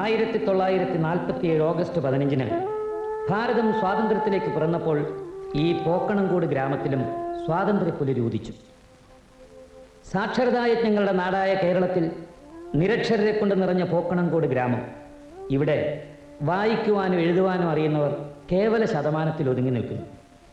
ആയിരത്തി തൊള്ളായിരത്തി നാൽപ്പത്തി ഏഴ് ഓഗസ്റ്റ് പതിനഞ്ചിന് ഭാരതം സ്വാതന്ത്ര്യത്തിലേക്ക് പിറന്നപ്പോൾ ഈ പോക്കണംകോട് ഗ്രാമത്തിലും സ്വാതന്ത്ര്യ പുലരൂതിച്ചു സാക്ഷരതായജ്ഞങ്ങളുടെ നാടായ കേരളത്തിൽ നിരക്ഷരരെ കൊണ്ട് നിറഞ്ഞ പോക്കണംകോട് ഗ്രാമം ഇവിടെ വായിക്കുവാനും എഴുതുവാനും അറിയുന്നവർ കേവല ശതമാനത്തിൽ ഒതുങ്ങി നിൽക്കുന്നു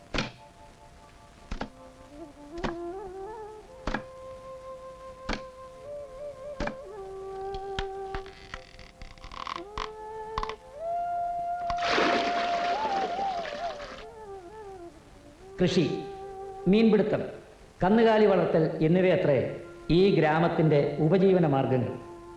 കൃഷി മീൻപിടുത്തം കന്നുകാലി വളർത്തൽ എന്നിവയത്രേ ഈ ഗ്രാമത്തിന്റെ ഉപജീവന മാർഗങ്ങൾ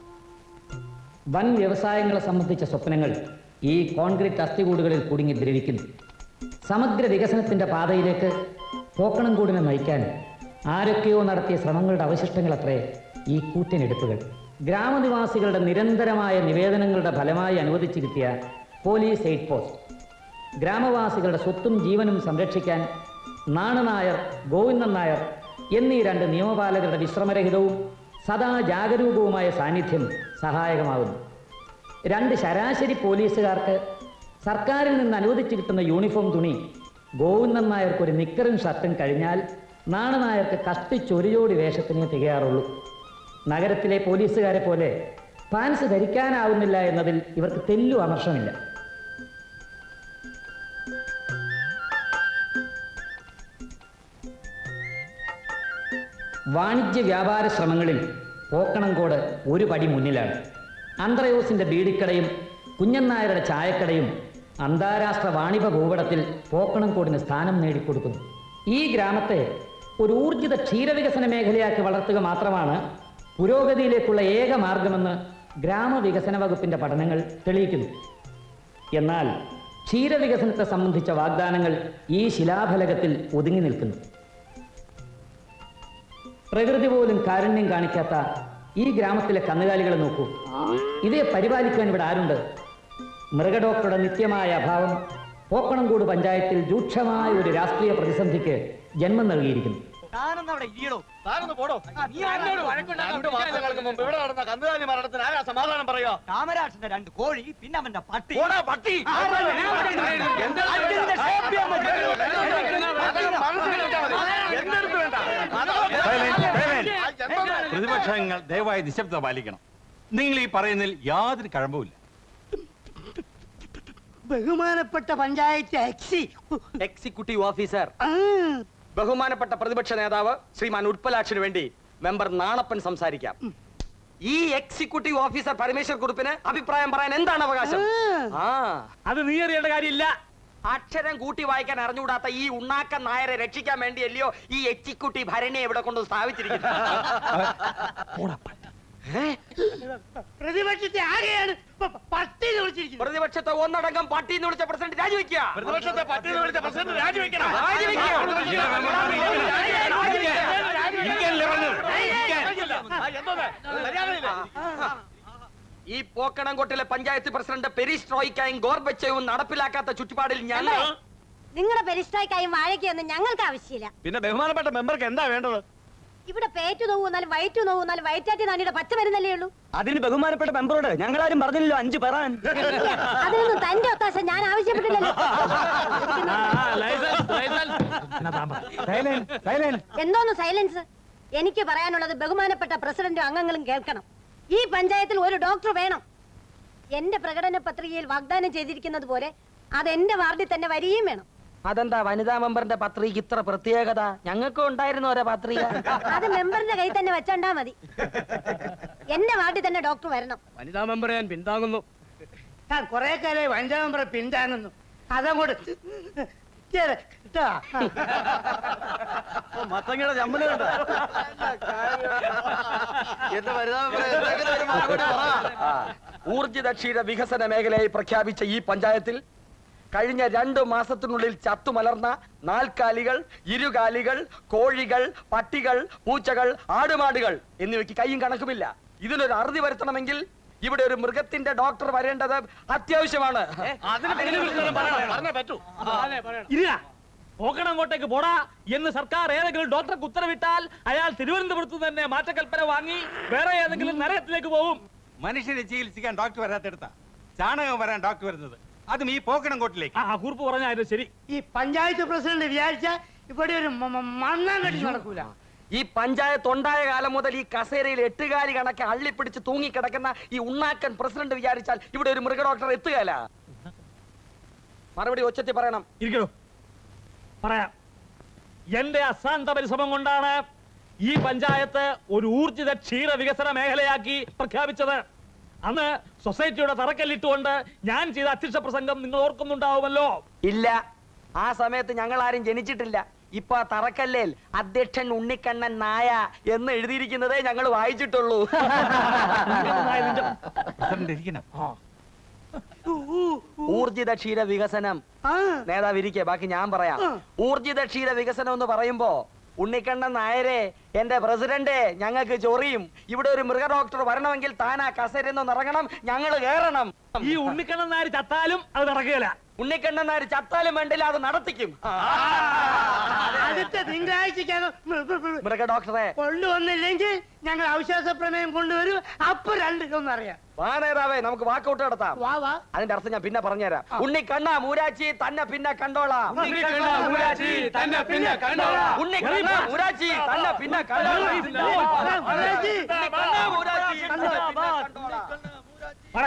വൻ വ്യവസായങ്ങളെ സംബന്ധിച്ച സ്വപ്നങ്ങൾ ഈ കോൺക്രീറ്റ് അസ്ഥികൂടുകളിൽ കുടുങ്ങി ദ്രവിക്കുന്നു സമഗ്ര വികസനത്തിന്റെ പാതയിലേക്ക് പോക്കണംകൂടിനെ നയിക്കാൻ ആരൊക്കെയോ നടത്തിയ ശ്രമങ്ങളുടെ അവശിഷ്ടങ്ങളത്രേ ഈ കൂറ്റനെടുപ്പുകൾ ഗ്രാമനിവാസികളുടെ നിരന്തരമായ നിവേദനങ്ങളുടെ ഫലമായി അനുവദിച്ചു കിട്ടിയ പോലീസ് എയ്ഡ് പോസ്റ്റ് ഗ്രാമവാസികളുടെ സ്വത്തും ജീവനും സംരക്ഷിക്കാൻ നാണനായർ ഗോവിന്ദൻ നായർ എന്നീ രണ്ട് നിയമപാലകരുടെ വിശ്രമരഹിതവും സദാ ജാഗരൂകവുമായ സാന്നിധ്യം സഹായകമാകുന്നു രണ്ട് ശരാശരി പോലീസുകാർക്ക് സർക്കാരിൽ നിന്ന് അനുവദിച്ചു കിട്ടുന്ന യൂണിഫോം തുണി ഗോവിന്ദൻ നായർക്ക് ഒരു നിക്കറും ഷർട്ടും കഴിഞ്ഞാൽ നാണനായർക്ക് കഷ്ടിച്ചൊരു ജോഡി വേഷത്തിനേ തികയാറുള്ളൂ നഗരത്തിലെ പോലീസുകാരെ പോലെ പാൻസ് ധരിക്കാനാവുന്നില്ല എന്നതിൽ ഇവർക്ക് തെല്ലു അമർഷമില്ല വാണിജ്യ വ്യാപാര ശ്രമങ്ങളിൽ പോക്കണംകോട് ഒരു പടി മുന്നിലാണ് അന്ത്രയോസിന്റെ ബീഡിക്കടയും കുഞ്ഞൻ ചായക്കടയും അന്താരാഷ്ട്ര വാണിഭ ഭൂപടത്തിൽ പോക്കണംകോടിന് സ്ഥാനം നേടിക്കൊടുക്കുന്നു ഈ ഗ്രാമത്തെ ഒരു ഊർജിത ക്ഷീരവികസന മേഖലയാക്കി വളർത്തുക മാത്രമാണ് പുരോഗതിയിലേക്കുള്ള ഏക മാർഗമെന്ന് ഗ്രാമവികസന വകുപ്പിന്റെ പഠനങ്ങൾ തെളിയിക്കുന്നു എന്നാൽ ക്ഷീരവികസനത്തെ സംബന്ധിച്ച വാഗ്ദാനങ്ങൾ ഈ ശിലാഫലകത്തിൽ ഒതുങ്ങി നിൽക്കുന്നു പ്രകൃതി പോലും കാരുണ്യം കാണിക്കാത്ത ഈ ഗ്രാമത്തിലെ കന്നുകാലികളെ നോക്കൂ ഇവയെ പരിപാലിക്കാൻ ഇവിടെ ആരുണ്ട് മൃഗഡോക്ടറുടെ നിത്യമായ അഭാവം പോക്കണംകൂട് പഞ്ചായത്തിൽ രൂക്ഷമായ ഒരു രാഷ്ട്രീയ പ്രതിസന്ധിക്ക് ജന്മം നൽകിയിരിക്കുന്നു താനൊന്ന് അവിടെ ഇരിയടോ താനൊന്ന് പോടോ നീ എന്നോട് വഴക്കുണ്ടാക്കാൻ രണ്ട് മാസങ്ങൾക്ക് മുമ്പ് ഇവിടെ നടന്ന കന്നുകാലി മരണത്തിന് ആരാ സമാധാനം പറയാ കാമരാജന്റെ രണ്ട് കോഴി പിന്നെ അവന്റെ പട്ടി പോടാ പട്ടി ആരാ ഞാൻ പറയുന്നത്? എന്റെ അടുത്ത് അതിന്റെ വേണ്ട. shape ചെയ്യാൻ പറ്റും. അതൊക്കെ മനസ്സിൽ വെച്ചാ മതി. എന്റെ അടുത്ത് വേണ്ട. പ്രതിപക്ഷങ്ങൾ ദയവായി നിശബ്ദത പാലിക്കണം നിങ്ങൾ ഈ പറയുന്നതിൽ യാതൊരു കഴമ്പുമില്ല ബഹുമാനപ്പെട്ട പഞ്ചായത്ത് എക്സി എക്സിക്യൂട്ടീവ് ഓഫീസർ ബഹുമാനപ്പെട്ട പ്രതിപക്ഷ നേതാവ് ശ്രീമാൻ ഉത്പലാക്ഷിന് വേണ്ടി മെമ്പർ നാണപ്പൻ സംസാരിക്കാം ഈ എക്സിക്യൂട്ടീവ് ഓഫീസർ പരമേശ്വർ കുറുപ്പിന് അഭിപ്രായം പറയാൻ എന്താണ് അവകാശം ആ അത് നീ അറിയേണ്ട കാര്യമില്ല അക്ഷരം കൂട്ടി വായിക്കാൻ അറിഞ്ഞുകൂടാത്ത ഈ ഉണ്ണാക്ക നായരെ രക്ഷിക്കാൻ വേണ്ടിയല്ലയോ ഈ എക്സിക്യൂട്ടീവ് ഭരണി ഇവിടെ കൊണ്ട് സ്ഥാപിച്ചിരിക്കുന്നത് ഏ? പ്രതിപക്ഷത്തെ ആകെയാണ് പ- പ- പട്ടി വിളിച്ചിരിക്കുന്നത് പ്രതിപക്ഷത്തെ ഒന്നടങ്കം പട്ടി എന്ന് വിളിച്ച പ്രസിഡന്റ് രാജിവെക്കുക പ്രതിപക്ഷത്തെ പട്ടി എന്ന് വിളിച്ച പ്രസിഡന്റ് രാജിവെക്കണം രാജിവെക്കുക. ഈ പോക്കണംകോട്ടിലെ പഞ്ചായത്ത് പ്രസിഡന്റ് പെരീഷ് റോയ്ക്കായും ഗോർബച്ചയും നടപ്പിലാക്കാത്ത ചുറ്റുപാടിൽ ഞങ്ങൾ നിങ്ങളുടെ പെരിഷ്ടായ്ക്കായും വാഴയ്ക്കൊന്നും ഞങ്ങൾക്ക് ആവശ്യമില്ല പിന്നെ ബഹുമാനപ്പെട്ട മെമ്പർക്ക് എന്താ വേണ്ടത് ഇവിടെ പേറ്റു നോവുന്നാലും വയറ്റു നോവുന്നാലും വയറ്റാറ്റി നാണിയുടെ പച്ച മരുന്നല്ലേ ഉള്ളൂ അതിന് ബഹുമാനപ്പെട്ട മെമ്പറോട് ഞങ്ങളാരും പറഞ്ഞില്ലല്ലോ അഞ്ച് പെറാൻ അതിനൊന്നും തന്റെ ഒത്താശ ഞാൻ ആവശ്യപ്പെട്ടില്ലല്ലോ എന്തോന്ന് സൈലൻസ് എനിക്ക് പറയാനുള്ളത് ബഹുമാനപ്പെട്ട പ്രസിഡന്റും അംഗങ്ങളും കേൾക്കണം ഈ പഞ്ചായത്തിൽ ഒരു ഡോക്ടർ വേണം എന്റെ പ്രകടന പത്രികയിൽ വാഗ്ദാനം ചെയ്തിരിക്കുന്നത് പോലെ അത് എന്റെ വാർഡിൽ തന്നെ വരികയും വേണം അതെന്താ വനിതാ മെമ്പറിന്റെ പത്രിക ഇത്ര പ്രത്യേകത ഞങ്ങൾക്കും ഉണ്ടായിരുന്നു ഓരോ പത്രിക അത് മെമ്പറിന്റെ കയ്യിൽ തന്നെ വെച്ചോണ്ടാ മതി എന്റെ വാർഡിൽ തന്നെ ഡോക്ടർ വരണം വനിതാ മെമ്പറെ ഞാൻ പിന്താങ്ങുന്നു ഞാൻ കുറെ കാലമായി വനിതാ മെമ്പറെ പിന്താങ്ങുന്നു അതങ്ങോട്ട് കേറ്, കേട്ടോ? മത്തങ്ങയുടെ ചമ്മല് കണ്ട എന്റെ ഊർജിത ക്ഷീര വികസന മേഖലയായി പ്രഖ്യാപിച്ച ഈ പഞ്ചായത്തിൽ കഴിഞ്ഞ രണ്ട് മാസത്തിനുള്ളിൽ ചത്തുമലർന്ന നാൽക്കാലികൾ ഇരുകാലികൾ കോഴികൾ പട്ടികൾ പൂച്ചകൾ ആടുമാടുകൾ എന്നിവയ്ക്ക് കൈയും കണക്കുമില്ല ഇതിനൊരു അറുതി വരുത്തണമെങ്കിൽ ഇവിടെ ഒരു മൃഗത്തിന്റെ ഡോക്ടർ വരേണ്ടത് അത്യാവശ്യമാണ് പറഞ്ഞേ പറ്റൂ ഇല്ല പോക്കണം അങ്ങോട്ടേക്ക് പോടാ എന്ന് സർക്കാർ ഏതെങ്കിലും ഡോക്ടർക്ക് ഉത്തരവിട്ടാൽ അയാൾ തിരുവനന്തപുരത്ത് തന്നെ മാറ്റക്കൽപ്പന വാങ്ങി വേറെ ഏതെങ്കിലും നരകത്തിലേക്ക് പോകും മനുഷ്യരെ ചികിത്സിക്കാൻ ഡോക്ടർ വരാത്തെടുത്ത ചാണകം വരാൻ ഡോക്ടർ വരുന്നത് അതും ഈ പോക്കണം കോട്ടിലേക്ക് ആ ആ, കുറിപ്പ് പറഞ്ഞായിരുന്നു ശരി ഈ പഞ്ചായത്ത് പ്രസിഡന്റ് വിചാരിച്ച ഇവിടെ ഒരു മ- മ- മണ്ണാൻ കെട്ടി നടക്കൂല ഈ പഞ്ചായത്ത് ഉണ്ടായ കാലം മുതൽ ഈ കസേരയിൽ എട്ടുകാലി കണക്കെ അള്ളിപ്പിടിച്ച് തൂങ്ങിക്കിടക്കുന്ന ഈ ഉണ്ണാക്കൻ പ്രസിഡന്റ് വിചാരിച്ചാൽ ഇവിടെ ഒരു മൃഗ ഡോക്ടർ എത്തുകയല്ല മറുപടി ഒച്ചത്തി പറയണം ഇരിക്കണോ പറയാം എന്റെ അശാന്ത പരിശ്രമം കൊണ്ടാണ് ഈ പഞ്ചായത്ത് ഒരു ഊർജിത ക്ഷീര വികസന മേഖലയാക്കി പ്രഖ്യാപിച്ചത് അന്ന് സൊസൈറ്റിയുടെ തറക്കല്ലിട്ടുകൊണ്ട് ഞാൻ ചെയ്ത അധ്യക്ഷ പ്രസംഗം നിങ്ങൾ ഓർക്കുന്നുണ്ടാവുമല്ലോ ഇല്ല ആ സമയത്ത് ഞങ്ങൾ ആരും ജനിച്ചിട്ടില്ല ഇപ്പൊ ആ തറക്കല്ലേൽ അധ്യക്ഷൻ ഉണ്ണിക്കണ്ണൻ നായ എന്ന് എഴുതിയിരിക്കുന്നതേ ഞങ്ങൾ വായിച്ചിട്ടുള്ളൂ പ്രസിഡന്റ് ഇരിക്കണം ഊർജിത ക്ഷീര വികസനം ആ നേതാവ് ഇരിക്കെ ബാക്കി ഞാൻ പറയാം ആ. ഊർജിത ക്ഷീര വികസനം എന്ന് പറയുമ്പോ ഉണ്ണിക്കണ്ണൻ നായരെ എന്റെ പ്രസിഡന്റ് ഞങ്ങൾക്ക് ചൊറിയും ഇവിടെ ഒരു മൃഗ ഡോക്ടർ വരണമെങ്കിൽ താൻ ആ കസേരന്ന് ഇറങ്ങണം ഞങ്ങൾ കേറണം ഈ ഉണ്ണിക്കണ്ണൻ നായർ ചത്താലും അത് നടക്കുകയില്ല ഉണ്ണിക്കണ്ണൻ നായർ ചത്താലും വേണ്ടില്ല അത് നടത്തിക്കും അടുത്ത തിങ്കളാഴ്ചക്കകം മൃഗ ഡോക്ടറെ കൊണ്ടുവന്നില്ലെങ്കിൽ ഞങ്ങൾ അവിശ്വാസ പ്രമേയം കൊണ്ടുവരും അപ്പൊ രണ്ട് ഒന്നറിയാം വാ നേതാവേ നമുക്ക് വാക്കൗട്ട് നടത്താം വാ വാ അതിന്റെ അർത്ഥം ഞാൻ പിന്നെ പറഞ്ഞുതരാം ഉണ്ണിക്കണ്ണ മൂരാച്ചി തന്നെ പിന്നെ കണ്ടോളാം ഉണ്ണിക്കണ്ണ, മൂരാച്ചി, തന്നെ പിന്നെ കണ്ടോളാം. ഉണ്ണിക്കണ്ണ മൂരാച്ചി തന്നെ പിന്നെ കണ്ടോളാം മൂരാച്ചി. ഉണ്ണിക്കണ്ണ, മൂരാച്ചി, തന്നെ പിന്നെ കണ്ടോളാം. പറ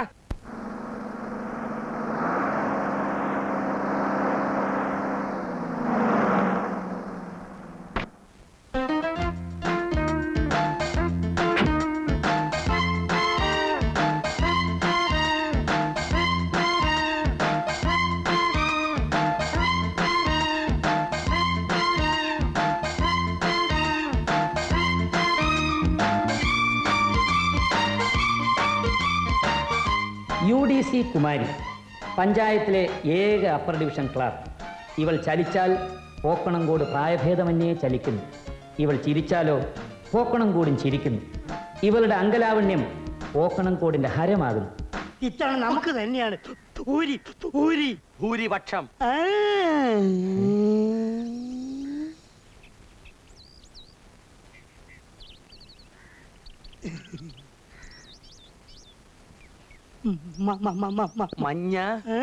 യു ഡി സി കുമാരി പഞ്ചായത്തിലെ ഏക അപ്പർ ഡിവിഷൻ ക്ലാർക്ക് ഇവൾ ചലിച്ചാൽ പോക്കണംകോട് പ്രായഭേദമന്യേ ചലിക്കുന്നു ഇവൾ ചിരിച്ചാലോ പോക്കണംകോടും ചിരിക്കുന്നു ഇവളുടെ അങ്കലാവണ്യം പോക്കണംകോടിന്റെ ഹരമാകുന്നു ഇത്തവണ നമുക്ക് തന്നെയാണ് ഊരി ഊരി ഭൂരിപക്ഷം ആ. മ- മ- മ- മ- മ- മഞ്ഞ ആ.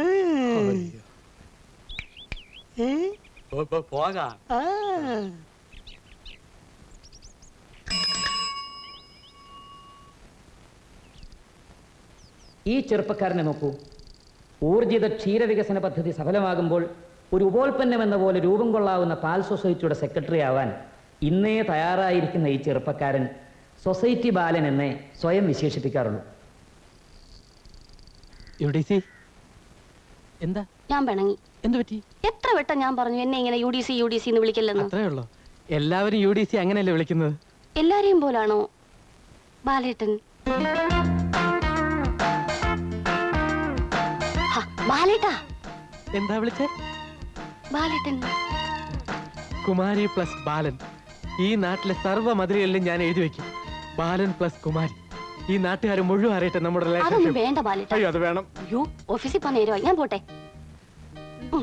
ഏ? പോകാം ആ. ഈ ചെറുപ്പക്കാരനെ നോക്കൂ ഊർജിത ക്ഷീരവികസന പദ്ധതി സഫലമാകുമ്പോൾ ഒരു ഉപോൽപ്പന്നം എന്ന പോലെ രൂപം കൊള്ളാവുന്ന പാൽ സൊസൈറ്റിയുടെ സെക്രട്ടറി ആവാൻ ഇന്നേ തയ്യാറായിരിക്കുന്ന ഈ ചെറുപ്പക്കാരൻ സൊസൈറ്റി ബാലൻ എന്നേ സ്വയം വിശേഷിപ്പിക്കാറുള്ളൂ എന്താ ഞാൻ പിണങ്ങി എന്ത് പറ്റി എത്ര വട്ടം ഞാൻ പറഞ്ഞു എന്നെ ഇങ്ങനെ U D C U D C എന്ന് വിളിക്കല്ലെന്ന് അത്രേ ഉള്ളൂ എല്ലാവരും യു ഡി സി അങ്ങനെയല്ലേ വിളിക്കുന്നത് എല്ലാരെയും പോലാണോ ബാലേട്ടൻ ഹ, ബാലേട്ടാ എന്താ വിളിച്ചേ ബാലേട്ടൻ കുമാരി പ്ലസ് ബാലൻ ഈ നാട്ടിലെ സർവ്വ മതിലുകളിലും ഞാൻ എഴുതി വെക്കും ബാലൻ പ്ലസ് കുമാരി ഈ നാട്ടുകാർ മുഴുവൻ അറിയട്ടെ നമ്മുടെ അതൊന്നും റിലേഷൻഷിപ്പ് വേണ്ട ബാലേട്ട അയ്യോ അത് വേണം അയ്യോ ഓഫീസിൽ പോകാൻ നേരമായി ഞാൻ പോട്ടെ ഉം.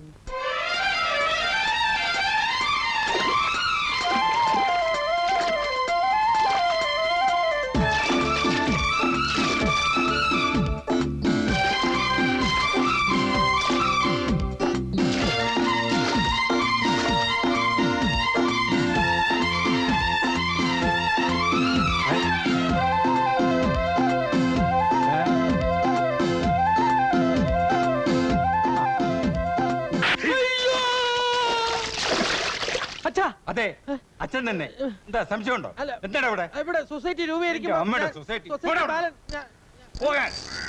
അച്ഛാ അതെ അച്ഛൻ തന്നെ എന്താ സംശയമുണ്ടോ അല്ല. എന്താണ് ഇവിടെ ഇവിടെ സൊസൈറ്റി രൂപീകരിക്കുമ്പോൾ എന്റെ അമ്മയുടെ ഞാൻ- സൊസൈറ്റി. സൊസൈറ്റി പോടാ അവിടെ. ബാലൻ- ഞാൻ- പോകാൻ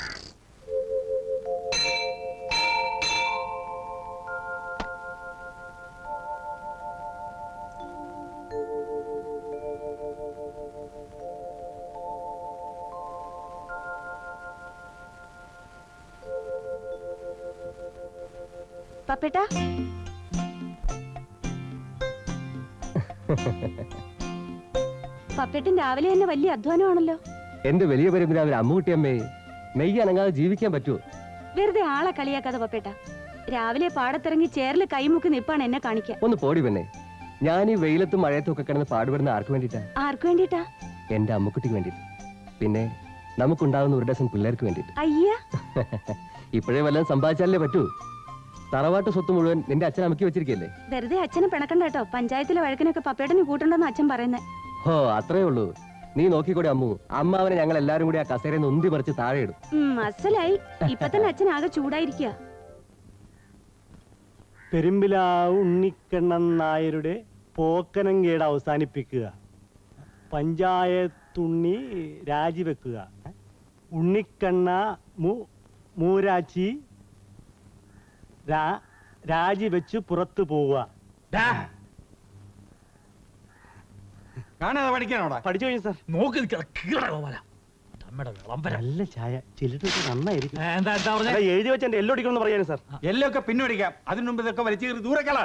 പപ്പേട്ടാ പപ്പേട്ടൻ രാവിലെ തന്നെ വലിയ അധ്വാനമാണല്ലോ എന്റെ വലിയ പരമ്പരാവൻ അമ്മുകുട്ടിയമ്മേ നെയ്യ് അനങ്ങാതെ ജീവിക്കാൻ പറ്റുമോ വെറുതെ ആളെ കളിയാക്കാതെ പപ്പേട്ട രാവിലെ പാടത്തിറങ്ങി ചേറിൽ കൈമുക്കി നിപ്പാണ് എന്നെ കാണിക്കാൻ ഒന്ന് പോടി പെണ്ണെ ഞാൻ ഈ വെയിലത്തും മഴയത്തും ഒക്കെ കിടന്ന് പാടുപെടുന്ന ആർക്ക് വേണ്ടിയിട്ടാ ആർക്കു വേണ്ടിട്ടാ എന്റെ അമ്മുക്കുട്ടിക്ക് വേണ്ടിയിട്ട് പിന്നെ നമുക്കുണ്ടാകുന്ന ഒരു ഡസൻ പിള്ളേർക്ക് വേണ്ടിയിട്ട് അയ്യ ഇപ്പോഴേ വല്ലതും സമ്പാദിച്ചാലേ പറ്റൂ തറവാട്ട് സ്വത്ത് മുഴുവൻ നിന്റെ അച്ഛൻ അമക്കി വെച്ചിരിക്കല്ലേ വെറുതെ അച്ഛനെ പിണക്കണ്ട കേട്ടോ പഞ്ചായത്തിലെ വഴക്കിനൊക്കെ പപ്പേട്ടന് കൂട്ടുണ്ടെന്ന് അച്ഛൻ പറയുന്നേ ഓ അത്രേ ഉള്ളൂ നീ നോക്കിക്കൂടെ അമ്മു അമ്മാവനെ ഞങ്ങൾ എല്ലാരും കൂടി ആ കസേരയിൽ നിന്ന് ഉന്തി പറിച്ച് താഴെ ഇടും ഉം, അസലായി ഇപ്പൊ തന്നെ അച്ഛൻ ആകെ ചൂടായിരിക്കുക പെരുമ്പിലാവ് ഉണ്ണിക്കണ്ണൻ നായരുടെ പോക്കനങ്കേട് അവസാനിപ്പിക്കുക പഞ്ചായത്തുണ്ണി രാജിവെക്കുക ഉണ്ണിക്കണ്ണ മു മൂരാച്ചി രാ രാജിവെച്ച് പുറത്തു പോവുക കാണാതെ പഠിക്കാനോടാ പഠിച്ചു കഴിഞ്ഞു സാർ നോക്കി നിൽക്കണ കീറ കോമല നമ്മുടെ വിളംബരം നല്ല ചായ ചില്ലിട്ടൊക്കെ നന്നായിരിക്കും ഏ, എന്താ എന്താ പറഞ്ഞേ അല്ല, എഴുതി വെച്ച എന്റെ എല്ലോ അടിക്കണമെന്ന് പറയാനും സാർ എല്ലൊക്കെ പിന്നോടിക്കാം അതിനു മുമ്പ് ഇതൊക്കെ വലിച്ചു കയറി ദൂരക്കള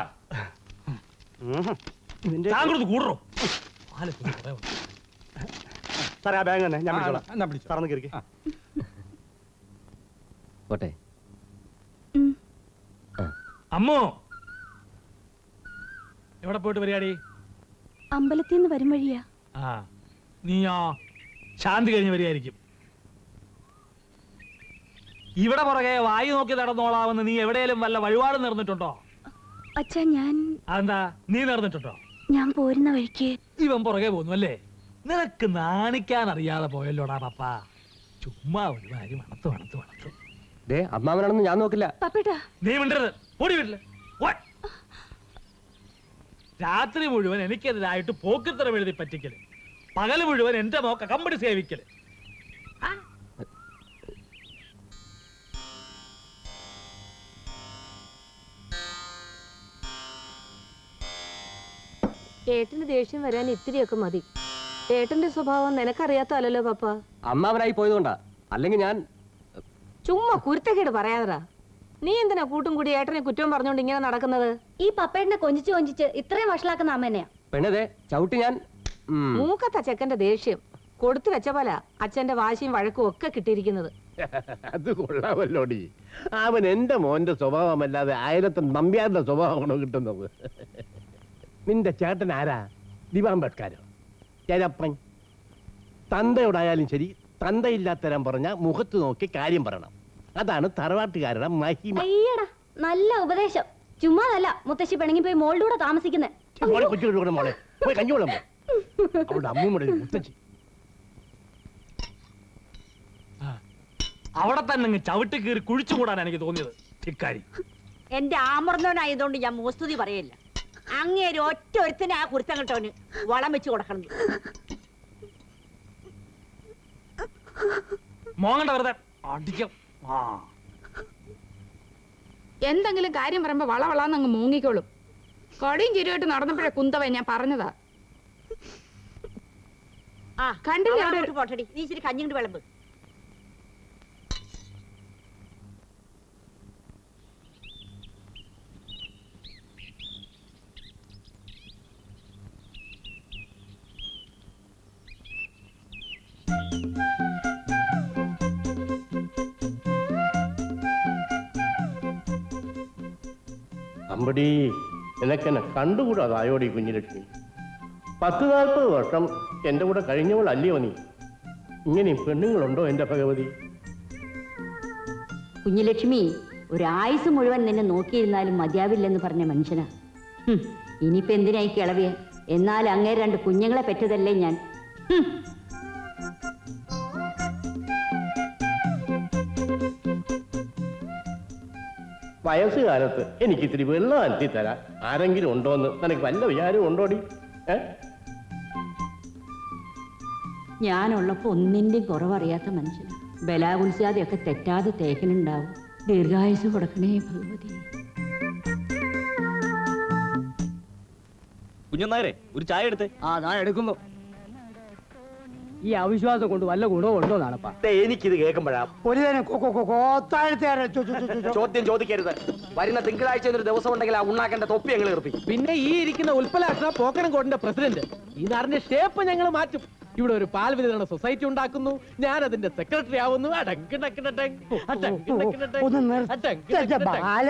ഇതിന്റെ താങ്കളത് കൂടറോ പാല് കുടി, കുറേ ഉണ്ട്. സാറേ ആ ബാഗ് തന്നെ ഞാൻ ആ, പിടിച്ചോളാം എന്നാ പിടിച്ചോ. സാറന്ന് കയറി പോട്ടെ അമ്മോ എവിടെ പോയിട്ട് പരിപാടി അമ്പലത്തിൽ നിന്ന് വരും വഴിയാ ആ നീയോ ശാന്തി കഴിഞ്ഞ് വരികയായിരിക്കും ഇവിടെ പുറകെ വായു നോക്കി നടന്നോളാമെന്ന് നീ എവിടെയെങ്കിലും വല്ല വഴിപാട് നേർന്നിട്ടുണ്ടോ അച്ഛാ ഞാൻ അതെന്താ നീ നേർന്നിട്ടുണ്ടോ ഞാൻ പോരുന്ന വഴിക്ക് ഇവൻ പുറകെ പോന്നു അല്ലേ നിനക്ക് നാണിക്കാൻ അറിയാതെ പോയല്ലോടാ പപ്പ ചുമ്മാ ഒരു കാര്യം മണത്ത് മണത്ത് മണത്ത് ദേ അമ്മാവനാണെന്ന് ഞാൻ നോക്കില്ല പപ്പേട്ടാ നീ മിണ്ടരുത് ഓടി വീട്ടില് ഓ. രാത്രി മുഴുവൻ എനിക്കെതിരായിട്ട് പോക്കിത്തരം എഴുതി പറ്റിക്കല് പകല് മുഴുവൻ എന്റെ മോക്ക കമ്പടി സേവിക്കല് ഏട്ടന് ദേഷ്യം വരാൻ ഇത്തിരിയൊക്കെ മതി ഏട്ടന്റെ സ്വഭാവം നിനക്കറിയാത്തല്ലോ പപ്പ അമ്മാവനായി പോയതുകൊണ്ടാ അല്ലെങ്കിൽ ഞാൻ ചുമ്മാ കുരുത്തക്കേട് പറയാതടാ നീ എന്തിനാ കൂട്ടും കൂടി ഏട്ടനെ കുറ്റം പറഞ്ഞുകൊണ്ട് ഇങ്ങനെ നടക്കുന്നത് ഈ പപ്പേട്ടനെ കൊഞ്ചിച്ച് കൊഞ്ചിച്ച് ഇത്രയും വഷളാക്കുന്ന അമ്മ തന്നെയാ പെണ്ണതേ ചവിട്ടി ഞാൻ ഉം. മൂക്കത്ത ചെക്കന്റെ ദേഷ്യം കൊടുത്തു വെച്ച പോലെ അച്ഛന്റെ വാശിയും വഴക്കും ഒക്കെ കിട്ടിയിരിക്കുന്നത് അത് കൊള്ളാമല്ലോടി അവൻ എന്റെ മോന്റെ സ്വഭാവമല്ലാതെ ആയിരത്തും നമ്പ്യാരുടെ സ്വഭാവമാണോ കിട്ടുന്നത് നിന്റെ ചേട്ടൻ ആരാ ദിവാംബേദ്കാരോ ചേരപ്പൻ തന്തയോടായാലും ശരി തന്തയില്ലാത്തരം പറഞ്ഞ മുഖത്ത് നോക്കി കാര്യം പറയണം അതാണ് തറവാട്ടുകാരുടെ മഹിമ അയ്യടാ നല്ല ഉപദേശം ചുമ്മാതല്ല മുത്തശ്ശി പിണങ്ങി പോയി മോളുടെ കൂടെ താമസിക്കുന്നേ മോളെ കൊച്ചു മോളെ പോയി കഞ്ഞോളം അവളുടെ അമ്മൂമ്മയുടെ മുത്തച്ഛി അവിടെ തന്നെ അങ്ങ് ചവിട്ടി കീറി കുഴിച്ചു കൂടാൻ എനിക്ക് തോന്നിയത് ഇക്കാരി എന്റെ ആമർന്നവനായതുകൊണ്ട് ഞാൻ മോസ്തുതി പറയില്ല അങ്ങേര് ഒറ്റ ഒരുത്തനെ ആ കുരുത്തം കിട്ടവന് വളം വെച്ച് കൊടുക്കണം മോങ്ങണ്ട വെറുതെ അടിക്കാം ആ എന്തെങ്കിലും കാര്യം പറയുമ്പോ വളവളാന്ന് അങ്ങ് മൂങ്ങിക്കോളും കടിയും ചിരിയായിട്ട് നടന്നപ്പോഴേ കുന്തവ ഞാൻ പറഞ്ഞതാ ആ കണ്ടില്ലേ അവൻ അവിടെ അങ്ങോട്ട് പോട്ടെടി നീ ഇച്ചിരി കഞ്ഞിങ്ങോട്ട് വിളമ്പ് അമ്പടി നിനക്കെന്നെ കണ്ടുകൂടാതായോടി കുഞ്ഞിലക്ഷ്മി പത്ത് നാൽപ്പത് വർഷം എൻ്റെ കൂടെ കഴിഞ്ഞവളല്ലയോ നീ ഇങ്ങനെയും പെണ്ണുങ്ങളുണ്ടോ എൻ്റെ ഭഗവതി കുഞ്ഞുലക്ഷ്മി ഒരായുസ് മുഴുവൻ നിന്നെ നോക്കിയിരുന്നാലും മതിയാവില്ലെന്ന് പറഞ്ഞ മനുഷ്യനാ ഹും, ഇനിയിപ്പോ എന്തിനായി കിളവിയ എന്നാൽ അങ്ങേ രണ്ട് കുഞ്ഞുങ്ങളെ പെറ്റതല്ലേ ഞാൻ ഹും. വയസ്സുകാലത്ത് എനിക്ക് ഇത്തിരി വെള്ളം അനത്തി തരാൻ ആരെങ്കിലും ഉണ്ടോന്ന് നിനക്ക് വല്ല വിചാരവും ഉണ്ടോടി ഏ ഞാനുള്ളപ്പോ ഒന്നിന്റെയും കുറവറിയാത്ത മനുഷ്യൻ ബലാകുൽസാതെയൊക്കെ തെറ്റാതെ തേക്കനുണ്ടാവും ദീർഘായുസ് കൊടുക്കണേ ഭഗവതി കുഞ്ഞനായരെ ഒരു ചായ എടുത്തേ ആ ഞാൻ എടുക്കുന്നു ഈ അവിശ്വാസം കൊണ്ട് വല്ല ഗുണവും ഉണ്ടോ നാണപ്പാ എനിക്കിത് കേൾക്കുമ്പോഴാ ഒരു നേരം കൊ- കൊ- കൊ- കോത്താഴത്തേറെ ചോ- ചോ- ചോ- ചോ- ചോ. ചോദ്യം ചോദിക്കരുത് വരുന്ന തിങ്കളാഴ്ച ഒരു ദിവസം ഉണ്ടെങ്കിൽ ആ ഉണ്ണാക്കന്റെ തൊപ്പി ഞങ്ങൾ ഏർപ്പിക്കും പിന്നെ ഈ ഇരിക്കുന്ന ഉൽപ്പലാക്ഷ പോക്കനംകോടിന്റെ പ്രസിഡന്റ് ഈ നാടിന്റെ ഷേപ്പ് ഞങ്ങൾ മാറ്റും ഇവിടെ ഒരു പാൽ വിതരണ സൊസൈറ്റി ഉണ്ടാക്കുന്നു ഞാൻ അതിന്റെ സെക്രട്ടറി ആവുന്നു അടങ്ക് ഡങ്ക് ഡങ്ക്. അടങ്ക് ഡങ്ക് ഡങ്ക്. ഒന്ന് അടങ്ക് നിർത്ത ഡങ്ക് ഡങ്ക്. ബാല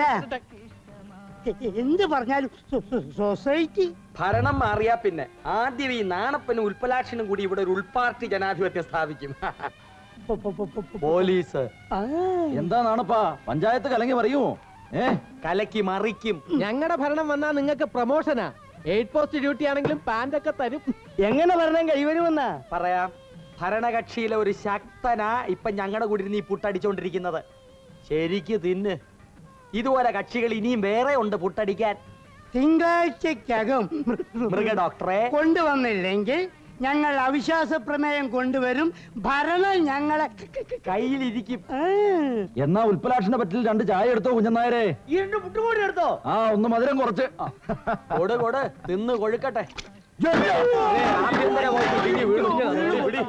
എന്ത് പറഞ്ഞാലും സൊ- സൊ- സൊസൈറ്റി ഭരണം മാറിയാ പിന്നെ ആദ്യം ഈ നാണപ്പനും ഉൽപ്പലാക്ഷനും കൂടി ഇവിടെ ഒരു ഉൾപാർട്ടി ജനാധിപത്യം സ്ഥാപിക്കും പോലീസ് എന്താണപ്പാ പഞ്ചായത്ത് കലങ്ങി പറയൂ ഏ കലക്കി മറിക്കും ഞങ്ങളുടെ ഭരണം വന്നാ നിങ്ങൾക്ക് പ്രൊമോഷനാ എയ്റ്റ് പോസ്റ്റ് ഡ്യൂട്ടി ആണെങ്കിലും പാന്റ് ഒക്കെ തരും എങ്ങനെ ഭരണം കൈവരുമെന്നാ പറയാം ഭരണകക്ഷിയിലെ ഒരു ശക്തനാ ഇപ്പൊ ഞങ്ങളുടെ കൂടി ഇരുന്ന് ഈ പുട്ടടിച്ചോണ്ടിരിക്കുന്നത് ശരിക്ക് തിന്ന് ഇതുപോലെ കക്ഷികൾ ഇനിയും വേറെ ഉണ്ട് പുട്ടടിക്കാൻ തിങ്കളാഴ്ചക്കകം മൃഗ ഡോക്ടറെ കൊണ്ടുവന്നില്ലെങ്കിൽ ഞങ്ങൾ അവിശ്വാസ പ്രമേയം കൊണ്ടുവരും ഭരണം ഞങ്ങളെ കയ്യിലിരിക്കും എന്നാ ഉൽപ്പലാക്ഷനെ പറ്റിൽ രണ്ട് ചായ എടുത്തോ കുഞ്ഞനായരെ ഈ രണ്ട് മുട്ടുകൂടി എടുത്തോ ആ ഒന്ന് മധുരം കുറച്ച് കൊട് കൊട് തിന്ന് കൊഴുക്കട്ടെ ഏ, ആഭ്യന്തര വകുപ്പ് ഇടിഞ്ഞ് വീഴും. പിടി, പിടി.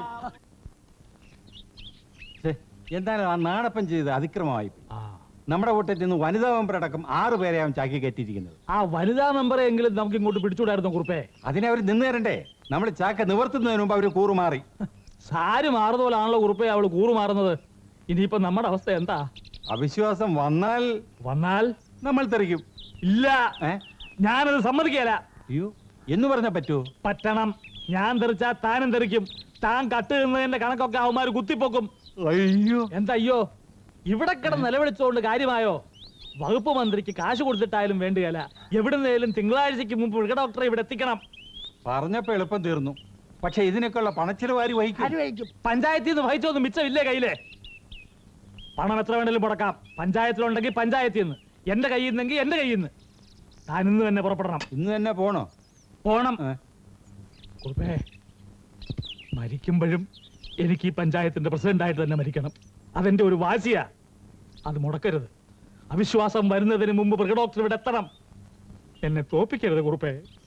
എന്തായാലും ആ നാടപ്പൻ ചെയ്ത് അതിക്രമമായി നമ്മുടെ കൂട്ടത്തിൽ നിന്ന് വനിതാ മെമ്പർ അടക്കം ആറ് പേരെ അവൻ ചാക്കി കയറ്റിയിരിക്കുന്നത് ആ വനിതാ മെമ്പറെ എങ്കിലും നമുക്ക് ഇങ്ങോട്ട് പിടിച്ചുകൂടായിരുന്നു കുറുപ്പേ അതിനെ അവർ നിന്ന് തരണ്ടേ നമ്മൾ ചാക്ക നിവർത്തുന്നതിന് മുമ്പ് അവർ കൂറുമാറി സാരി മാറുന്ന പോലാണല്ലോ കുറുപ്പേ അവള് കൂറുമാറുന്നത് ഇനിയിപ്പോ നമ്മുടെ അവസ്ഥ എന്താ അവിശ്വാസം വന്നാൽ വന്നാൽ നമ്മൾ തെറിക്കും ഇല്ല ഞാനത് സമ്മതിക്കല അയ്യോ എന്ന് പറഞ്ഞാ പറ്റുമോ പറ്റണം ഞാൻ തെറിച്ചാ താനും തെറിക്കും താൻ കട്ട് നിന്നതിന്റെ കണക്കൊക്കെ അവന്മാര് കുത്തിപ്പൊക്കും അയ്യോ എന്താ അയ്യോ ഇവിടെ കിടന്ന് നിലവിളിച്ചുകൊണ്ട് കാര്യമായോ വകുപ്പ് മന്ത്രിക്ക് കാശ് കൊടുത്തിട്ടായാലും വേണ്ടിയല്ല എവിടുന്നേലും തിങ്കളാഴ്ചക്ക് മുമ്പ് മൃഗ ഡോക്ടറെ ഇവിടെ എത്തിക്കണം പറഞ്ഞപ്പോ എളുപ്പം തീർന്നു പക്ഷെ ഇതിനൊക്കെയുള്ള പണച്ചിലവ് ആര് വഹിക്കും പഞ്ചായത്തിൽ നിന്ന് വഹിച്ചൊന്നും മിച്ചമില്ലേ കയ്യിലെ പണം എത്ര വേണേലും മുടക്കാം പഞ്ചായത്തിലുണ്ടെങ്കിൽ പഞ്ചായത്തിൽ നിന്ന് എന്റെ കയ്യിൽ നിന്നെങ്കിൽ എന്റെ കയ്യിൽ നിന്ന് താൻ ഇന്ന് തന്നെ പുറപ്പെടണം ഇന്ന് തന്നെ പോണോ പോണം കുറുപ്പേ മരിക്കുമ്പോഴും എനിക്ക് ഈ പഞ്ചായത്തിന്റെ പ്രസിഡന്റായിട്ട് തന്നെ മരിക്കണം അതെന്റെ ഒരു വാശിയാ അത് മുടക്കരുത് അവിശ്വാസം വരുന്നതിന് മുമ്പ് മൃഗഡോക്ടർ ഇവിടെ എത്തണം എന്നെ തോപ്പിക്കരുത് കുറുപ്പേ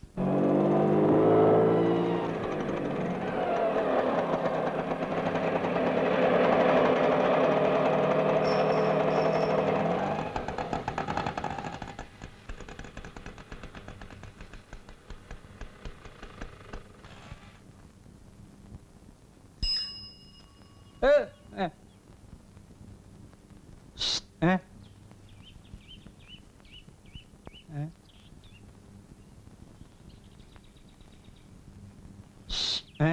ഏ, ഏ. ഏ? ഏ? ഏ?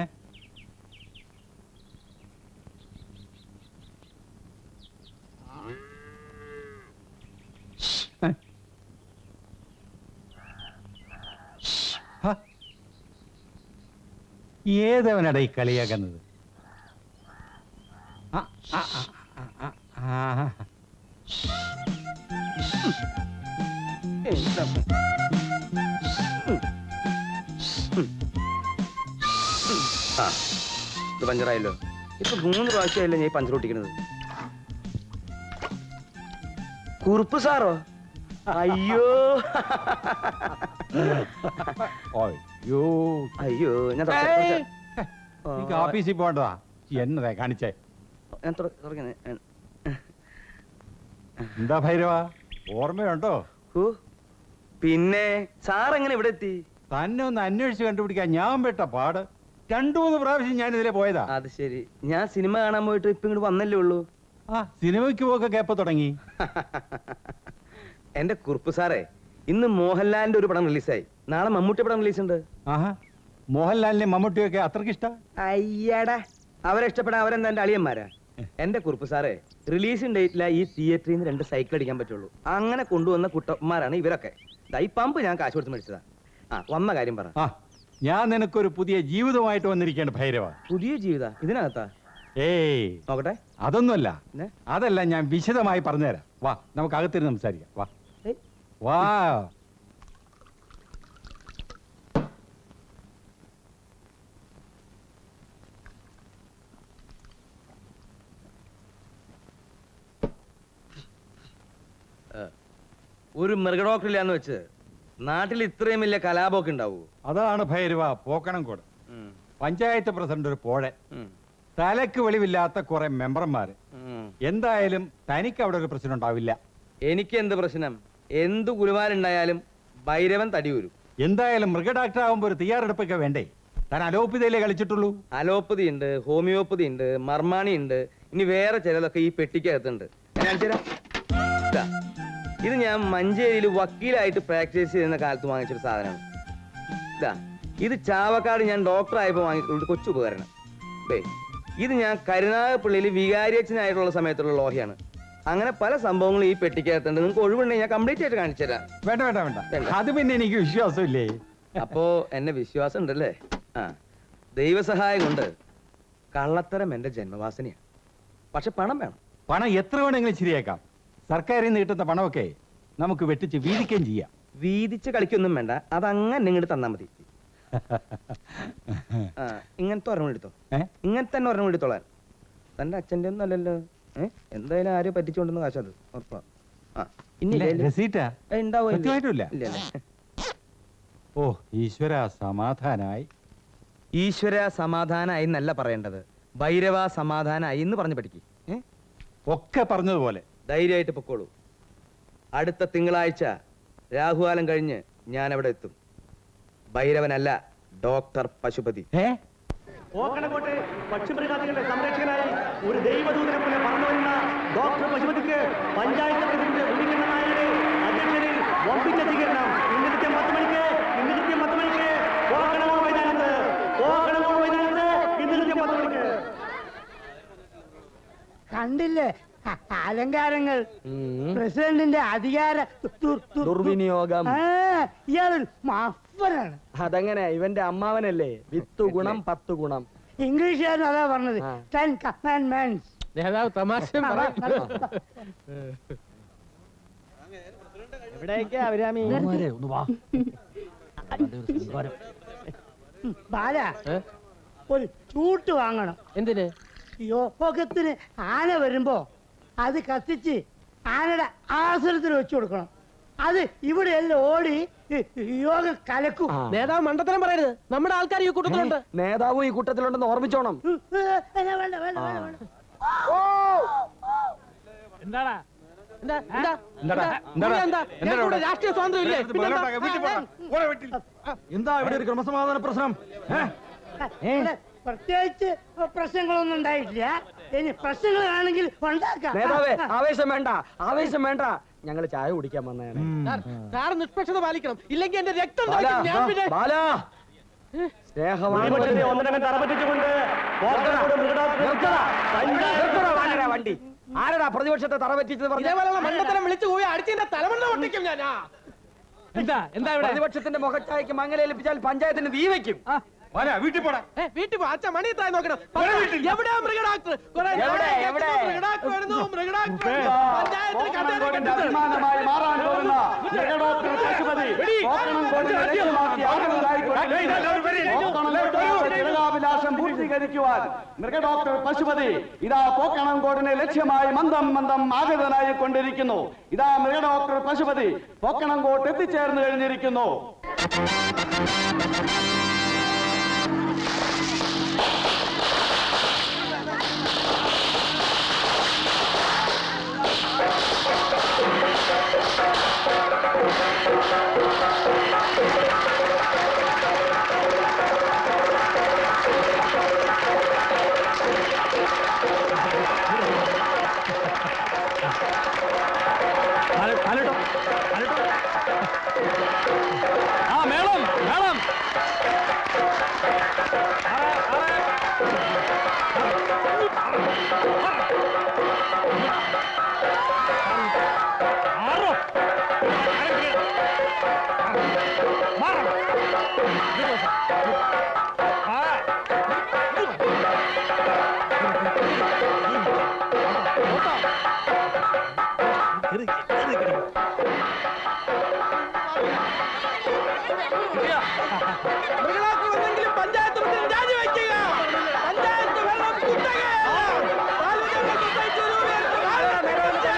ഏ? ഹ? ഏതവനടാ ഈ കളിയാക്കുന്നത് ആ, ആ, ആ, ആ, ആ, ആ. എന്താ? ആ ഇത് പഞ്ചറായല്ലോ ഇപ്പൊ മൂന്ന് പ്രാവശ്യമല്ലേ ഞാൻ ഈ പഞ്ചർ ഒട്ടിക്കണത് കുറുപ്പ് സാറോ അയ്യോ അയ്യോ അയ്യോ ഞാൻ ഏയ്. തുടക്കം- നീ ഓഫീസിൽ പോണ്ടതാ എന്നതാ കാണിച്ചേ ഞാൻ തുട- തുടങ്ങുന്നെ. ഞാൻ- എന്താ ഭൈരവ ഓർമ്മയുണ്ടോ പിന്നെ സാർ എങ്ങനെ ഇവിടെ എത്തി തന്നെ ഒന്ന് അന്വേഷിച്ച് കണ്ടുപിടിക്കാൻ ഞാൻ പെട്ട പാട് രണ്ടു മൂന്ന് പ്രാവശ്യം ഞാൻ ഇതിലെ പോയതാ അത് ശരി ഞാൻ സിനിമ കാണാൻ പോയിട്ട് ഇപ്പൊ ഇങ്ങോട്ട് വന്നല്ലേ ഉള്ളൂ ആ സിനിമയ്ക്ക് പോക്കെ കേപ്പ തുടങ്ങി എന്റെ കുറുപ്പ് സാറേ ഇന്ന് മോഹൻലാലിന്റെ ഒരു പടം റിലീസായി നാളെ മമ്മൂട്ടി പടം റിലീസ് ഉണ്ട് ആഹാ മോഹൻലാലിനെ മമ്മൂട്ടിയൊക്കെ അത്രക്ക് ഇഷ്ട അയ്യടാ അവരെ ഇഷ്ടപ്പെടാൻ അവരെന്താ എന്റെ അളിയന്മാരാ എന്റെ കുറുപ്പ് സാറേ റിലീസിംഗ് ഡേറ്റില ഈ തിയേറ്ററിൽ നിന്ന് രണ്ട് സൈക്കിൾ അടിക്കാൻ പറ്റുള്ളൂ അങ്ങനെ കൊണ്ടുവന്ന കുട്ടന്മാരാണ് ഇവരൊക്കെ ദാ ഈ പമ്പ് ഞാൻ കാശ് കൊടുത്ത് മേടിച്ചതാ ആ വന്ന കാര്യം പറ ആ ഞാൻ നിനക്കൊരു പുതിയ ജീവിതമായിട്ട് വന്നിരിക്കേണ്ട ഭൈരവ പുതിയ ജീവിത ഇതിനകത്താ ഏയ് നോക്കട്ടെ അതൊന്നുമല്ല പിന്നെ? അതല്ല ഞാൻ വിശദമായി പറഞ്ഞുതരാം വാ നമുക്ക് അകത്തിരുന്ന് സംസാരിക്കാം വാ ഏയ്. വാ ഒരു മൃഗഡോക്ടറില്ലാന്ന് വെച്ച് നാട്ടിൽ ഇത്രയും വലിയ കലാപമൊക്കെ ഉണ്ടാവൂ അതാണ് ഭൈരവ പോക്കണം കൂടെ ഉം. പഞ്ചായത്ത് പ്രസിഡന്റ് ഒരു പോഴെ ഉം. തലക്ക് വെളിവില്ലാത്ത കുറെ മെമ്പർമാര് ഉം. എന്തായാലും തനിക്ക് അവിടെ ഒരു പ്രശ്നം ഉണ്ടാവില്ല എനിക്ക് എന്ത് പ്രശ്നം എന്ത് കുലുമാരുണ്ടായാലും ഭൈരവൻ തടിയൂരും എന്തായാലും മൃഗ ഡാക്ടർ ആവുമ്പോ ഒരു തയ്യാറെടുപ്പൊക്കെ വേണ്ടേ താൻ അലോപ്പതിയിലേ കളിച്ചിട്ടുള്ളൂ അലോപ്പതി ഉണ്ട് ഹോമിയോപ്പതി ഉണ്ട് മർമാണി ഉണ്ട് ഇനി വേറെ ചിലതൊക്കെ ഈ പെട്ടിക്കകത്തുണ്ട് ഞാൻ കാണിച്ചു തരാം. ഇതാ. ഇത് ഞാൻ മഞ്ചേരിയിൽ വക്കീലായിട്ട് പ്രാക്ടീസ് ചെയ്യുന്ന കാലത്ത് വാങ്ങിച്ചൊരു സാധനമാണ് ഇതാ ഇത് ചാവക്കാട് ഞാൻ ഡോക്ടർ ആയപ്പോൾ വാങ്ങിയിട്ടുള്ള ഒരു കൊച്ചു ഉപകരണം ദേ ഇത് ഞാൻ കരുനാഗപ്പള്ളിയിൽ വികാരിയച്ഛനായിട്ടുള്ള സമയത്തുള്ള ലോഹയാണ് അങ്ങനെ പല സംഭവങ്ങളും ഈ പെട്ടിക്കകത്തുണ്ട് നിങ്ങൾക്ക് ഒഴിവുണ്ടെങ്കിൽ ഞാൻ കംപ്ലീറ്റ് ആയിട്ട് കാണിച്ചു തരാം വേണ്ട വേണ്ട വേണ്ട അത് പിന്നെ എനിക്ക് വിശ്വാസമില്ലേ അപ്പോ എന്നെ വിശ്വാസം ഉണ്ടല്ലേ ആ ദൈവസഹായം കൊണ്ട് കള്ളത്തരം എന്റെ ജന്മവാസനയാണ് പക്ഷെ പണം വേണം പണം എത്ര വേണമെങ്കിലും ശരിയാക്കാം സർക്കാരിൽ നിന്ന് കിട്ടുന്ന പണമൊക്കെ നമുക്ക് വെട്ടിച്ച് വീതിക്കുകയും ചെയ്യാം വീതിച്ച് കളിക്കൊന്നും വേണ്ട അതങ്ങനെ ഇങ്ങോട്ട് തന്നാ മതി ആ ഇങ്ങനത്തെ ഒരെണ്ണം എടുത്തോ ഇങ്ങനത്തെ തന്നെ ഒരെണ്ണം എടുത്തോളാൻ തന്റെ അച്ഛന്റെ ഒന്നും അല്ലല്ലോ ഏ എന്തായാലും ആരും പറ്റിച്ചുകൊണ്ടെന്ന് കാശത് ഉറപ്പാ ആ ഇനി ഇല്ല, രസീറ്റാ? സത്യമായിട്ടുമില്ല? ഇല്ല അല്ലേ ഓ ഈശ്വര സമാധാനായി ഈശ്വര സമാധാനായി എന്നല്ല പറയേണ്ടത് ഭൈരവ സമാധാനായി എന്ന് പറഞ്ഞു പഠിക്ക് ഏ? ഒക്കെ പറഞ്ഞതുപോലെ ധൈര്യമായിട്ട് പൊക്കോളൂ അടുത്ത തിങ്കളാഴ്ച രാഹുകാലം കഴിഞ്ഞ് ഞാൻ അവിടെ എത്തും ഭൈരവനല്ല ഡോക്ടർ പശുപതി ഓക്കണക്കോട്ടെ പക്ഷിമൃഗാദികളുടെ സംരക്ഷകനായി ഒരു ദൈവദൂതനെ പോലെ പറഞ്ഞു വരുന്ന ഡോക്ടർ പശുപതിക്ക് പഞ്ചായത്ത് പ്രസിഡന്റ് ഉണ്ണിക്കണ്ണൻ നായരുടെ അധ്യക്ഷതയിൽ വമ്പിച്ച സ്വീകരണം ഇന്ന് കൃത്യം പത്ത് മണിക്ക് ഇന്ന് കൃത്യം പത്ത് മണിക്ക് ഓക്കണമോ മൈതാനത്ത് ഓക്കണമോ മൈതാനത്ത് ഇന്ന് കൃത്യം പത്ത് മണിക്ക് കണ്ടില്ലേ അ- അലങ്കാരങ്ങൾ പ്രസിഡന്റിന്റെ അധികാര ദു- ദു- ദു- ദുർവിനിയോഗം ആ, ഇയാളൊരു മഫനാണ് അതങ്ങനെ ഇവന്റെ അമ്മാവനല്ലേ വിത്തു ഗുണം പത്ത് ഗുണം ഇംഗ്ലീഷുകാരൻ അതാ പറഞ്ഞത് ടെൻ കമാൻഡ്മെന്റ്സ് നേതാവ് തമാശ എവിടേക്കാ അഭിരാമി ബാല ഒരു ചൂട്ട് വാങ്ങണം എന്തിന് യോഗത്തിന് ആന വരുമ്പോ അത് കത്തിച്ച് ആനയുടെ ആസനത്തിൽ വെച്ചു കൊടുക്കണം അത് ഇവിടെ എല്ലാം ഓടി യോഗ കലക്കും നേതാവ് മണ്ടത്തരം പറയരുത് നമ്മുടെ ആൾക്കാർ ഈ കൂട്ടത്തിലുണ്ട് നേതാവും ഈ കൂട്ടത്തിലുണ്ടെന്ന് ഓർമ്മിച്ചോണം വേണ്ട വേണ്ട വേണ്ട വേണ്ട എന്താടാ എന്താ എന്താ എന്താടാ? എന്താ എന്താടാ? എന്താ എന്താടാ ഞങ്ങൾക്ക് ഇവിടെ ഇവിടെ? രാഷ്ട്രീയ സ്വാതന്ത്ര്യം ഇല്ലേ എടുത്ത് ബഹളമുണ്ടാക്കാൻ വീട്ടിൽ പോടാ. ഓടെ വീട്ടിൽ. എന്താ ഇവിടെ ഒരു ക്രമസമാധാന പ്രശ്നം ഇവിടെ പ്രത്യേകിച്ച് പ്രശ്നങ്ങളൊന്നും ഉണ്ടായിട്ടില്ല ഇനി പ്രശ്നങ്ങളാണെങ്കിൽ ഉണ്ടാക്കാം നേതാവേ ആവേശം വേണ്ട ആവേശം വേണ്ട ഞങ്ങൾ ചായ കുടിക്കാൻ വന്നതാണ് സാർ, സാർ നിഷ്പക്ഷത പാലിക്കണം ഇല്ലെങ്കിൽ എന്റെ രക്തം ബാലാ, തിളയ്ക്കും. ഞാൻ പിന്നെ ബാലാ. ഭൂരിപക്ഷത്തെ ഒന്നരങ്ങ് തറപറ്റിച്ചുകൊണ്ട് ഓക്കണക്കോട് മൃഗഡോക്ടർ നിർത്തടാ, വാനരാ വണ്ടി ആരടാ പ്രതിപക്ഷത്തെ തറപറ്റിച്ചത് പറഞ്ഞു ഇതേപോലുള്ള മണ്ടത്തരം വിളിച്ചു പോയി അടിച്ചതിന്റെ തലമണ്ണ പൊട്ടിക്കും ഞാൻ ആ. എന്താ എന്താ ഇവിടെ പ്രതിപക്ഷത്തിന്റെ മുഖച്ചായക്ക് മങ്ങലേൽപ്പിച്ചാൽ പഞ്ചായത്തിന് തീ വെക്കും വീട്ടിൽ പോടാ ഏ, വീട്ടിൽ പോ അച്ഛൻ മണി എത്താൻ നോക്കണം എവിടെയാ മൃഗഡോക്ടർ കുറെ എവിടെ, നാളായി എവിടെ? കേൾക്കുന്നു, മൃഗഡോക്ടർ വരുന്നു മൃഗഡോക്ടർ വരുന്നു. പഞ്ചായത്തിന് കഥ കോട്ടന്റെ അഭിമാനമായി മാറാൻ പോകുന്ന മൃഗഡോക്ടർ പശുപതി കോട്ടണംകോടിനെ ലക്ഷ്യമാക്കി ആഗ്രഹങ്ങളായിക്കൊണ്ടിരിക്കുന്നു. കോട്ടണംകോടിന്റെ ജനകാഭിലാഷം പൂർത്തീകരിക്കുവാൻ മൃഗഡോക്ടർ പശുപതി ഇതാ പോക്കണംകോടിനെ ലക്ഷ്യമായി മന്ദം മന്ദം ആഗതനായി കൊണ്ടിരിക്കുന്നു ഇതാ മൃഗഡോക്ടർ പശുപതി പോക്കണംകോട്ട് എത്തിച്ചേർന്ന് കഴിഞ്ഞിരിക്കുന്നു ആ മേളം മേളം മൃഗഡോക്ടർ വന്നെങ്കിലും പഞ്ചായത്ത് പ്രസിഡന്റ് രാജിവെക്കുക പഞ്ചായത്ത് വെള്ളം കുത്തക താലൂക്ക് സൊസൈറ്റി രൂപീകരിച്ച്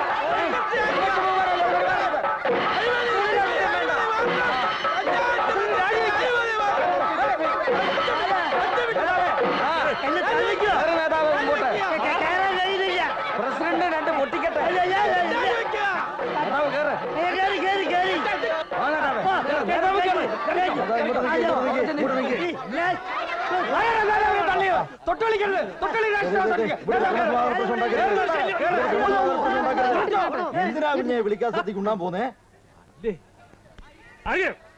എന്നെ തള്ളിക്കോ കേറാൻ കഴിയുന്നില്ല പ്രസിഡന്റ് രണ്ട് പൊട്ടിക്കട്ടെ അല്ല, അല്ല, അല്ല, ഇല്ല. നേതാവ് കേറ്. ഏ, കേറി കേറി കേറി വാ നേതാവേ. ആ, കേറ്, കേറി, നേതാവ് കേറി, കേറ്. കേറി. അയ്യോ, ഈ, ഞാൻ- വേറെ നേതാവിനെ തള്ളിയോ? തൊട്ട് വിളിക്കരുത്. തൊട്ട് വിളി രാഷ്ട്രീയ അവസാനിപ്പിക്കുക. നേതാവ് കേറ്. എന്തിനാ പിന്നെ വിളിക്കാൻ സദ്യക്ക് ഉണ്ണാൻ പോന്നേ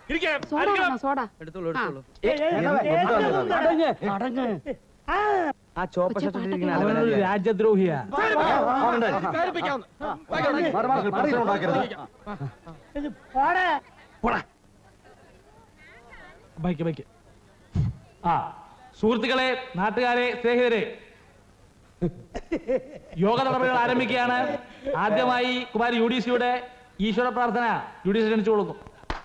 സോഡ വേണോ സോഡ എടുത്തോളൂ എടുത്തോളൂ ഏ, ഏ, എന്താ, ഏ, എന്താ, ഏ, എന്താ? അടങ്ങ്, അടങ്ങ്. ആ ആ ചോപ്പ ഷർട്ടിലിരിക്കുന്ന ആളെ അവനൊരു വരാൻ. രാജ്യദ്രോഹിയാ പോടാ ബൈക്ക് ബൈക്ക് ആ സുഹൃത്തുക്കളെ നാട്ടുകാരെ സ്നേഹിതരെ യോഗ നടപടികൾ ആരംഭിക്കുകയാണ് ആദ്യമായി കുമാരി യു ഡി സിയുടെ ഈശ്വര പ്രാർത്ഥന യു ഡി സി ക്ഷണിച്ചു കൊടുക്കും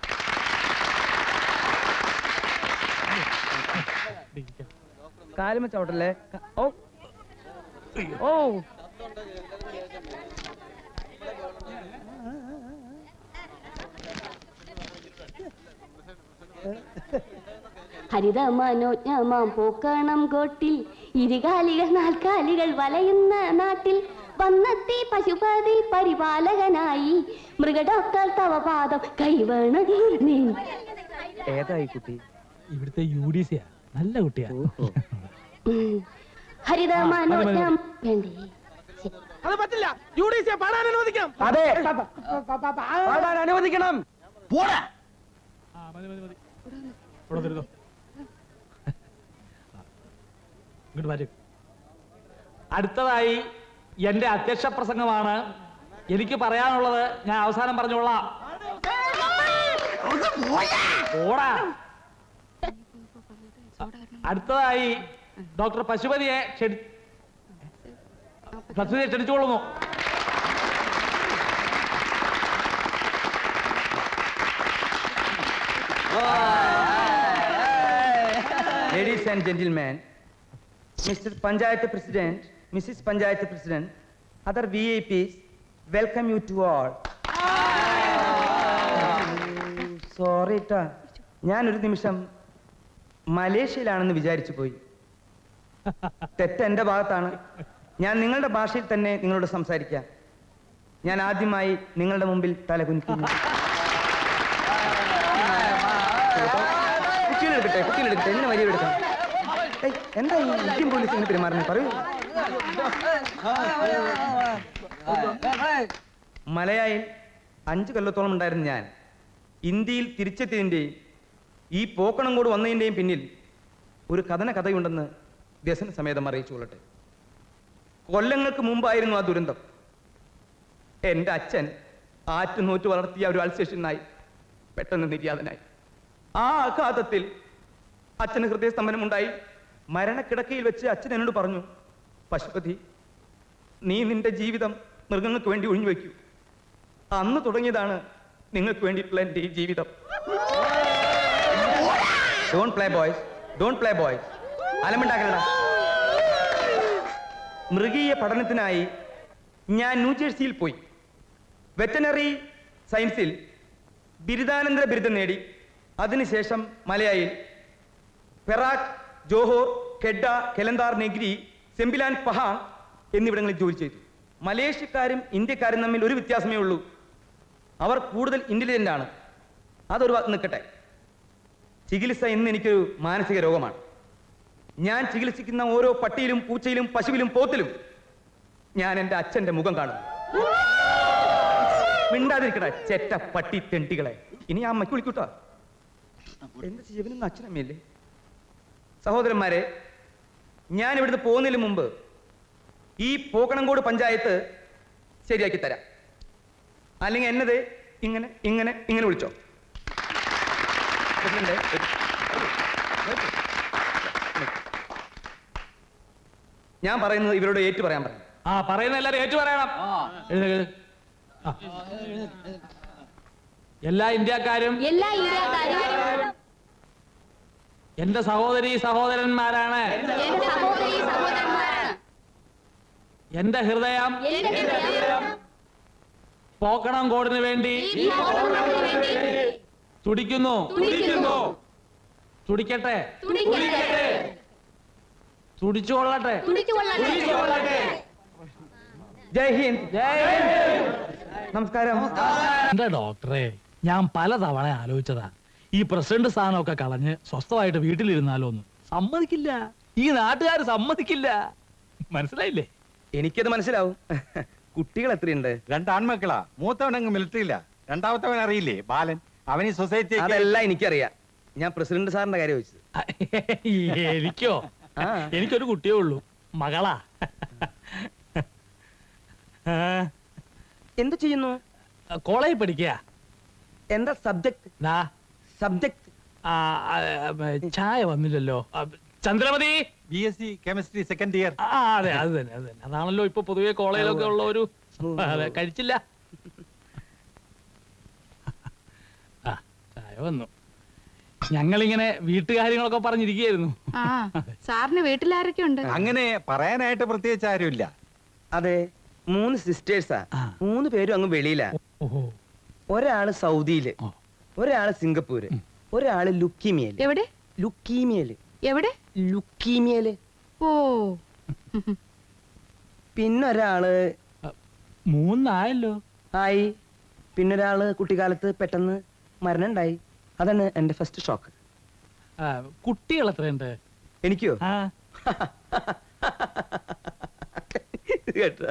കാലുമ ചവിട്ടല്ലേ ക- ഓ ഓ ഹരിത മനോജ്ഞമാം പൂക്കണം കോട്ടിൽ ഇരുകാലികൾ നാൽക്കാലികൾ വലയുന്ന നാട്ടിൽ വന്നെത്തി പശുപതി പരിപാലകനായി മൃഗഡോക്ടർ തവ പാദം കൈവേണ നീ ഏതായി കുട്ടി ഇവിടുത്തെ യു ഡി സിയാ നല്ല കുട്ടിയാ ഹരിത ആ, മതി, മതി, മനോജ്ഞം വേണ്ടേ അത് പറ്റില്ല യു ഡി സിയെ പാടാൻ അനുവദിക്കണം അതെ പാടാൻ അനുവദിക്കണം പോടാ മതി മതി മതി ഇവിടെ തരുന്നോ ഇങ്ങോട്ട് മാറ്റി അടുത്തതായി എന്റെ അധ്യക്ഷ പ്രസംഗമാണ് എനിക്ക് പറയാനുള്ളത് ഞാൻ അവസാനം പറഞ്ഞോളാം ഓടാ അടുത്തതായി ഡോക്ടർ പശുപതിയെ ക്ഷണി പശുപതിയെ ക്ഷണിച്ചുകൊള്ളുന്നു Ladies and gentlemen, Mr. Panchayat President, Mrs. Panchayat President, other VIPs, welcome you to all. Sorry ട്ടാ ഞാനൊരു നിമിഷം മലേഷ്യയിലാണെന്ന് വിചാരിച്ചു പോയി തെറ്റ് എന്റെ ഭാഗത്താണ് ഞാൻ നിങ്ങളുടെ ഭാഷയിൽ തന്നെ നിങ്ങളോട് സംസാരിക്കാം ഞാൻ ആദ്യമായി നിങ്ങളുടെ മുമ്പിൽ തല കുനിക്കുന്നു കുട്ടികളെടുക്കട്ടെ കുട്ടികളെടുക്കട്ടെ എന്നെ വലിയ എടുക്കാം ഏയ്, എന്താ ഈ ഇന്ത്യൻ പോലീസ് ഇങ്ങനെ പെരുമാറുന്നത് പറയൂ മലയായിൽ അഞ്ചു കൊല്ലത്തോളം ഉണ്ടായിരുന്ന ഞാൻ ഇന്ത്യയിൽ തിരിച്ചെത്തിയതിൻ്റെയും ഈ പോക്കണം കൂടെ വന്നതിൻ്റെയും പിന്നിൽ ഒരു കഥന കഥയുണ്ടെന്ന് വ്യസന സമേതം അറിയിച്ചു കൊള്ളട്ടെ കൊല്ലങ്ങൾക്ക് മുമ്പായിരുന്നു ആ ദുരന്തം എൻ്റെ അച്ഛൻ ആറ്റുനൂറ്റ് വളർത്തിയ ഒരു അൾസേഷനായി പെട്ടെന്ന് നിര്യാതനായി ആ ആഘാതത്തിൽ അച്ഛന് ഹൃദയസ്തംഭനമുണ്ടായി മരണക്കിടക്കയിൽ വെച്ച് അച്ഛൻ എന്നോട് പറഞ്ഞു പശുപതി നീ നിന്റെ ജീവിതം മൃഗങ്ങൾക്ക് വേണ്ടി ഒഴിഞ്ഞു വയ്ക്കൂ അന്ന് തുടങ്ങിയതാണ് നിങ്ങൾക്ക് വേണ്ടിയിട്ടുള്ള എൻ്റെ ഈ ജീവിതം don't play boys don't play boys അലമുണ്ടാക്കലടാ മൃഗീയ പഠനത്തിനായി ഞാൻ ന്യൂജേഴ്സിയിൽ പോയി വെറ്റനറി സയൻസിൽ ബിരുദാനന്തര ബിരുദം നേടി അതിനുശേഷം മലയായിൽ Perak Johor Kedah Kelantan Negeri Sembilan Pahang എന്നിവിടങ്ങളിൽ ജോലി ചെയ്തു മലേഷ്യക്കാരും ഇന്ത്യക്കാരും തമ്മിൽ ഒരു വ്യത്യാസമേ ഉള്ളൂ അവർ കൂടുതൽ ഇന്റലിജന്റ് ആണ് അതൊരു ഭാഗത്ത് നിൽക്കട്ടെ ചികിത്സ ഇന്ന് എനിക്കൊരു മാനസിക രോഗമാണ് ഞാൻ ചികിത്സിക്കുന്ന ഓരോ പട്ടിയിലും പൂച്ചയിലും പശുവിലും പോത്തിലും ഞാൻ എൻ്റെ അച്ഛൻ്റെ മുഖം കാണുന്നു മിണ്ടാതിരിക്കട്ടെ ചെറ്റ പട്ടി തെണ്ടികളെ ഇനി ആ അമ്മയ്ക്ക് വിളിക്കൂട്ടോ എന്താ ജീവനൊന്നും അച്ഛനമ്മയില്ലേ സഹോദരന്മാരെ ഞാൻ ഇവിടുന്ന് പോകുന്നതിന് മുമ്പ് ഈ പോക്കണംകോട് പഞ്ചായത്ത് ശരിയാക്കി തരാം അല്ലെങ്കിൽ എന്നത് ഇങ്ങനെ ഇങ്ങനെ ഇങ്ങനെ വിളിച്ചോ പ്രസിഡന്റ്, ഞാൻ പറയുന്നത് ഇവരോട് ഏറ്റു പറയാൻ പറഞ്ഞു ആ പറയുന്ന എല്ലാരും ഏറ്റു പറയണം എഴുന്നേക്ക്, എഴുന്നേക്ക്. ആ. എല്ലാ ഇന്ത്യക്കാരും എല്ലാ ഇന്ത്യക്കാരും എന്റെ സഹോദരി സഹോദരന്മാരാണ് എന്റെ സഹോദരി സഹോദരന്മാരാണ് എന്റെ ഹൃദയം എന്റെ ഹൃദയം പോക്കണം കോടിന് വേണ്ടി ഈ പോക്കണംകോടിന് വേണ്ടി തുടിക്കുന്നു തുടിക്കുന്നു. തുടിക്കട്ടെ തുടിക്കട്ടെ. തുടിച്ചുകൊള്ളട്ടെ തുടിച്ചുകൊള്ളട്ടെ. ജയ് ഹിന്ദ് നമസ്കാരം എന്റെ ഡോക്ടറെ ഞാൻ പലതവണ ആലോചിച്ചതാ ഈ പ്രസിഡന്റ് സ്ഥാനമൊക്കെ കളഞ്ഞ് സ്വസ്ഥമായിട്ട് വീട്ടിലിരുന്നാലോ എന്ന് സമ്മതിക്കില്ല ഈ നാട്ടുകാർ സമ്മതിക്കില്ല മനസ്സിലായില്ലേ എനിക്കത് മനസ്സിലാവും കുട്ടികൾ എത്രയുണ്ട് രണ്ടാൺമക്കളാ മൂത്തവനങ്ങ് മിലിറ്ററിയില്ല രണ്ടാമത്തവൻ അറിയില്ലേ ബാലൻ അവൻ ഈ സൊസൈറ്റി അതെല്ലാം എനിക്കറിയാം ഞാൻ പ്രസിഡന്റ് സാറിന്റെ കാര്യം ചോദിച്ചത് എനിക്കോ എനിക്കൊരു കുട്ടിയേ ഉള്ളൂ മകളാ എന്ത് ചെയ്യുന്നു കോളേജിൽ പഠിക്കുക എന്താ സബ്ജക്ട് സബ്ജക്ട് ചായ വന്നില്ലല്ലോ ആ, Chandramathi B S C chemistry second year ആ അതെ അത് തന്നെ അത് തന്നെ അതാണല്ലോ ഇപ്പൊ പൊതുവെ കോളേജിലൊക്കെ ഉള്ള ഒരു അതെ കഴിച്ചില്ല ആ ചായ വന്നു ഞങ്ങളിങ്ങനെ വീട്ടുകാര്യങ്ങളൊക്കെ പറഞ്ഞിരിക്കുകയായിരുന്നു ആ സാറിന് വീട്ടിലാരൊക്കെ ഉണ്ട് അങ്ങനെ പറയാനായിട്ട് പ്രത്യേകിച്ച് ആരുമില്ല അതെ മൂന്ന് സിസ്റ്റേഴ്സാ മൂന്ന് പേരും അങ്ങ് വെളിയിലാ ഒരാള് സൗദിയില് ഒരാള് സിംഗപ്പൂര് ഒരാള് ലുക്കീമിയല് എവിടെ ലുക്കീമിയല് എവിടെ ലുക്കീമിയല് ഓ പിന്നൊരാള് മൂന്നായല്ലോ ആയി പിന്നൊരാള് കുട്ടിക്കാലത്ത് പെട്ടെന്ന് മരണം ഉണ്ടായി അതാണ് എന്റെ ഫസ്റ്റ് ഷോക്ക് ആ, കുട്ടികൾ എത്രയുണ്ട് എനിക്കോ ആ കേട്ടോ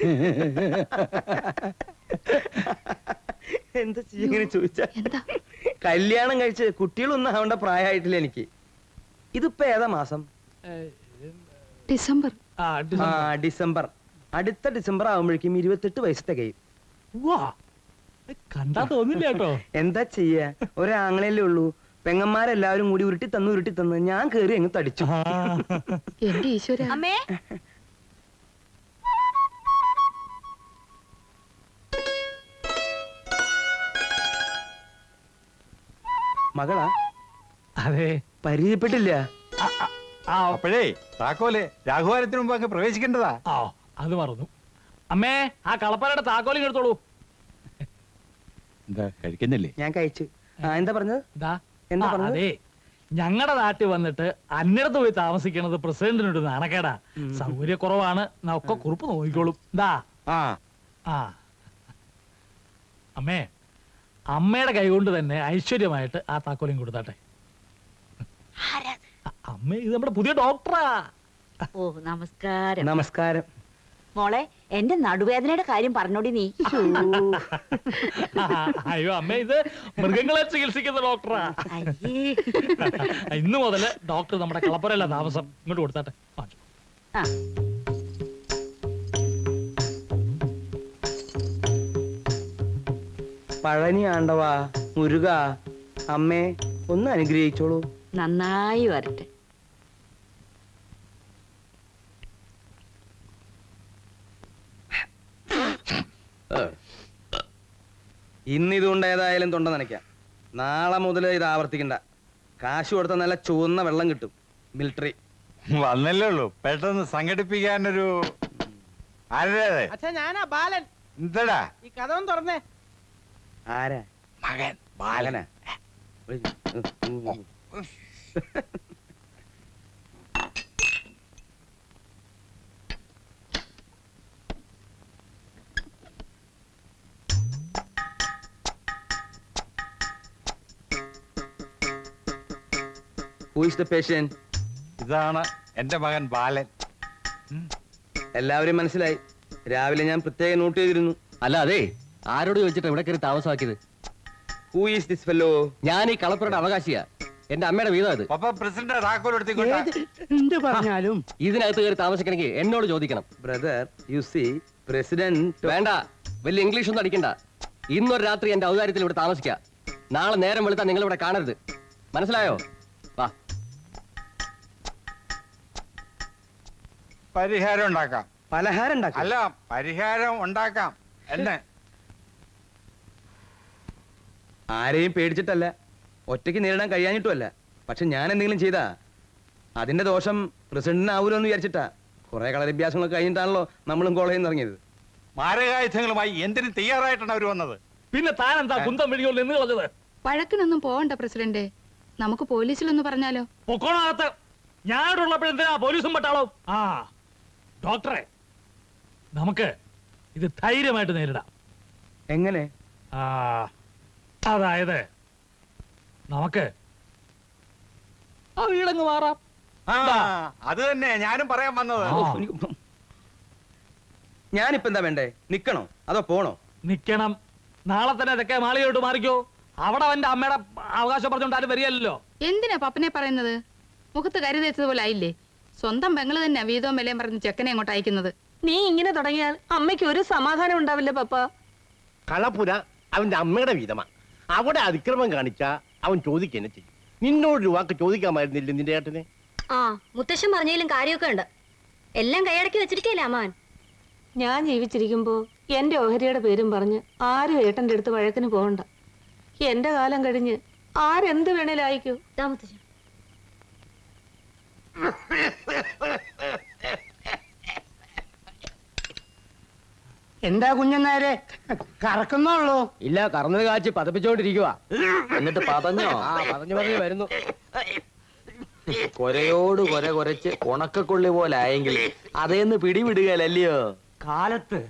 എന്താ ചെയ്യ ഇങ്ങനെ ചോദിച്ചാ കല്യാണം കഴിച്ച് കുട്ടികളൊന്നും ആവേണ്ട പ്രായമായിട്ടില്ല എനിക്ക് ഇതിപ്പോ ഏതാ മാസം ഡിസംബർ ആ ആ ഡിസംബർ അടുത്ത ഡിസംബർ ആവുമ്പോഴേക്കും ഇരുപത്തെട്ട് വയസ്സ് തികയും കണ്ടാ തോന്നില്ല കേട്ടോ എന്താ ചെയ്യാ ഒരാങ്ങളല്ലേ ഉള്ളൂ പെങ്ങന്മാരെല്ലാവരും കൂടി ഉരുട്ടി തന്നു ഉരുട്ടി തന്നു ഞാൻ കേറി അങ്ങ് തടിച്ചു എന്റെ ഈശ്വര അമ്മേ മകളാ അതെ പരിചയപ്പെട്ടില്ല അപ്പോഴേ താക്കോല് രാഘുവാരത്തിന് മുമ്പ് അങ്ങ് പ്രവേശിക്കേണ്ടതാ ആ അത് മറന്നു അമ്മേ ആ കളപ്പനയുടെ താക്കോലിങ് എടുത്തോളൂ എന്താ കഴിക്കുന്നില്ലേ ഞാൻ കഴിച്ചു ആ എന്താ പറഞ്ഞത് ഇതാ എന്താ ആ, പറഞ്ഞത്? അതെ ഞങ്ങളുടെ നാട്ടിൽ വന്നിട്ട് അന്നിടത്ത് പോയി താമസിക്കുന്നത് പ്രസിഡന്റിനൊരു നാണക്കേടാ സൗകര്യക്കുറവാണ് ഒക്കെ കുറിപ്പ് നോക്കിക്കോളും ഇതാ ആ ആ അമ്മേ അമ്മയുടെ കൈകൊണ്ട് തന്നെ ഐശ്വര്യമായിട്ട് ആ താക്കോലും കൊടുത്താട്ടെ അ- അമ്മേ ഇത് നമ്മുടെ പുതിയ ഡോക്ടറാ ഓ നമസ്കാരം നമസ്കാരം മോളെ എന്റെ നടുവേദനയുടെ കാര്യം പറഞ്ഞോടി നീ അയ്യോ അമ്മേ ഇത് മൃഗങ്ങളെ ചികിത്സിക്കുന്ന ഡോക്ടറാ ഇന്ന് മുതല് ഡോക്ടർ നമ്മുടെ കളപ്പുരല്ല താമസം ഇങ്ങോട്ട് കൊടുത്താട്ടെ ആ. ആ. പഴനി ആണ്ടവാ മുരുക അമ്മേ ഒന്ന് അനുഗ്രഹിച്ചോളൂ നന്നായി വരട്ടെ ഇന്ന് ഇതുകൊണ്ട് ഏതായാലും തൊണ്ട നനയ്ക്കാം നാളെ മുതൽ ഇത് ആവർത്തിക്കണ്ട കാശ് കൊടുത്ത നല്ല ചുവന്ന വെള്ളം കിട്ടും മിലിറ്ററി വന്നല്ലേ ഉള്ളൂ പെട്ടെന്ന് സംഘടിപ്പിക്കാനൊരു ആരുടെ അച്ഛാ ഞാനാ ബാലൻ എന്താടാ ഈ കഥ ഒന്ന് തുറന്നേ ആരാ മകൻ ബാലനാ Who is the patient? ഇതാണ് എന്റെ മകൻ ബാലൻ എല്ലാവരെയും മനസ്സിലായി രാവിലെ ഞാൻ പ്രത്യേകം നോട്ട് ചെയ്തിരുന്നു അല്ല അതെ ആരോട് ചോദിച്ചിട്ട് ഇവിടെ കയറി താമസമാക്കിയത് ഹൂ ഈസ് ദിസ് ഫെല്ലോ ഞാൻ ഈ കളപ്പുരയുടെ അവകാശിയാ എന്റെ അമ്മയുടെ വീതം ഇത് പപ്പ പ്രസിഡന്റ് താക്കോൽ എടുത്തിക്കോട്ടെ എന്ത് പറഞ്ഞാലും ഇതിനകത്ത് കയറി താമസിക്കണമെങ്കിൽ എന്നോട് ചോദിക്കണം ബ്രദർ യു സി പ്രസിഡന്റ് വേണ്ട വലിയ ഇംഗ്ലീഷ് ഒന്നും അടിക്കണ്ട ഇന്നൊരു രാത്രി എന്റെ ഔദാര്യത്തിൽ ഇവിടെ താമസിക്കുക നാളെ നേരം വെളുത്താൽ നിങ്ങൾ ഇവിടെ കാണരുത് മനസ്സിലായോ വാ പരിഹാരം ഉണ്ടാക്കാം പലഹാരം ഉണ്ടാക്കാം അല്ല പരിഹാരം ഉണ്ടാക്കാം എന്നെ ആരെയും പേടിച്ചിട്ടല്ല ഒറ്റയ്ക്ക് നേരിടാൻ കഴിയാഞ്ഞിട്ടുമല്ല പക്ഷെ ഞാൻ എന്തെങ്കിലും ചെയ്താ അതിന്റെ ദോഷം പ്രസിഡന്റിനാവൂലോ എന്ന് വിചാരിച്ചിട്ടാ കുറെ കളരഭ്യാസങ്ങളൊക്കെ കഴിഞ്ഞിട്ടാണല്ലോ നമ്മളും കോളേജിൽ നിന്ന് ഇറങ്ങിയത് മാരകായുധങ്ങളുമായി എന്തിനു തയ്യാറായിട്ടാണ് അവർ വന്നത് പിന്നെ താൻ എന്താ കുന്തം പിടികൊണ്ട് നിന്ന് കളഞ്ഞത് വഴക്കിനൊന്നും പോവണ്ട പ്രസിഡന്റ് നമുക്ക് പോലീസിലൊന്ന് പറഞ്ഞാലോ പൊക്കോണകത്ത് ഞാനുള്ളപ്പോഴെന്തിനാ പോലീസും പട്ടാളോ ആ ഡോക്ടറെ നമുക്ക് ഇത് ധൈര്യമായിട്ട് നേരിടാം എങ്ങനെ ആ അതായത് നമുക്ക് ആ വീടങ്ങ് മാറാം ആ അത് തന്നെ ഞാനും പറയാൻ വന്നത് ഞാനിപ്പോ എന്താ വേണ്ടേ നിക്കണോ അതോ പോണോ നിക്കണം നാളെ തന്നെ ഇതൊക്കെ മാളികയോട്ട് മാറിക്കോ അവിടെ അവന്റെ അമ്മയുടെ അവകാശം പറഞ്ഞുകൊണ്ട് ആരും വരികയല്ലോ എന്തിനാ പപ്പനെ പറയുന്നത് മുഖത്ത് കരി തേച്ചതുപോലെ ആയില്ലേ സ്വന്തം പെങ്ങള് തന്നെ വീതവും വിലയും പറഞ്ഞ് ചെക്കനെ അങ്ങോട്ട് അയക്കുന്നത് നീ ഇങ്ങനെ തുടങ്ങിയാൽ അമ്മയ്ക്ക് ഒരു സമാധാനം ഉണ്ടാവില്ല പപ്പ കളപ്പുര അവന്റെ അമ്മയുടെ വീതമാ അവിടെ അതിക്രമം കാണിച്ച അവൻ ചോദിക്കുക ചെയ്യും നിന്നോട് ഒരു വാക്ക് ചോദിക്കാമായിരുന്നില്ല നിന്റെ ഏട്ടനെ ആ മുത്തശ്ശൻ പറഞ്ഞതിലും കാര്യമൊക്കെ ഉണ്ട് എല്ലാം കൈയടക്കി വെച്ചിരിക്കല്ലേ അമ്മാൻ ഞാൻ ജീവിച്ചിരിക്കുമ്പോ എന്റെ ഓഹരിയുടെ പേരും പറഞ്ഞ് ആരും ഏട്ടന്റെ അടുത്ത് വഴക്കിന് പോകണ്ട എന്റെ കാലം കഴിഞ്ഞ് ആരെന്ത് വേണേലും അയക്കൂ എന്താ കുഞ്ഞനാരെ കറക്കുന്നുള്ളൂ ഇല്ല കറന്നത് കാച്ചി പതപ്പിച്ചോണ്ടിരിക്കുക എന്നിട്ട് പതഞ്ഞോ ആ പതഞ്ഞു പറഞ്ഞു വരുന്നു കൊരയോട് കൊര കൊരച്ച് ഉണക്കക്കൊള്ളി പോലെ ആയെങ്കിൽ അതേന്ന് പിടിവിടുകയല്ലയോ കാലത്ത്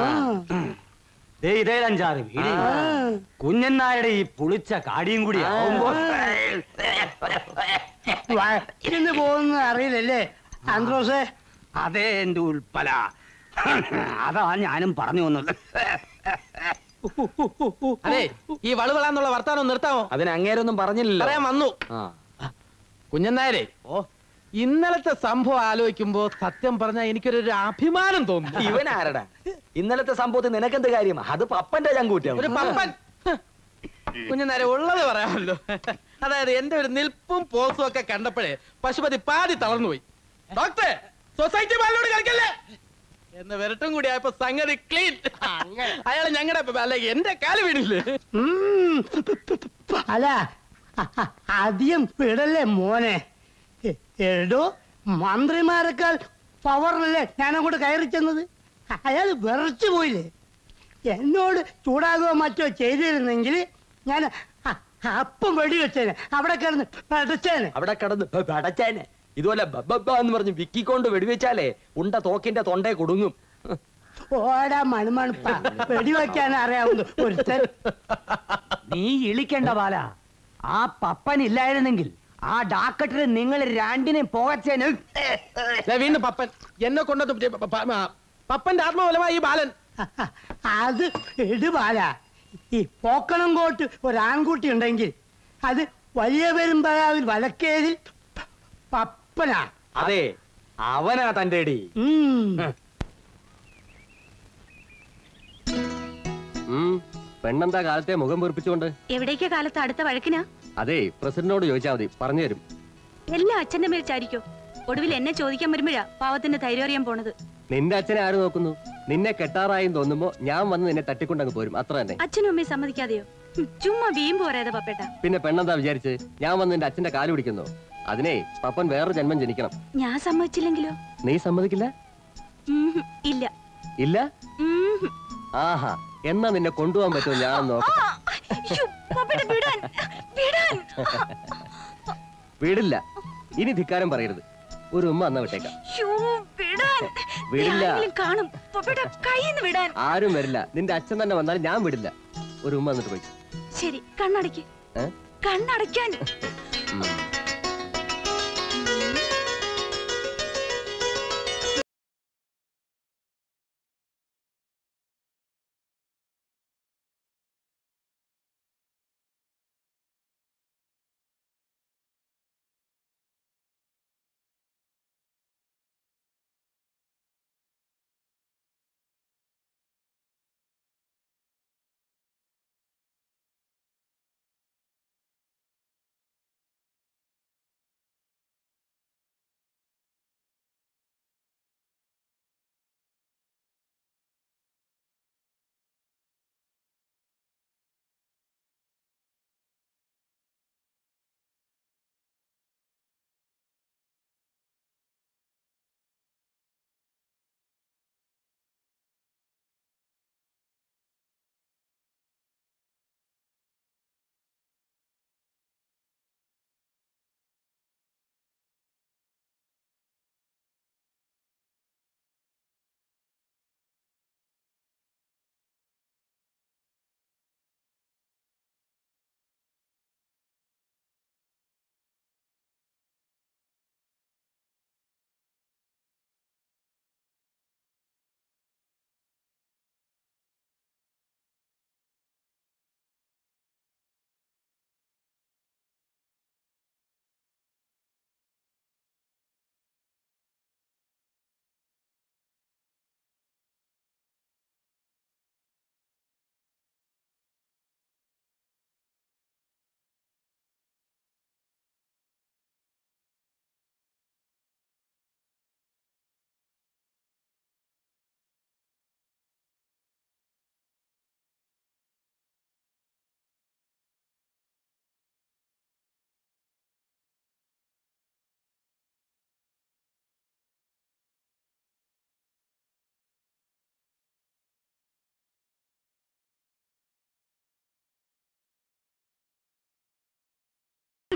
ദേ ഇതേ അഞ്ചാറ് വീട് കുഞ്ഞന്നാരുടെ ഈ പുളിച്ച കാടിയും കൂടി ആവുമ്പോ വഴക്കിന് പോകുന്ന അറിയില്ലല്ലേ ആന്ത്രോസേ അതേ എന്റെ ഉൽപ്പല അതാ ഞാനും പറഞ്ഞു വന്നത് അതെ ഈ വളവളാന്നുള്ള വർത്താനം നിർത്താമോ അതിന് അങ്ങേരൊന്നും പറഞ്ഞില്ലല്ലോ പറയാൻ വന്നു ആ കുഞ്ഞന്നായരെ ഓ ഇന്നലത്തെ സംഭവം ആലോചിക്കുമ്പോ സത്യം പറഞ്ഞാൽ എനിക്കൊരു ഒരു അഭിമാനം തോന്നുന്നു ഇവൻ ആരടാ ഇന്നലത്തെ സംഭവത്തിൽ നിനക്കെന്ത് കാര്യം അത് പപ്പന്റെ ചങ്കൂറ്റം ഒരു പപ്പൻ കുഞ്ഞനാരെ ഉള്ളത് പറയാമല്ലോ അതായത് എന്റെ ഒരു നിൽപ്പും പോസും ഒക്കെ കണ്ടപ്പോഴേ പശുപതി പാതി തളർന്നുപോയി ഡോക്ടറെ സൊസൈറ്റി ബാലിനോട് കളിക്കല്ലേ എന്ന് വിരട്ടും കൂടി ആയപ്പോ സംഗതി ക്ലീൻ അയാൾ ഞങ്ങളുടെ അല്ല എന്റെ കാല് വീണില്ലേ അല്ല അ- അ- അധികം വിടല്ലേ മോനെ എ- എടോ മന്ത്രിമാരെക്കാൾ പവറിലല്ലേ ഞാനങ്ങോട്ട് കയറി ചെന്നത് അയാൾ വിറച്ചു പോയില്ലേ എന്നോട് ചൂടാകുകയോ മറ്റോ ചെയ്തിരുന്നെങ്കിൽ ഞാൻ അ- അപ്പം വെടിവെച്ചേനെ അവിടെ കിടന്ന് അടച്ചേനെ അവിടെ കിടന്ന് പടച്ചേനെ ഇതുപോലെ ബബ്ബ എന്ന് പറഞ്ഞ് വിക്കിക്കൊണ്ട് വെടിവെച്ചാലേ ഉണ്ട തോക്കിന്റെ തൊണ്ടേ കൊടുങ്ങും ഓടാ മണുമണുപ്പ വെടിവെക്കാൻ അറിയാവുന്നു ഒരുത്തൻ നീ ഇളിക്കണ്ട ബാല ആ പപ്പൻ ഇല്ലായിരുന്നെങ്കിൽ ആ ഡാക്കറ്റിന് നിങ്ങൾ രണ്ടിനെയും പോകച്ചേന് ദേ വീണ്ടും പപ്പൻ എന്നെ കൊണ്ടത് പ- പ- ആ, പപ്പന്റെ ആത്മബലമായി ഈ ബാലൻ അത് ഇടുപാല ഈ പോക്കണം കോട്ട് ഒരു ആൺകുട്ടി ഉണ്ടെങ്കിൽ അത് വലിയ പെരുമ്പഴാവിൽ വലക്കേതിൽ പപ്പനാ അതെ അവനാ തന്റെ അടി ഉം, പെണ്ണെന്താ കാലത്തെ മുഖം വീർപ്പിച്ചുകൊണ്ട് എവിടേക്കാ കാലത്ത് അടുത്ത വഴക്കിനാ അതെ പ്രസിഡന്റിനോട് ചോദിച്ചാൽ മതി പറഞ്ഞു തരും എല്ലാം അച്ഛന്റെ മേൽ ചാരിക്കോ ഒടുവിൽ എന്നെ ചോദിക്കാൻ വരുമ്പോഴാ പാവത്തിന്റെ ധൈര്യം അറിയാൻ പോണത് നിന്റെ അച്ഛനെ ആര് നോക്കുന്നു നിന്നെ കെട്ടാറായും തോന്നുമ്പോ ഞാൻ വന്ന് നിന്നെ തട്ടിക്കൊണ്ടങ്ങ് പോരും അത്ര തന്നെ അച്ഛനും അമ്മയും സമ്മതിക്കാതെയോ ഹും, ചുമ്മാ വീമ്പ് പറയാതെ പപ്പേട്ട പിന്നെ പെണ്ണെന്താ വിചാരിച്ച് ഞാൻ വന്ന് നിന്റെ അച്ഛന്റെ കാല് പിടിക്കുന്നു അതിനെ പപ്പൻ വേറെ ജന്മം ജനിക്കണം ഞാൻ സമ്മതിച്ചില്ലെങ്കിലോ നീ സമ്മതിക്കില്ല ഉം ഹും, ഇല്ല ഇല്ല ഉം ഹും. ആഹാ എന്നാ നിന്നെ കൊണ്ടുപോകാൻ പറ്റുമോ ഞാൻ നോക്കാം ശ്ശോ, പപ്പേട്ട വിടാൻ വിടാൻ വീടില്ല ഇനി ധിക്കാരം പറയരുത് ഒരു ഉമ്മ അന്ന വിട്ടേക്കാം ശ്ശോ, വിടാൻ വിടില്ല. ആരെങ്കിലും കാണും പപ്പേട്ട കയ്യിന്ന് വിടാൻ ആരും വരില്ല നിന്റെ അച്ഛൻ തന്നെ വന്നാലും ഞാൻ വിടില്ല ഒരു ഉമ്മ എന്നിട്ട് പോയി ശരി കണ്ണടയ്ക്ക് ഏ? കണ്ണടയ്ക്കാൻ ഉം.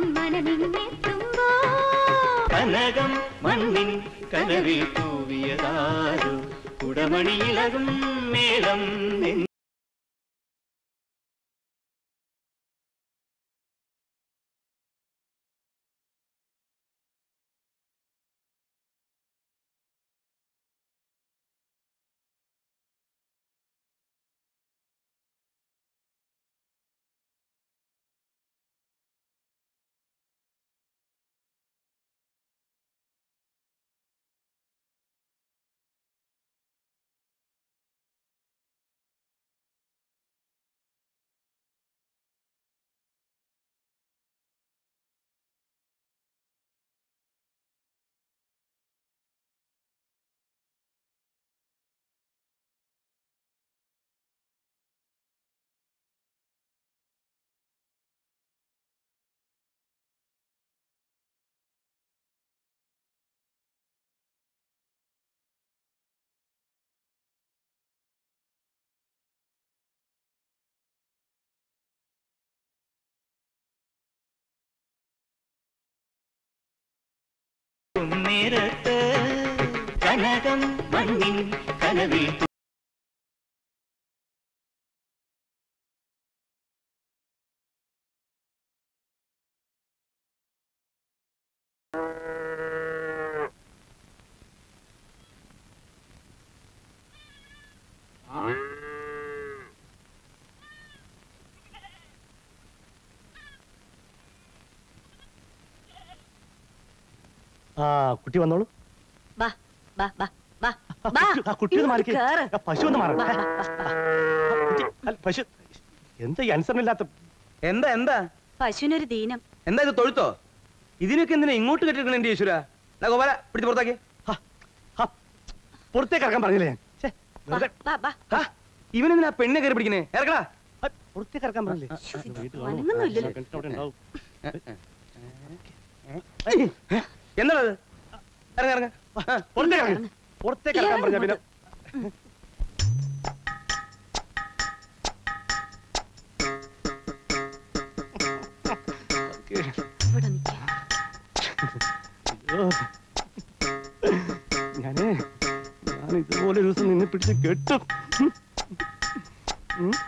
കനകം മണ്ണിൻ കനവിൽ തൂവിയതാരു കുടമണിയിലകും മേളം നിൻ നേരത്ത് കനകം മണ്ണിൻ കനവിൽ ആ കുട്ടി വന്നോളൂ വാ വാ വാ വാ വാ ആ, കുട്ടി ഒന്ന് മാറിക്ക്. ഇങ്ങോട്ട് കേറ്. ആ, പശു ഒന്ന് മാറ വാ, വാ, വാ. കുട്ടി, അല്ല, പശു എന്താ ഈ അനുസരണമില്ലാത്ത എന്താ എന്താ പശുവിനൊരു ദീനം എന്താ ഇത് തൊഴുത്തോ ഇതിനൊക്കെ എന്തിനാ ഇങ്ങോട്ട് കെട്ടിരിക്കണ എന്റെ ഈശ്വര ഗോപാല പിടിച്ച് പുറത്താക്കി പുറത്തേക്ക് ഇറക്കാൻ പറഞ്ഞില്ലേ ഞാൻ ഛെ, വെറുതെ വാ, വാ. ആ, ഇവനെന്തിനാ പെണ്ണെ കയറി പിടിക്കണേ ഇറക്കടാ പുറത്തേക്ക് ഇറക്കാൻ പറഞ്ഞില്ലേ അനങ്ങുന്നില്ലല്ലോ. അവിടെ ഉണ്ടാവും. എന്താണത് ഇറങ്ങ ഇറങ്ങ പുറത്തേക്ക് ഇറങ്ങ്. പുറത്തേക്ക് ഇറക്കാൻ പറഞ്ഞ പിന്നെ അയ്യോ. ഞാനേ ഞാൻ ഇതുപോലെ ഒരു ദിവസം നിന്നെ പിടിച്ച് കെട്ടും ഉം.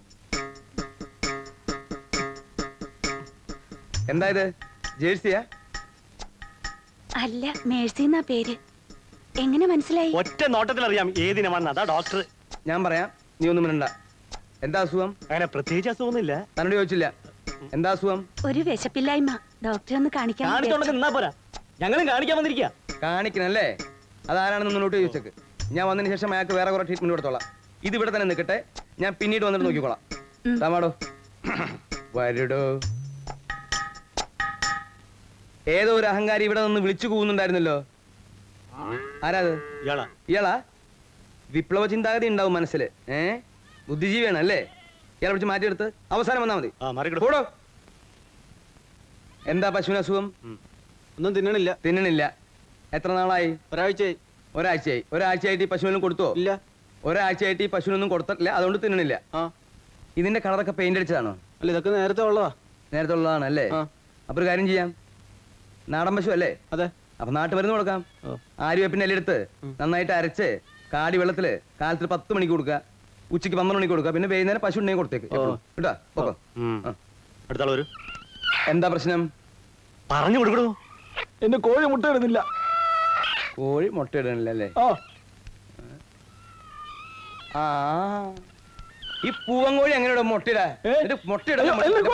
എന്താ ഇത് ജേഴ്സിയാ അല്ല മേഴ്സി എന്നാ പേര് എങ്ങനെ മനസ്സിലായി ഒറ്റ നോട്ടത്തിൽ അറിയാം ഏതിനമാണെന്ന് അതാ ഡോക്ടർ ഞാൻ പറയാം നീ ഒന്നും മിണ്ടണ്ട എന്താ അസുഖം അങ്ങനെ പ്രത്യേകിച്ച് അസുഖമൊന്നുമില്ല തന്നോട് ചോദിച്ചില്ല എന്താ അസുഖം ഒരു വിശപ്പില്ലായ്മ ഡോക്ടറെ ഒന്ന് കാണിക്കാൻ കാണിച്ചോണ്ടൊക്കെ നിന്നാ പോരാ ഞങ്ങളും കാണിക്കാൻ വന്നിരിക്കുക കാണിക്കണല്ലേ അതാരാണെന്ന് മുന്നോട്ട് ചോദിച്ചേക്ക് ഞാൻ വന്നതിന് ശേഷം അയാൾക്ക് വേറെ കുറെ ട്രീറ്റ്മെന്റ് കൊടുത്തോളാം ഇത് ഇവിടെ തന്നെ നിൽക്കട്ടെ ഞാൻ പിന്നീട് വന്നിട്ട് നോക്കിക്കോളാം താമാടോ വരടോ ഏതോ ഒരു അഹങ്കാരി ഇവിടെ നിന്ന് വിളിച്ചു കൂവുന്നുണ്ടായിരുന്നല്ലോ ആരാത് ഇയാളാ ഇയാളാ വിപ്ലവ ചിന്താഗതി ഉണ്ടാവും മനസ്സിൽ ഏ ബുദ്ധിജീവിയാണ് അല്ലേ ഇയാളെ പിടിച്ച് മാറ്റിയെടുത്ത് അവസാനം വന്നാ മതി കൂടോ എന്താ പശുവിന് അസുഖം ഒന്നും തിന്നണില്ല തിന്നണില്ല എത്ര നാളായി ഒരാഴ്ചയായി ഒരാഴ്ചയായി ഒരാഴ്ചയായിട്ട് ഈ പശുവിനും കൊടുത്തോ ഇല്ല ഒരാഴ്ചയായിട്ട് ഈ പശുവിനൊന്നും കൊടുത്തിട്ടില്ല അതുകൊണ്ട് തിന്നണില്ല ഇതിന്റെ കളറൊക്കെ പെയിന്റ് അടിച്ചതാണോ അല്ല ഇതൊക്കെ നേരത്തെ ഉള്ളതാ നേരത്തെ ഉള്ളതാണ് അല്ലേ അപ്പൊ ഒരു കാര്യം ചെയ്യാം നാടൻ പശു അല്ലേ അതെ അപ്പൊ നാട്ടുമരുന്ന് കൊടുക്കാം ആര്യവേപ്പിന്റെ ഇലയെടുത്ത് നന്നായിട്ട് അരച്ച് കാടി വെള്ളത്തില് കാലത്ത് പത്ത് മണിക്ക് കൊടുക്കുക ഉച്ചയ്ക്ക് പന്ത്രണ്ട് മണിക്ക് കൊടുക്കുക പിന്നെ വൈകുന്നേരം പശു ഉണ്ടെങ്കിൽ കൊടുത്തേക്ക് എപ്പോഴും. കേട്ടോ പോക്കോ അടുത്താൾ വരൂ എന്താ പ്രശ്നം പറഞ്ഞു കൊടുക്കണോ എന്റെ കോഴി മുട്ട ഇടുന്നില്ല കോഴി മുട്ട ഇടണില്ല അല്ലേ ആ ഈ പൂവൻ കോഴി എങ്ങനെയാ മുട്ടയിടാ എന്നിട്ട് മുട്ടയിടാ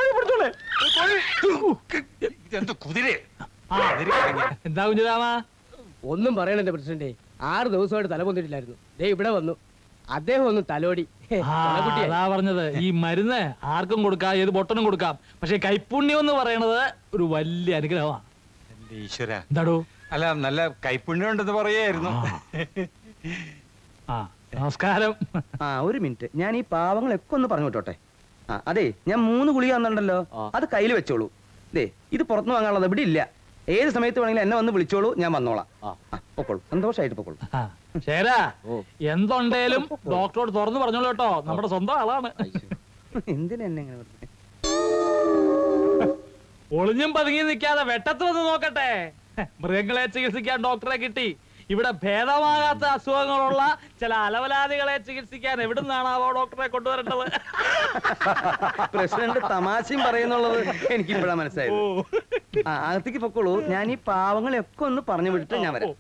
എന്താ കുഞ്ഞിരാമ ഒന്നും പറയണെന്റെ പ്രസിഡന്റ് ആറ് ദിവസമായിട്ട് തല പൊന്നിട്ടില്ലായിരുന്നു ദേ ഇവിടെ വന്നു അദ്ദേഹം ഒന്ന് തലോടി ആ, തലകുട്ടിയെ. അതാ പറഞ്ഞത് ഈ മരുന്ന് ആർക്കും കൊടുക്കാം ഏത് പൊട്ടനും കൊടുക്കാം പക്ഷെ കൈപ്പുണ്യം എന്ന് പറയണത് ഒരു വലിയ അനുഗ്രഹമാണ് എന്റെ ഈശ്വര എന്താടോ അല്ല നല്ല കൈപ്പുണ്യം ഉണ്ടെന്ന് പറയായിരുന്നു ആ നമസ്കാരം ആ ഒരു മിനിറ്റ് ഞാൻ ഈ പാവങ്ങളൊക്കെ ഒന്ന് പറഞ്ഞു വിട്ടോട്ടെ ആ അതെ ഞാൻ മൂന്ന് ഗുളിക തന്നിട്ടുണ്ടല്ലോ അത് കയ്യിൽ വെച്ചോളൂ ദേ ഇത് പുറത്തുനിന്ന് വാങ്ങാനുള്ളത് ഇവിടെ ഇല്ല ഏത് സമയത്ത് വേണമെങ്കിലും എന്നെ വന്ന് വിളിച്ചോളൂ ഞാൻ വന്നോളാം ആ പൊക്കോളൂ സന്തോഷമായിട്ട് പൊക്കോളൂ ആ, ശരാ എന്തുണ്ടേലും ഡോക്ടറോട് തുറന്നു പറഞ്ഞോളൂ കേട്ടോ നമ്മുടെ സ്വന്തം ആളാണ് എന്തിനാ എന്നെ ഇങ്ങനെ വെറുതെ? ഒളിഞ്ഞും പതുങ്ങി നിൽക്കാതെ വെട്ടത്ത് വന്ന് നോക്കട്ടെ മൃഗങ്ങളെ ചികിത്സിക്കാൻ ഡോക്ടറെ കിട്ടി ഇവിടെ ഭേദമാകാത്ത അസുഖങ്ങളുള്ള ചില അലവലാദികളെ ചികിത്സിക്കാൻ എവിടുന്നാണാവോ ഡോക്ടറെ കൊണ്ടുവരേണ്ടത് പ്രസിഡന്റ് തമാശയും പറയുന്നുള്ളത് എനിക്ക് ഇപ്പോഴാ മനസ്സിലായത് ആ, അകത്തേക്ക് പൊക്കോളൂ ഞാൻ ഈ പാവങ്ങളെയൊക്കെ ഒന്ന് പറഞ്ഞു വിട്ടിട്ട് ഞാൻ വരാം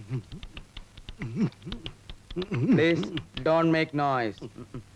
പ്ലീസ് ഡോണ്ട് മേക്ക് നോയ്സ്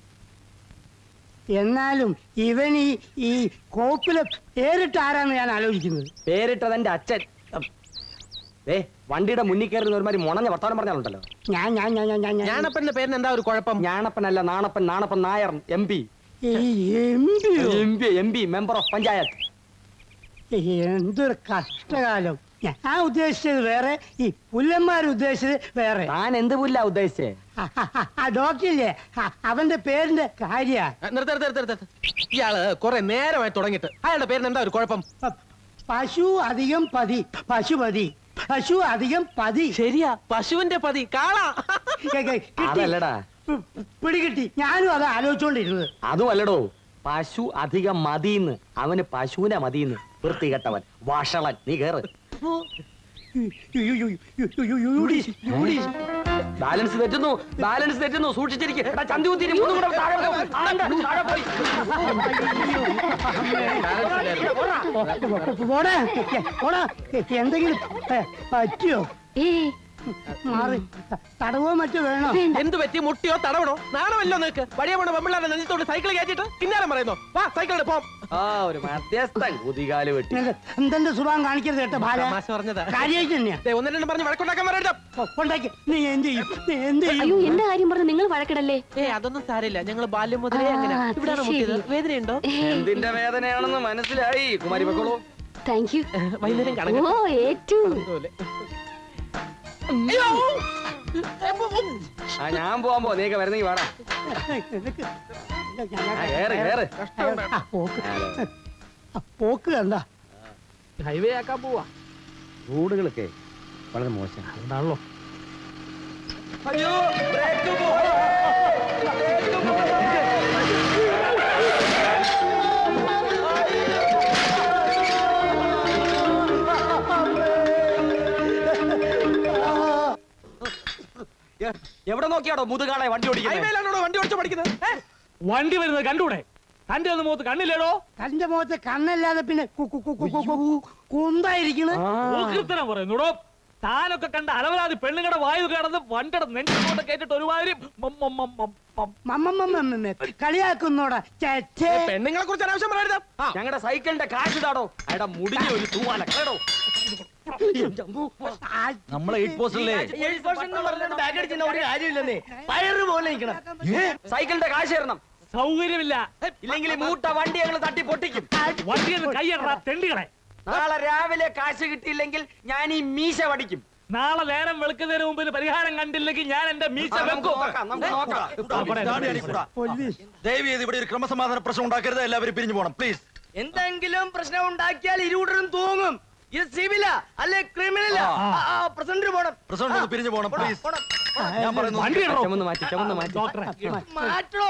എന്നാലും ഇവൻ ഈ ഈ കോപ്പിലെ പേരിട്ട് ആരാന്ന് ഞാൻ ആലോചിക്കുന്നത് പേരിട്ടത് എന്റെ അച്ഛൻ ഏ വണ്ടിയുടെ മുന്നിൽ കയറുന്ന ഒരുമാതിരി മുണഞ്ഞ വർത്താനം പറഞ്ഞാലുണ്ടല്ലോ ഞാൻ ഞാൻ ഞാൻ ഞാൻ ഞാൻ ഞാൻ ഞാണപ്പന്റെ പേരിന് എന്താ ഒരു കുഴപ്പം ഞാണപ്പനല്ല Nanappan Nanappan Nair M P M പിയോ? M P M P member of panchayat എന്തൊരു കഷ്ടകാലം ഞാൻ ഉദ്ദേശിച്ചത് വേറെ ഈ പുല്ലന്മാർ ഉദ്ദേശിച്ചത് വേറെ താൻ എന്ത് പുല്ല ഉദ്ദേശിച്ചേ ആ ഡോക്ടറില്ലേ ആ, അവന്റെ പേരിന്റെ കാര്യ നിർത്ത നിർത്ത നിർത്ത നിർത്ത. ഇയാള് കുറെ നേരമായി തുടങ്ങിയിട്ട് അയാളുടെ പേരിന് എന്താ ഒരു കുഴപ്പം പശു അധികം പതി പശുപതി പശു അധികം പതി ശരിയാ പശുവിന്റെ പതി കാള അതല്ലടാ പിടികിട്ടി ഞാനും അത് ആലോചിച്ചോണ്ടിരുന്നത് അതും അല്ലടോ പശു അധികം മതിന്ന് അവന് പശുവിനെ മതിന്ന് വൃത്തികെട്ടവൻ വഷളൻ നീ കേറ് ബാലൻസ് തെറ്റുന്നു ബാലൻസ് തെറ്റുന്നു സൂക്ഷിച്ചിരിക്കും ചന്തി കുത്തിരി മൂന്നും കൂടെ താഴെ പോ. ആണ്ട, താഴെ പോയി. പോടാ പോടാ എന്തെങ്കിലും ഏ, പറ്റിയോ മാറി തടവോ മറ്റോ വേണോ എന്ത് പറ്റി മുട്ടിയോ തടവണോ നാണമല്ലോ നിനക്ക് വഴിയ പോണ വെമ്പിള്ളാരെ നെഞ്ചത്തോട് സൈക്കിൾ കയറ്റിട്ട് കിന്നാരം പറയുന്നു വാ സൈക്കിളിൽ പോം ആ ഒരു മധ്യസ്ഥൻ കുതികാല് വെട്ടി എന്തെന്റെ സുഖം കാണിക്കരുത് കേട്ടോ ബാല തമാശ പറഞ്ഞതാ. കാര്യമായിട്ട് തന്നെയാ ദേ, ഒന്ന് രണ്ടും പറഞ്ഞ് വഴക്കുണ്ടാക്കാൻ പറയരുത് ഉണ്ടാക്കി നീ എന്ത് ചെയ്യും നീ എന്ത് അയ്യോ ചെയ്യും എന്റെ കാര്യം പറഞ്ഞ് നിങ്ങൾ വഴക്കിടല്ലേ ഏ അതൊന്നും സാരില്ല ഞങ്ങൾ ബാല്യം മുതലേ ആ, അങ്ങനെ അത് ഇവിടാണ് ശരി. മുട്ടിയത് വേദനയുണ്ടോ എന്തിന്റെ വേദനയാണെന്ന് മനസ്സിലായി കുമാരി മക്കളോ താങ്ക് യു വൈകുന്നേരം കാണാം ഓ ഏറ്റു ആ ഞാൻ പോവാൻ പോ നീക്ക വരുന്നെങ്കി വേടാ ആ, കേറ് കേറ് ആ, പോക്ക് ആ, പോക്ക് കണ്ട ഹൈവേ ആക്കാൻ പോവാ റോഡുകളൊക്കെ വളരെ മോശം അതുകൊണ്ടാണല്ലോ അയ്യോ ബ്രേക്ക് എവിടെ നോക്കിയാടോ മുതുകാളെ വണ്ടി ഓടിക്കുന്നത് ഹൈവേയിലാണോ വണ്ടി ഓടിച്ചു പഠിക്കുന്നത് ഏ? വണ്ടി വരുന്നത് കണ്ടൂടെ തന്റെ ഒന്ന് മുഖത്ത് കണ്ണില്ലേടോ തന്റെ മുഖത്ത് കണ്ണല്ലാതെ പിന്നെ കു- കു- കു- കു- കു- കു- കുന്തായിരിക്കണ് ഓകൃത്തരം പറയുന്നുടോ താനൊക്കെ കണ്ട അലവലാതി പെണ്ണുങ്ങളുടെ വായു കിടന്ന് വണ്ടിയുടെ നെഞ്ചോട്ട് കേട്ടിട്ട് ഒരുമാതിരി മം മം മം മം മം. മമ്മമ്മമ്മ കളിയാക്കുന്നോടാ ചേച്ചേ പെണ്ണുങ്ങളെ കുറിച്ച് അനാവശ്യം പറയരുത് ആ, ഞങ്ങളുടെ സൈക്കിളിന്റെ കാശ് താടോ അയാളുടെ മുടിഞ്ഞ ഒരു തൂവാല കേടോ നമ്മളെ എയ്റ്റ് പോസ്റ്റല്ലേ പയറ് പോലെ നിൽക്കണം സൈക്കിളിന്റെ കാശ് തരണം സൗകര്യമില്ല ഇല്ലെങ്കിൽ ഈ മൂട്ട വണ്ടി ഞങ്ങൾ തട്ടി പൊട്ടിക്കും വണ്ടിയിൽ കൈയ്യടാ തെണ്ടികളെ നാളെ രാവിലെ കാശ് കിട്ടിയില്ലെങ്കിൽ ഞാൻ ഈ മീശ വടിക്കും നാളെ നേരം വെളുക്കുന്നതിന് മുമ്പിൽ പരിഹാരം കണ്ടില്ലെങ്കിൽ ഞാൻ എന്റെ മീശ ആ, നമുക്ക് വെക്കും നോക്കാം, നമുക്ക് നോക്കാം. ദയവ് ചെയ്ത് ഇവിടെ ഒരു ക്രമസമാധാന പ്രശ്നം ഉണ്ടാക്കരുത് എല്ലാവരും പിരിഞ്ഞു പോകണം പ്ലീസ് എന്തെങ്കിലും പ്രശ്നം ഉണ്ടാക്കിയാൽ ഇരുകൂട്ടരും തൂങ്ങും ഇത് സിവിലാ അല്ലെ ക്രിമിനലാ പ്രസിഡന്റ് പോണം പ്രസിഡന്റ് ഒന്ന് പിരിഞ്ഞു പോകണം പ്ലീസ് ഞാൻ പറയുന്നു വണ്ടി ഇടണോ? ചുമന്ന് മാറ്റി ചുമന്ന് മാറ്റി ഡോക്ടറെ മാറ്റോ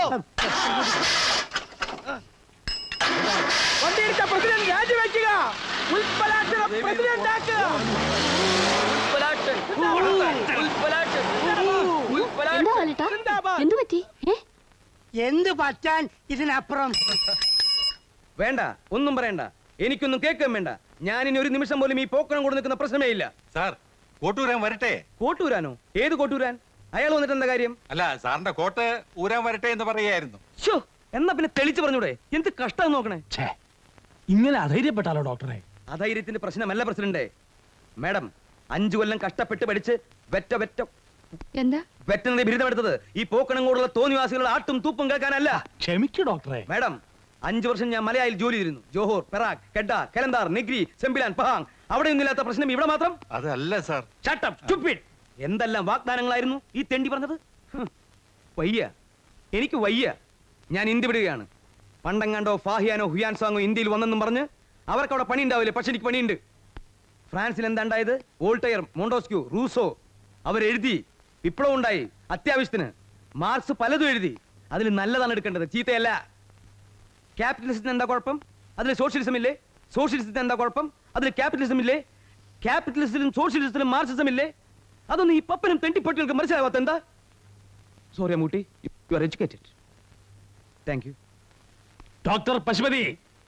വണ്ടി എടുത്ത പ്രസിഡന്റ് രാജിവെക്കുക ഉൽപ്പലാക്ഷണം പ്രസിഡന്റ് ആക്കുക ഉൽപ്പലാക്ഷൻ ഉൽപ്പലാക്ഷൻ എന്താ ലാലേട്ടാ എന്തു പറ്റി ഏ എന്ത് പറ്റാൻ ഇതിനപ്പുറം വേണ്ട ഒന്നും പറയണ്ട എനിക്കൊന്നും കേൾക്കാൻ വേണ്ട ഞാൻ ഇനി ഒരു നിമിഷം പോലും ഈ പോക്കണം കൊണ്ട് നിൽക്കുന്ന പ്രശ്നമേ ഇല്ല സാർ കോട്ടൂരാൻ വരട്ടെ കോട്ടൂരാനോ ഏത് കോട്ടൂരാൻ അയാൾ വന്നിട്ട് എന്താ കാര്യം അല്ല സാറിന്റെ കോട്ട് ഊരാൻ വരട്ടെ എന്ന് പറയായിരുന്നു ഷോ എന്നാ പിന്നെ തെളിച്ചു പറഞ്ഞൂടെ എന്ത് കഷ്ടം നോക്കണേ ഇങ്ങനെ അധൈര്യപ്പെട്ടാലോ ഡോക്ടറെ അധൈര്യത്തിന്റെ പ്രശ്നമല്ല പ്രസിഡന്റ് മാഡം അഞ്ചു കൊല്ലം കഷ്ടപ്പെട്ട് പഠിച്ച് വെറ്റ വെറ്റ എന്താ വെറ്റനറി ബിരുദമെടുത്തത് ഈ പോക്കണങ്കോടുള്ള തോന്നിവാസികളുടെ ആട്ടും തൂപ്പും കേൾക്കാനല്ല ക്ഷമിക്കൂ ഡോക്ടറെ മാഡം അഞ്ചു വർഷം ഞാൻ മലയാളിൽ ജോലി ചെയ്തിരുന്നു ജോഹോർ പെറാഗ് കെഡ കലന്താർ നെഗ്രി സെമ്പിലാൻ പഹാങ് അവിടെ ഒന്നുമില്ലാത്ത പ്രശ്നം ഇവിടെ മാത്രം അതല്ല സാർ ഷട്ടപ്പ് സ്റ്റുപ്പിഡ് എന്തെല്ലാം വാഗ്ദാനങ്ങളായിരുന്നു ഈ തെണ്ടി പറഞ്ഞത് ഹും. വയ്യ എനിക്ക് വയ്യ ഞാൻ ഇന്ത്യ വിടുകയാണ് പണ്ടെങ്ങാണ്ടോ ഫാഹിയാനോ ഹുയാൻ സാങ്ങോ ഇന്ത്യയിൽ വന്നെന്നും പറഞ്ഞ് അവർക്ക് അവിടെ പണി ഉണ്ടാവില്ല പക്ഷെ എനിക്ക് പണിയുണ്ട് ഫ്രാൻസിൽ എന്താ ഉണ്ടായത് വോൾട്ടയർ മോണ്ടോസ്ക്യൂ റൂസോ അവരെഴുതി വിപ്ലവം ഉണ്ടായി അത്യാവശ്യത്തിന് മാർക്സ് പലതും എഴുതി അതിൽ നല്ലതാണ് എടുക്കേണ്ടത് ചീത്തയല്ല ക്യാപിറ്റലിസത്തിന് എന്താ കുഴപ്പം അതിൽ സോഷ്യലിസം ഇല്ലേ സോഷ്യലിസത്തിന് എന്താ കുഴപ്പം അതിൽ ക്യാപിറ്റലിസം ഇല്ലേ ക്യാപിറ്റലിസത്തിലും സോഷ്യലിസത്തിലും മാർക്സിസം ഇല്ലേ അതൊന്നും ഈ പപ്പനും തെണ്ടിപ്പട്ടികൾക്ക് മനസ്സിലാവാത്ത എന്താ sorry Ammootty you are educated thank you doctor Pasupathi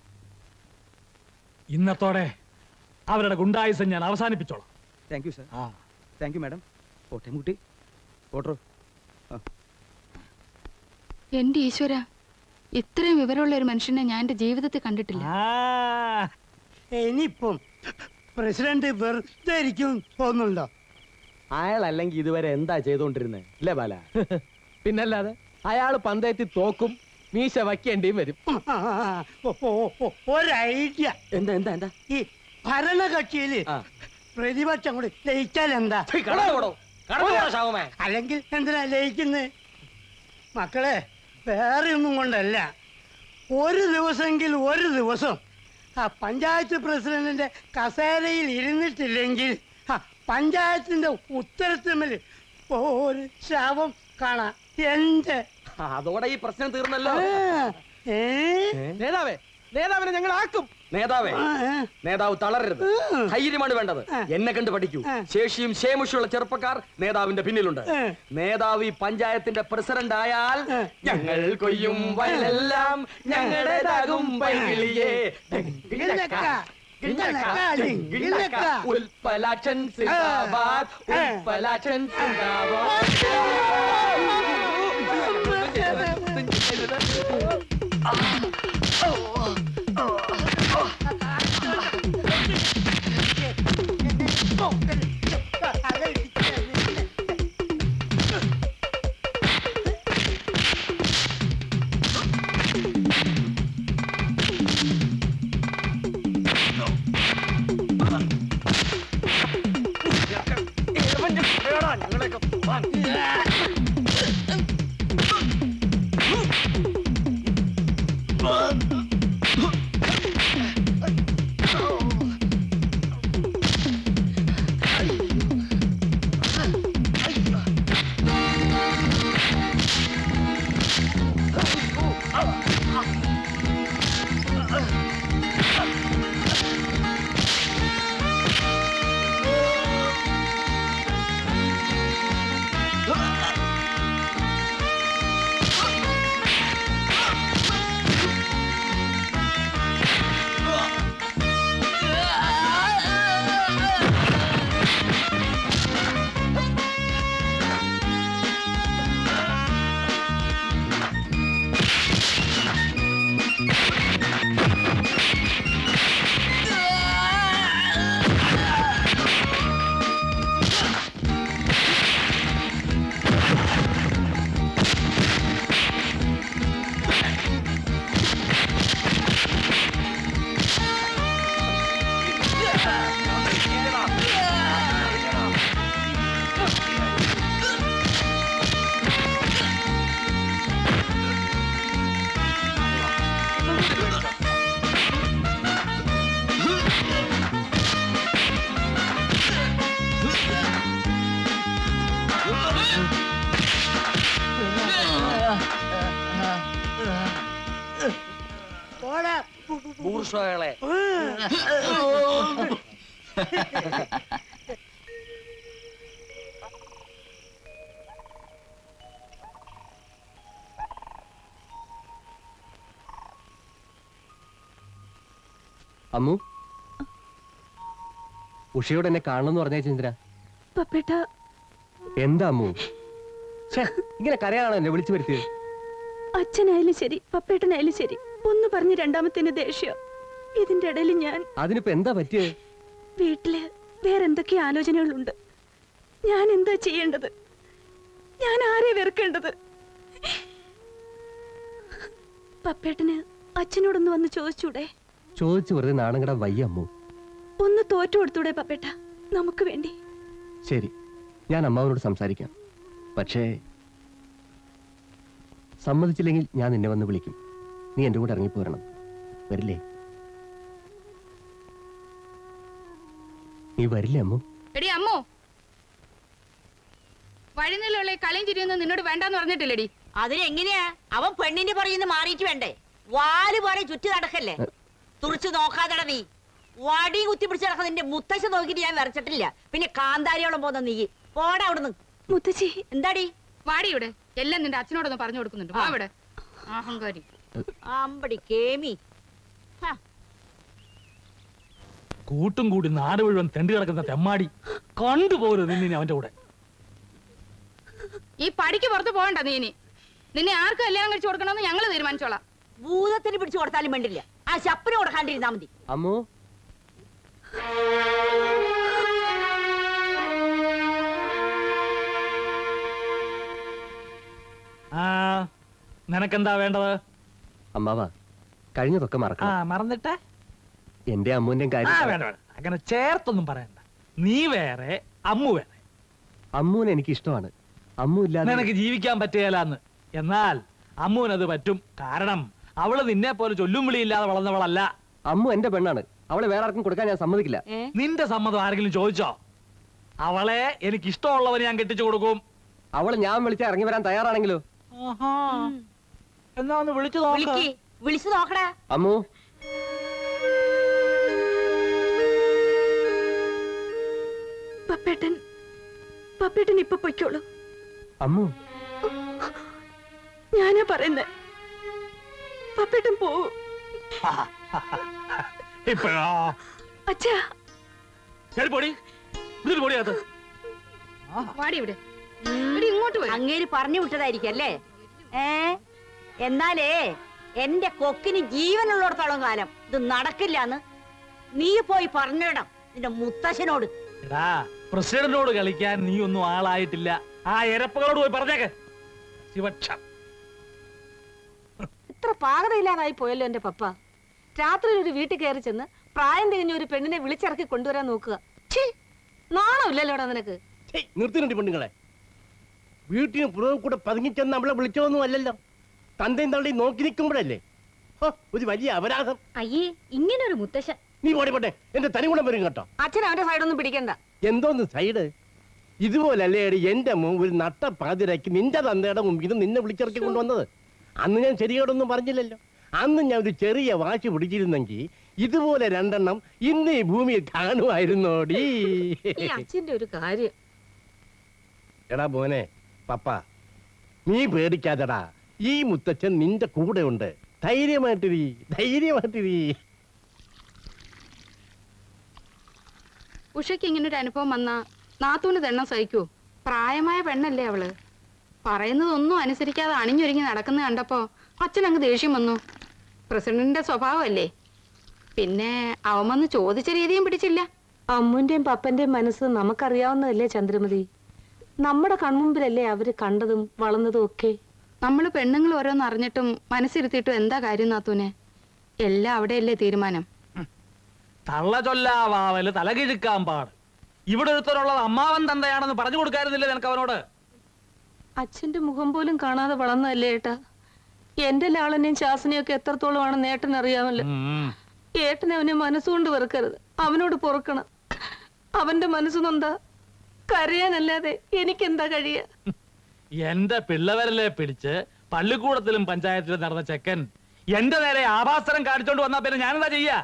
ഇന്നത്തോടെ അവരുടെ ഗുണ്ടായുസം ഞാൻ അവസാനിപ്പിച്ചോളാം thank you sir thank you madam ഓട്ടെ അമ്മൂട്ടി ഓട്ടോ എന്റെ ഈശ്വര ഇത്രയും വിവരമുള്ള ഒരു മനുഷ്യനെ ഞാൻ എന്റെ ജീവിതത്തിൽ കണ്ടിട്ടില്ല ഇനിയിപ്പം പ്രസിഡന്റ് വെറുതെ ഇരിക്കും തോന്നുന്നുണ്ടോ അയാൾ അല്ലെങ്കിൽ ഇതുവരെ എന്താ ചെയ്തോണ്ടിരുന്നത് അല്ലേ ബാല പിന്നല്ലാതെ അയാൾ പന്തയത്തിൽ തോക്കും മീശ വയ്ക്കേണ്ടിയും വരും ഒരു ഐഡിയ എന്താ എന്താ എന്താ ഈ ഭരണകക്ഷിയില് പ്രതിപക്ഷം കൂടി ലയിച്ചാൽ എന്താ അല്ലെങ്കിൽ എന്തിനാ ലയിക്കുന്നത് മക്കളെ വേറെ ഒന്നും കൊണ്ടല്ല ഒരു ദിവസമെങ്കിൽ ഒരു ദിവസം ആ പഞ്ചായത്ത് പ്രസിഡന്റിന്റെ കസേരയിൽ ഇരുന്നിട്ടില്ലെങ്കിൽ ആ പഞ്ചായത്തിന്റെ ഉത്തരത്തിന്മേൽ ഒരു ശവം കാണാം എന്റെ അതോടെ ഈ പ്രശ്നം തീർന്നല്ലോ നേതാവേ നേതാവിനെ ഞങ്ങൾ ആക്കും നേതാവേ നേതാവ് തളരരുത് ധൈര്യമാണ് വേണ്ടത് എന്നെ കണ്ട് പഠിക്കൂ ശേഷിയും ശേമുഷിയുള്ള ചെറുപ്പക്കാർ നേതാവിന്റെ പിന്നിലുണ്ട് നേതാവ് ഈ പഞ്ചായത്തിന്റെ പ്രസിഡന്റ് ആയാൽ ഞങ്ങൾ കൊയ്യും വയലെല്ലാം ഞങ്ങളുടേതാകും പൈകിളിയേ ഉൽപ്പലാക്ഷൻ സിന്ദാബാദ് ഉൽപ്പലാക്ഷൻ പോടാ ബൂർഷകളെ അമ്മു ഉഷയോട് എന്നെ കാണണമെന്ന് പറഞ്ഞേ ചന്ദ്ര പപ്പേട്ട എന്താ അമ്മു ഛേ, ഇങ്ങനെ കരയാണോ എന്നെ വിളിച്ചു വരുത്തിയത് അച്ഛനായാലും ശരി പപ്പേട്ടനായാലും ശരി ഒന്ന് പറഞ്ഞ് രണ്ടാമത്തിന്റെ ദേഷ്യം ഇതിന്റെ ഇടയിൽ ഞാൻ അതിനിപ്പോ എന്താ പറ്റിയത് വീട്ടില് വേറെന്തൊക്കെ ആലോചനകളുണ്ട് ഞാൻ എന്താ ചെയ്യേണ്ടത് ഞാൻ ആരെ വെറുക്കേണ്ടത് പപ്പേട്ടന് അച്ഛനോടൊന്ന് വന്ന് ചോദിച്ചൂടെ ചോദിച്ചു വെറുതെ നാണങ്ങട വയ്യ അമ്മു ഒന്ന് തോറ്റു കൊടുത്തൂടെ പപ്പേട്ട നമുക്ക് വേണ്ടി ശരി ഞാൻ അമ്മാവനോട് സംസാരിക്കാം പക്ഷേ സമ്മതിച്ചില്ലെങ്കിൽ ഞാൻ നിന്നെ വന്ന് വിളിക്കും നീ എൻ്റെ കൂടെ ഇറങ്ങിപ്പോരണം വരില്ലേ നീ വരില്ലേ അമ്മു എടി അമ്മോ വഴിനിലുള്ള കളിയും ചിരിയൊന്നും നിന്നോട് വേണ്ടാന്ന് പറഞ്ഞിട്ടില്ലടി അതിനെങ്ങനെയാ അവൻ പെണ്ണിന്റെ പറയുന്ന മാറിയിട്ട് വേണ്ടേ വാല് പോലെ ചുറ്റി നടക്കല്ലേ തുറിച്ചു നോക്കാതെടാ നീ വടി കുത്തി പിടിച്ച് നടക്കുന്ന നിന്റെ മുത്തശ്ശ നോക്കിയിട്ട് ഞാൻ വരച്ചിട്ടില്ല പിന്നെ കാന്താരിയോളം പോന്ന നീ പോടാ അവിടുന്ന് മുത്തശ്ശി എന്താടി വാടി ഇവിടെ എല്ലാം നിന്റെ അച്ഛനോടൊന്ന് പറഞ്ഞു കൊടുക്കുന്നുണ്ട് വാ ഇവിടെ അഹങ്കാരി അമ്പടി കേമി കൂട്ടും കൂടി നാട് മുഴുവൻ തെണ്ടി കിടക്കുന്ന തെമ്മാടി കണ്ടുപോകരുത് നിന്നെ അവന്റെ കൂടെ ഈ പടിക്ക് പുറത്ത് പോകണ്ട നീ ഇനി നിന്നെ ആർക്ക് കല്യാണം കഴിച്ചു കൊടുക്കണമെന്ന് ഞങ്ങൾ തീരുമാനിച്ചോളാം ഭൂതത്തിന് പിടിച്ചു കൊടുത്താലും വേണ്ടില്ല ആ ശപ്പിന് കൊടുക്കാണ്ടിരുന്നാ മതി അമ്മു ആ നിനക്കെന്താ വേണ്ടത് അമ്മാവ കഴിഞ്ഞതൊക്കെ ആ മറക്കണം മറന്നിട്ടേ എന്റെ അമ്മുവിന്റെയും ആ കാര്യം വേണ്ട വേണ്ട അങ്ങനെ ചേർത്തൊന്നും പറയണ്ട നീ വേറെ അമ്മു വേറെ അമ്മുവിനെ എനിക്ക് ഇഷ്ടമാണ് അമ്മു ഇല്ലാതെ നിനക്ക് ജീവിക്കാൻ പറ്റുകയില്ലാന്ന് എന്നാൽ അമ്മുവിനത് പറ്റും കാരണം അവള് നിന്നെ പോലെ ചൊല്ലും വിളിയില്ലാതെ വളർന്നവളല്ല അമ്മു എന്റെ പെണ്ണാണ് അവളെ വേറെ ആർക്കും കൊടുക്കാൻ ഞാൻ സമ്മതിക്കില്ല നിന്റെ സമ്മതം ആരെങ്കിലും ചോദിച്ചോ അവളെ എനിക്ക് ഇഷ്ടമുള്ളവന് ഞാൻ കെട്ടിച്ചു കൊടുക്കും അവള് ഞാൻ വിളിച്ച ഇറങ്ങി വരാൻ തയ്യാറാണെങ്കിലോ എന്നാ ഒന്ന് വിളിച്ചു വിളിക്ക് വിളിച്ചു നോക്കടാ അമ്മു പപ്പേട്ടൻ പപ്പേട്ടൻ ഇപ്പൊ പൊയ്ക്കോളൂ അമ്മു ഞാനാ പറയുന്നേ പപ്പേട്ടൻ പോവൂ ഇപ്പഴോ അച്ഛാ ശരി പൊടി ഇതിൽ പൊടിയാത്ത വാടി ഇവിടെ ഇവിടെ ഇങ്ങോട്ട് വരൂ. അങ്ങേര് പറഞ്ഞു വിട്ടതായിരിക്കും അല്ലേ ഏ എന്നാലേ എന്റെ കൊക്കിന് ജീവനുള്ളിടത്തോളം കാലം ഇത് നടക്കില്ലാന്ന് നീ പോയി പറഞ്ഞിടം നിന്റെ മുത്തശ്ശനോട് എടാ പ്രസിഡന്റിനോട് കളിക്കാൻ നീ ഒന്നും ആളായിട്ടില്ല ആ എരപ്പകളോട് പോയി പറഞ്ഞേക്ക് ശിവക്ഷം ഇത്ര പാകതയില്ലാതായി പോയല്ലോ എന്റെ പപ്പ രാത്രി ഒരു വീട്ടിൽ കയറി ചെന്ന് പ്രായം തികഞ്ഞ ഒരു പെണ്ണിനെ വിളിച്ചിറക്കി കൊണ്ടുവരാൻ നോക്കുക ഛീ, നാണമില്ലല്ലോടാ നിനക്ക് നിർത്തിനുണ്ട് പെണ്ണുങ്ങളെ വീട്ടിന് പുറകെ കൂടെ പതുങ്ങിച്ചെന്ന് നമ്മളെ വിളിച്ചതൊന്നും അല്ലല്ലോ തന്തയും തള്ളിയും നോക്കി നിൽക്കുമ്പോഴല്ലേ ഹോ, ഒരു വലിയ അപരാധം അയ്യേ ഇങ്ങനെ ഒരു മുത്തശ്ശൻ നീ പോടെ പോട്ടെ എന്റെ തനിഗുണം വരും കേട്ടോ അച്ഛൻ അവന്റെ സൈഡൊന്നും പിടിക്കണ്ട എന്തോന്ന് സൈഡ് ഇതുപോലല്ലേ എടി എന്റെ മോ ഒരു നട്ട പാതിരാക്കി നിന്റെ തന്തയുടെ മുമ്പിൽ നിന്ന് നിന്നെ വിളിച്ചിറക്കി കൊണ്ടുവന്നത് അന്ന് ഞാൻ ശരിയോടൊന്നും പറഞ്ഞില്ലല്ലോ അന്ന് ഞാൻ ഒരു ചെറിയ വാശി പിടിച്ചിരുന്നെങ്കിൽ ഇതുപോലെ രണ്ടെണ്ണം ഇന്ന് ഈ ഭൂമിയിൽ കാണുമായിരുന്നോടി ഈ അച്ഛന്റെ ഒരു കാര്യം എടാ മോനെ പപ്പ നീ പേടിക്കാതെടാ ഈ മുത്തച്ഛൻ നിന്റെ കൂടെ ഉണ്ട് ധൈര്യമായിട്ടിരി ധൈര്യമായിട്ടിരി ഉഷയ്ക്ക് ഇങ്ങനെ ഒരു അനുഭവം വന്നാ നാത്തൂന് തെണ്ണം സഹിക്കൂ പ്രായമായ പെണ്ണല്ലേ അവള് പറയുന്നതൊന്നും അനുസരിക്കാതെ അണിഞ്ഞൊരുങ്ങി നടക്കുന്ന കണ്ടപ്പോ അച്ഛൻ അങ്ങ് ദേഷ്യം വന്നു പ്രസിഡന്റിന്റെ സ്വഭാവമല്ലേ പിന്നെ അവൻ വന്ന് ചോദിച്ച രീതിയും പിടിച്ചില്ല അമ്മുന്റെയും പപ്പന്റെയും മനസ്സ് നമുക്കറിയാവുന്നതല്ലേ ചന്ദ്രമതി നമ്മുടെ കൺമുമ്പിലല്ലേ അവര് കണ്ടതും വളർന്നതും ഒക്കെ നമ്മൾ പെണ്ണുങ്ങൾ ഓരോന്ന് അറിഞ്ഞിട്ടും മനസ്സിരുത്തിയിട്ടും എന്താ കാര്യം നാത്തൂനെ എല്ലാം അവിടെയല്ലേ തീരുമാനം തള്ള ചൊല്ലാവാവല് തലകിഴുക്കാൻ പാട് ഇവിടെ ഒരുത്തരുള്ളത് അമ്മാവൻ തന്തയാണെന്ന് പറഞ്ഞു കൊടുക്കാറുന്നില്ല നിനക്ക് അവനോട് അച്ഛന്റെ മുഖം പോലും കാണാതെ വളർന്നതല്ലേ ഏട്ടാ എന്റെ ലാളനെയും ശാസനയും ഒക്കെ എത്രത്തോളമാണെന്ന് ഏട്ടൻ അറിയാമല്ലോ ഏട്ടൻ അവനെ മനസ്സുകൊണ്ട് വെറുക്കരുത് അവനോട് പൊറുക്കണം അവന്റെ മനസ്സ് നൊന്താ കരയാനല്ലാതെ എനിക്കെന്താ കഴിയ എന്റെ പിള്ളവരലെ പിടിച്ച് പള്ളിക്കൂടത്തിലും പഞ്ചായത്തിലും നടന്ന ചെക്കൻ എന്റെ നേരെ ആഭാസനം കാണിച്ചോണ്ട് വന്നാ പിന്നെ ഞാനെന്താ ചെയ്യാ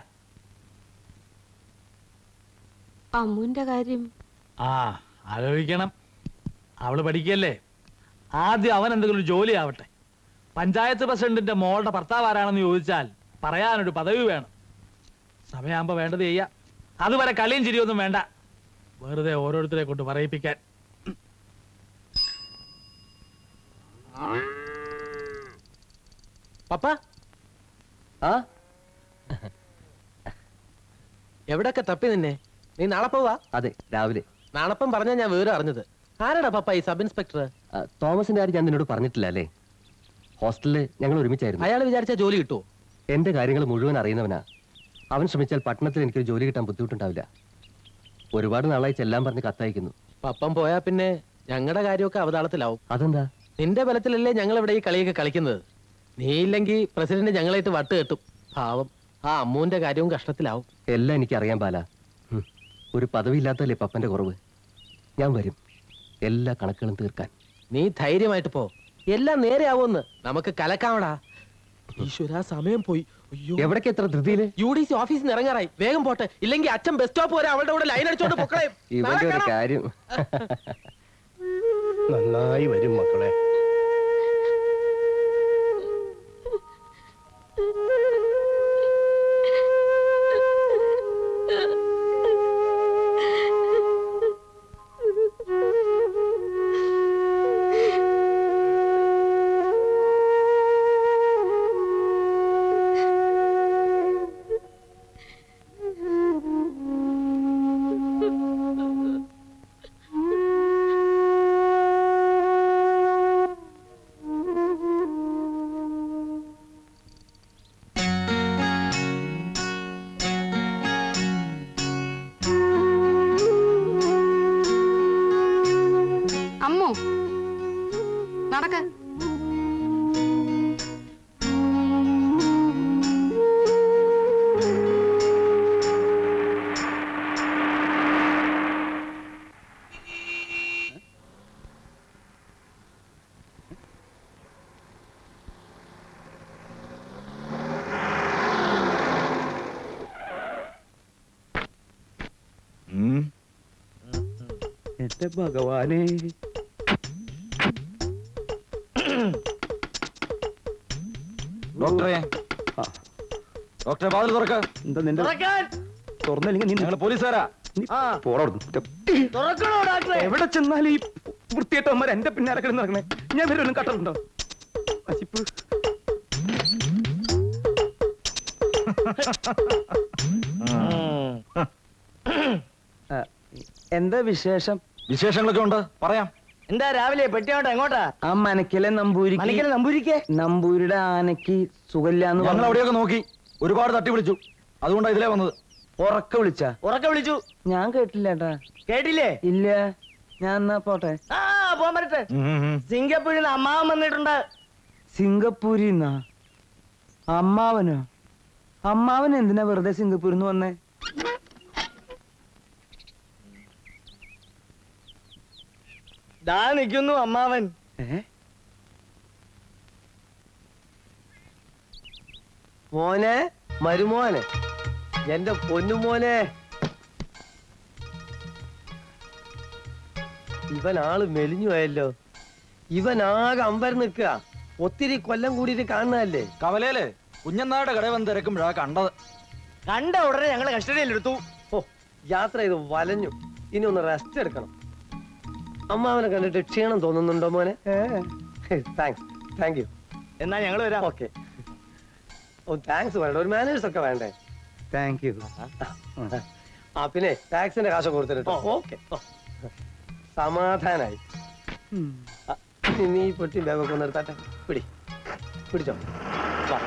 അമ്മുന്റെ കാര്യം ആ ആലോചിക്കണം അവള് പഠിക്കല്ലേ ആദ്യം അവൻ എന്തെങ്കിലും ഒരു ജോലി ആവട്ടെ പഞ്ചായത്ത് പ്രസിഡന്റിന്റെ മോളുടെ ഭർത്താവ് ആരാണെന്ന് ചോദിച്ചാൽ പറയാനൊരു പദവി വേണം സമയമാകുമ്പോ വേണ്ടത് ചെയ്യാം അതുവരെ കളിയും ചിരിയൊന്നും വേണ്ട വെറുതെ ഓരോരുത്തരെ കൊണ്ട് പറയിപ്പിക്കാൻ പപ്പ ആ എവിടൊക്കെ തപ്പി നിന്നെ നീ നാളെ പോവാ അതെ രാവിലെ നാളപ്പം പറഞ്ഞാ ഞാൻ വിവരം അറിഞ്ഞത് ആരാടാ പപ്പ ഈ സബ് ഇൻസ്പെക്ടർ ആ, തോമസിന്റെ കാര്യം ഞാൻ നിന്നോട് പറഞ്ഞിട്ടില്ല അല്ലേ ഹോസ്റ്റലില് ഞങ്ങൾ ഒരുമിച്ചായിരുന്നു അയാൾ വിചാരിച്ച ജോലി കിട്ടുമോ എന്റെ കാര്യങ്ങൾ മുഴുവൻ അറിയുന്നവനാ അവൻ ശ്രമിച്ചാൽ പട്ടണത്തിൽ എനിക്കൊരു ജോലി കിട്ടാൻ ബുദ്ധിമുട്ടുണ്ടാവില്ല ഒരുപാട് നാളായി ചെല്ലാൻ പറഞ്ഞ് കത്തയക്കുന്നു പപ്പം പോയാ പിന്നെ ഞങ്ങളുടെ കാര്യമൊക്കെ അവതാളത്തിലാവും അതെന്താ നിന്റെ ബലത്തിലല്ലേ ഞങ്ങൾ ഇവിടെ ഈ കളിയൊക്കെ കളിക്കുന്നത് നീ ഇല്ലെങ്കിൽ പ്രസിഡന്റ് ഞങ്ങളായിട്ട് വട്ട് കെട്ടും പാവം ആ അമ്മൂന്റെ കാര്യവും കഷ്ടത്തിലാവും എല്ലാം എനിക്കറിയാൻ പാല ഒരു പദവി ഇല്ലാത്തല്ലേ പപ്പന്റെ കുറവ് ഞാൻ വരും എല്ലാ കണക്കുകളും തീർക്കാൻ നീ ധൈര്യമായിട്ട് പോ എല്ലാം നേരെ ആവുമെന്ന് നമുക്ക് കലക്കാവടാ ഈശ്വര സമയം പോയി എവിടേക്ക് എത്ര ധൃതിയില് യു ഡി സി ഓഫീസിൽ നിന്ന് ഇറങ്ങാറായി വേഗം പോട്ടെ ഇല്ലെങ്കിൽ അച്ഛൻ ബസ് സ്റ്റോപ്പ് വരെ അവളുടെ കൂടെ ലൈൻ അടിച്ചോണ്ട് പൊക്കളെ ഇവന്റെ ഒരു കാര്യം നന്നായി വരും മക്കളെ അമ്മു നടക്ക എന്റെ ഭഗവാനെ ഡോക്ടറെ ഡോക്ടറെ വാതിൽ തുറക്ക എന്താ നിന്റെ തുറക്കാൻ തുറന്നില്ലെങ്കിൽ നീ ഞങ്ങൾ പോലീസുകാരാ പോടാ തുറക്കണോ ഡോക്ടറെ എവിടെ ചെന്നാലും ഈ വൃത്തിയേട്ടവന്മാർ എന്റെ പിന്നാലെ കിടന്ന് നടക്കണേ ഞാൻ വരും കട്ടറുണ്ടോ പശിപ്പ് എന്താ വിശേഷം വിശേഷങ്ങളൊക്കെ ഉണ്ട് പറയാം എന്താ രാവിലെ പെട്ടിയോട്ടെ എങ്ങോട്ടാ ആ മനക്കിലെ നമ്പൂരിക്ക് മനക്കിലെ നമ്പൂരിക്ക് നമ്പൂരിയുടെ ആനക്ക് സുഖമില്ലാന്ന് ഞങ്ങൾ അവിടെയൊക്കെ നോക്കി ഒരുപാട് തട്ടി വിളിച്ചു അതുകൊണ്ടാണ് ഇതിലേ വന്നത് ഉറക്ക വിളിച്ച ഉറക്കെ വിളിച്ചു ഞാൻ കേട്ടില്ല ഏട്ടാ കേട്ടില്ലേ ഇല്ല ഞാൻ എന്നാ പോട്ടെ ആ പോകാൻ പറ്റട്ടെ സിംഗപ്പൂരിൽ നിന്ന് അമ്മാവൻ വന്നിട്ടുണ്ട് സിംഗപ്പൂരിന്നാ അമ്മാവനോ അമ്മാവൻ എന്തിനാ വെറുതെ സിംഗപ്പൂരിൽ നിന്ന് വന്നേ ദാ നിൽക്കുന്നു അമ്മാവൻ മോനെ മരുമോനെ എന്റെ പൊന്നുമോനെ ഇവൻ ആള് മെലിഞ്ഞു പോയല്ലോ ഇവൻ ആകെ അമ്പരം നിൽക്കുക ഒത്തിരി കൊല്ലം കൂടിയിട്ട് കാണുന്നതല്ലേ കവലയില് കുഞ്ഞന്നായുടെ കടയിൽ വന്ന് തിരക്കുമ്പോഴാ കണ്ടത് കണ്ട ഉടനെ ഞങ്ങളെ കസ്റ്റഡിയിലെടുത്തു ഓ യാത്ര ചെയ്ത് വലഞ്ഞു ഇനി ഒന്ന് റെസ്റ്റ് എടുക്കണം അമ്മാവനെ കണ്ടിട്ട് ക്ഷീണം തോന്നുന്നുണ്ടോ മോനെ താങ്ക്സ് താങ്ക് യു എന്നാ ഞങ്ങൾ വരാം ഓക്കെ ഓ താങ്ക്സ് വേണ്ട ഒരു മാനേഴ്സ് ഒക്കെ വേണ്ടേ താങ്ക് യു ആ പിന്നെ ടാക്സിന്റെ കാശ് കൊടുത്തിട്ടോ ഓക്കെ സമാധാനായി ആ, ഇനി നീ ഈ പൊട്ടി ബാഗൊക്കെ ഒന്ന് എടുത്താട്ടെ പിടി പിടിച്ചോ വാ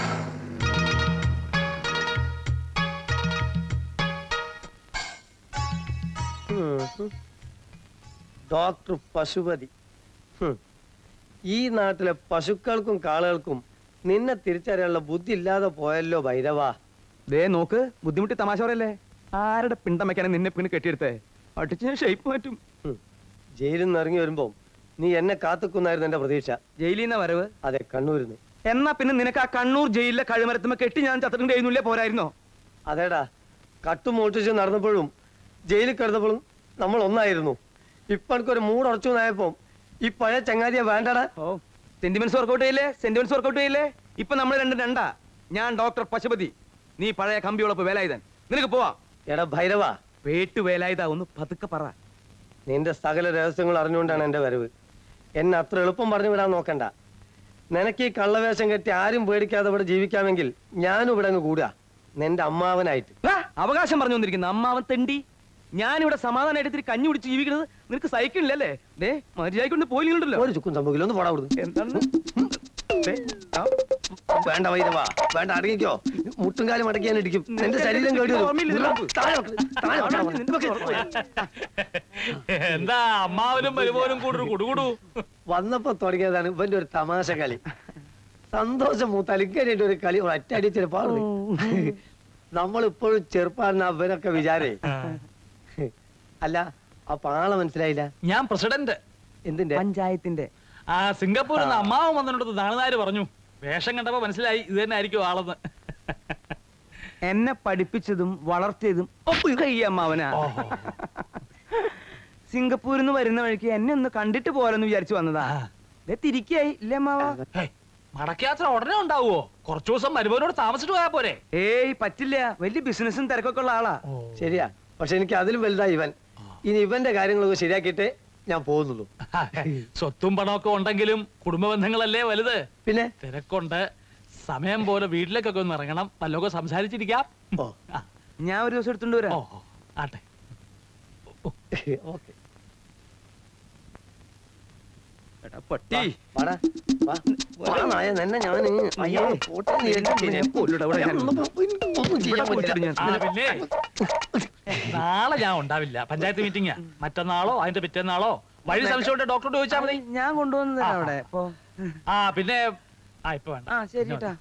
ഉം, ഉം. ഡോക്ടർ പശുപതി ഹും. ഈ നാട്ടിലെ പശുക്കൾക്കും കാളുകൾക്കും നിന്നെ തിരിച്ചറിയാനുള്ള ബുദ്ധി ഇല്ലാതെ പോയല്ലോ ഭൈരവാ ദേ നോക്ക് ബുദ്ധിമുട്ടി തമാശ പറയല്ലേ ആരുടെ പിണ്ടം വെക്കാനും നിന്നെ പിന്നെ കെട്ടിയെടുത്തേ അടിച്ച് ഞാൻ ഷേപ്പ് മാറ്റും ജയിലിൽ നിന്ന് ഇറങ്ങി വരുമ്പോ നീ എന്നെ കാത്തുക്കുന്നായിരുന്നു എന്റെ പ്രതീക്ഷ ജയിലിൽ നിന്ന് വരവ് അതെ കണ്ണൂരിന്ന് എന്നാ പിന്നെ നിനക്ക് ആ കണ്ണൂർ ജയിലിലെ കഴിമരത്തുമ്പോ കെട്ടി ഞാൻ ചത്തിട്ടുണ്ട് എഴുന്നില്ലേ പോരായിരുന്നോ അതേടാ കട്ടു മോട്ടിച്ച് നടന്നപ്പോഴും ജയിലിൽ കിടന്നപ്പോഴും നമ്മൾ ഒന്നായിരുന്നു ഇപ്പൊ എനിക്കൊരു മൂടുറച്ചു നായപ്പോ ഈ പഴയ ചങ്ങാതിയെ വേണ്ടടാ ഓ സെന്റിമെന്റ്സ് വർക്കൗട്ട് ചെയ്യില്ലേ സെന്റിമെന്റ്സ് വർക്കൗട്ട് ചെയ്യില്ലേ ഇപ്പൊ നമ്മൾ രണ്ടും രണ്ടാ ഞാൻ ഡോക്ടർ പശുപതി നീ പഴയ കമ്പിയോളപ്പ് വേലായുധൻ നിനക്ക് പോവാ എടാ ഭൈരവ പേട്ടു വേലായുധ ഒന്ന് പതുക്കെ പറ നിന്റെ സകല രഹസ്യങ്ങൾ അറിഞ്ഞുകൊണ്ടാണ് എന്റെ വരവ് എന്നെ അത്ര എളുപ്പം പറഞ്ഞു വിടാൻ നോക്കണ്ട നിനക്ക് ഈ കള്ളവേഷം കെട്ടി ആരും പേടിക്കാതെ ഇവിടെ ജീവിക്കാമെങ്കിൽ ഞാനും ഇവിടെ അങ്ങ് കൂടുക നിന്റെ അമ്മാവനായിട്ട് ആ, അവകാശം പറഞ്ഞു വന്നിരിക്കുന്ന അമ്മാവൻ തെണ്ടി ഞാനിവിടെ സമാധാനമായിട്ട് ഇത്തിരി കഞ്ഞി കുടിച്ച് ജീവിക്കുന്നത് നിനക്ക് സഹിക്കണില്ലല്ലേ ദേ മര്യാദ പോയില്ലല്ലോ ഒരു ചുക്കും സംഭവിക്കില്ല ഒന്ന് പോടാ അവിടുന്ന് എന്താണ് ദേ, ആ, വേണ്ട വൈരവ വേണ്ട അടങ്ങിക്കോ മുട്ടും കാലം അടക്കിയാൻ ഇടിക്കും നിന്റെ ശരീരം കേടി വരും. ഓർമ്മയില്ല നിനക്ക്? താഴെ വെക്ക്, താഴെ വെക്കണം. എന്താ അമ്മാവനും മരുമോനും കൂടെ കുടുകുടു വന്നപ്പോ തുടങ്ങിയതാണ് ഇവന്റെ ഒരു തമാശ കളി സന്തോഷം മൂത്തലിക്കാനായിട്ട് ഒരു കളി ഒറ്റ ചെറുപ്പാണ് നമ്മൾ ഇപ്പോഴും ചെറുപ്പാണെന്ന് അവരൊക്കെ വിചാരേ അല്ല അപ്പൊ ആളെ മനസ്സിലായില്ല ഞാൻ പ്രസിഡന്റ് എന്തിന്റെ പഞ്ചായത്തിന്റെ ആ സിംഗപ്പൂരിൽ നിന്ന് അമ്മാവൻ വന്നിട്ടുണ്ട് നാളുനാര് പറഞ്ഞു വേഷം കണ്ടപ്പോ മനസ്സിലായി ഇത് തന്നെ ആയിരിക്കും ആളെന്ന് എന്നെ പഠിപ്പിച്ചതും വളർത്തിയതും ഒക്കെ ഈ അമ്മാവനാ സിംഗപ്പൂരിൽ നിന്ന് വരുന്ന വഴിക്ക് എന്നെ ഒന്ന് കണ്ടിട്ട് പോരെന്ന് വിചാരിച്ചു വന്നതാ ദേ തിരിക്കായി ഇല്ലേ അമ്മാവ മടക്കയാത്ര ഉടനെ ഉണ്ടാവുമോ കുറച്ചു ദിവസം മരുമോനോട് താമസിച്ചിട്ട് പോയാ പോരെ ഏയ് പറ്റില്ല വലിയ ബിസിനസ്സും തിരക്കൊക്കെ ഉള്ള ആളാ ശരിയാ പക്ഷെ എനിക്ക് അതിലും വലുതാ ഇവൻ ഇനി ഇവന്റെ കാര്യങ്ങളൊക്കെ ശരിയാക്കിയിട്ടേ ഞാൻ പോകുന്നുള്ളൂ സ്വത്തും പണമൊക്കെ ഉണ്ടെങ്കിലും കുടുംബ ബന്ധങ്ങളല്ലേ വലുത് പിന്നെ തിരക്കുണ്ട് സമയം പോലെ വീട്ടിലേക്കൊക്കെ ഒന്ന് ഇറങ്ങണം വല്ലതൊക്കെ സംസാരിച്ചിരിക്കാം ആ, ഞാൻ ഒരു ദിവസം എടുത്തോണ്ട് വരാം ആട്ടെ എടാ പട്ടി നിന്നെ ഞാൻ അയ്യോ പോട്ടെ നീ എന്നെ ഞാൻ കൊല്ലൂടാ, ഇവിടെ ഞാൻ- ഒന്നും ചെയ്യാൻ പറ്റില്ല ആ, പിന്നെ നാളെ ഞാൻ ഉണ്ടാവില്ല പഞ്ചായത്ത് മീറ്റിംഗാ മറ്റന്നാളോ അതിന്റെ പിറ്റേന്നാളോ വഴി സംശയമുണ്ട് ഡോക്ടറോട് ചോദിച്ചാൽ മതി ഞാൻ കൊണ്ടുവന്നതാ അവിടെ ഇപ്പൊ ആ പിന്നെ ആ ഇപ്പൊ വേണ്ട ആ ശരി ട്ടാ.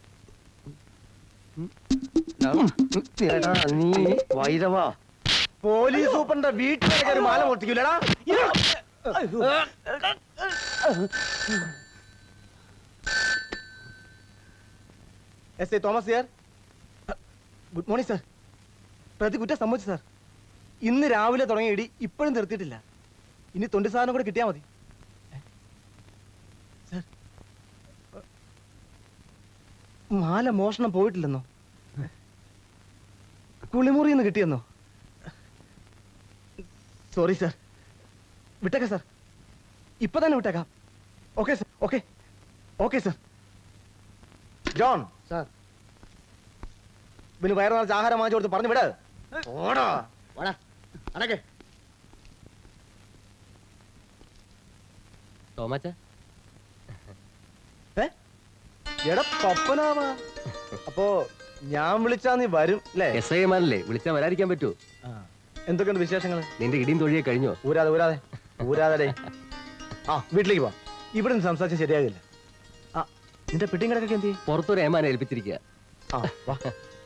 എടാ, നീ വൈരവാ പോലീസ് സൂപ്പറിന്റെ വീട്ടിലേക്ക് ഒരു മാല പൊട്ടിക്കൂലടാ S I Thomas sir good morning sir പ്രതി കുറ്റം സംഭവിച്ചു സാർ ഇന്ന് രാവിലെ തുടങ്ങിയ ഇടി ഇപ്പോഴും നിർത്തിയിട്ടില്ല ഇനി തൊണ്ടി സാധനം കൂടെ കിട്ടിയാൽ മതി സാർ മാല മോഷണം പോയിട്ടില്ലെന്നോ കുളിമുറിയിൽ നിന്ന് കിട്ടിയെന്നോ സോറി സാർ വിട്ടേക്കാം സാർ ഇപ്പൊ തന്നെ വിട്ടേക്കാം okay sir okay okay sir John sir പിന്നെ വയറു നിറച്ച് ആഹാരം വാങ്ങിച്ചു കൊടുത്ത് പറഞ്ഞു വിട് ഓടാ അടക്കേ തോമാച്ച എടാ പപ്പനാവാ അപ്പോ ഞാൻ വിളിച്ചാ നീ വരും അല്ലേ എസ് ഐ മാനല്ലേ വിളിച്ചാൽ വരാതിരിക്കാൻ പറ്റുമോ എന്തൊക്കെയുണ്ട് വിശേഷങ്ങൾ നിന്റെ ഇടിയും തൊഴിയെ കഴിഞ്ഞോ ഊരാതെ ഊരാതെ ഊരാതെ ആ വീട്ടിലേക്ക് പോ ഇവിടെ നിന്ന് സംസാരിച്ചാൽ ശരിയാകില്ല ആ നിന്റെ പെട്ടിയും കിടക്കൊക്കെ എന്ത് ചെയ്യും പുറത്തൊരു ഏമാനെ ഏൽപ്പിച്ചിരിക്കുക ആ വാ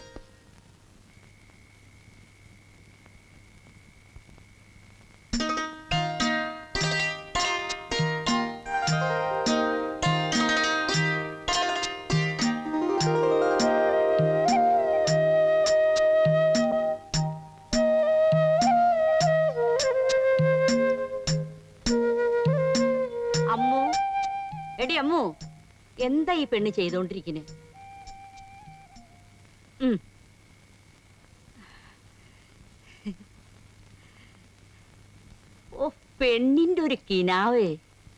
അമ്മു എടി അമ്മു എന്താ ഈ പെണ്ണ് ചെയ്തോണ്ടിരിക്കുന്നത് ഓ പെണ്ണിന്റെ ഒരു കിനാവേ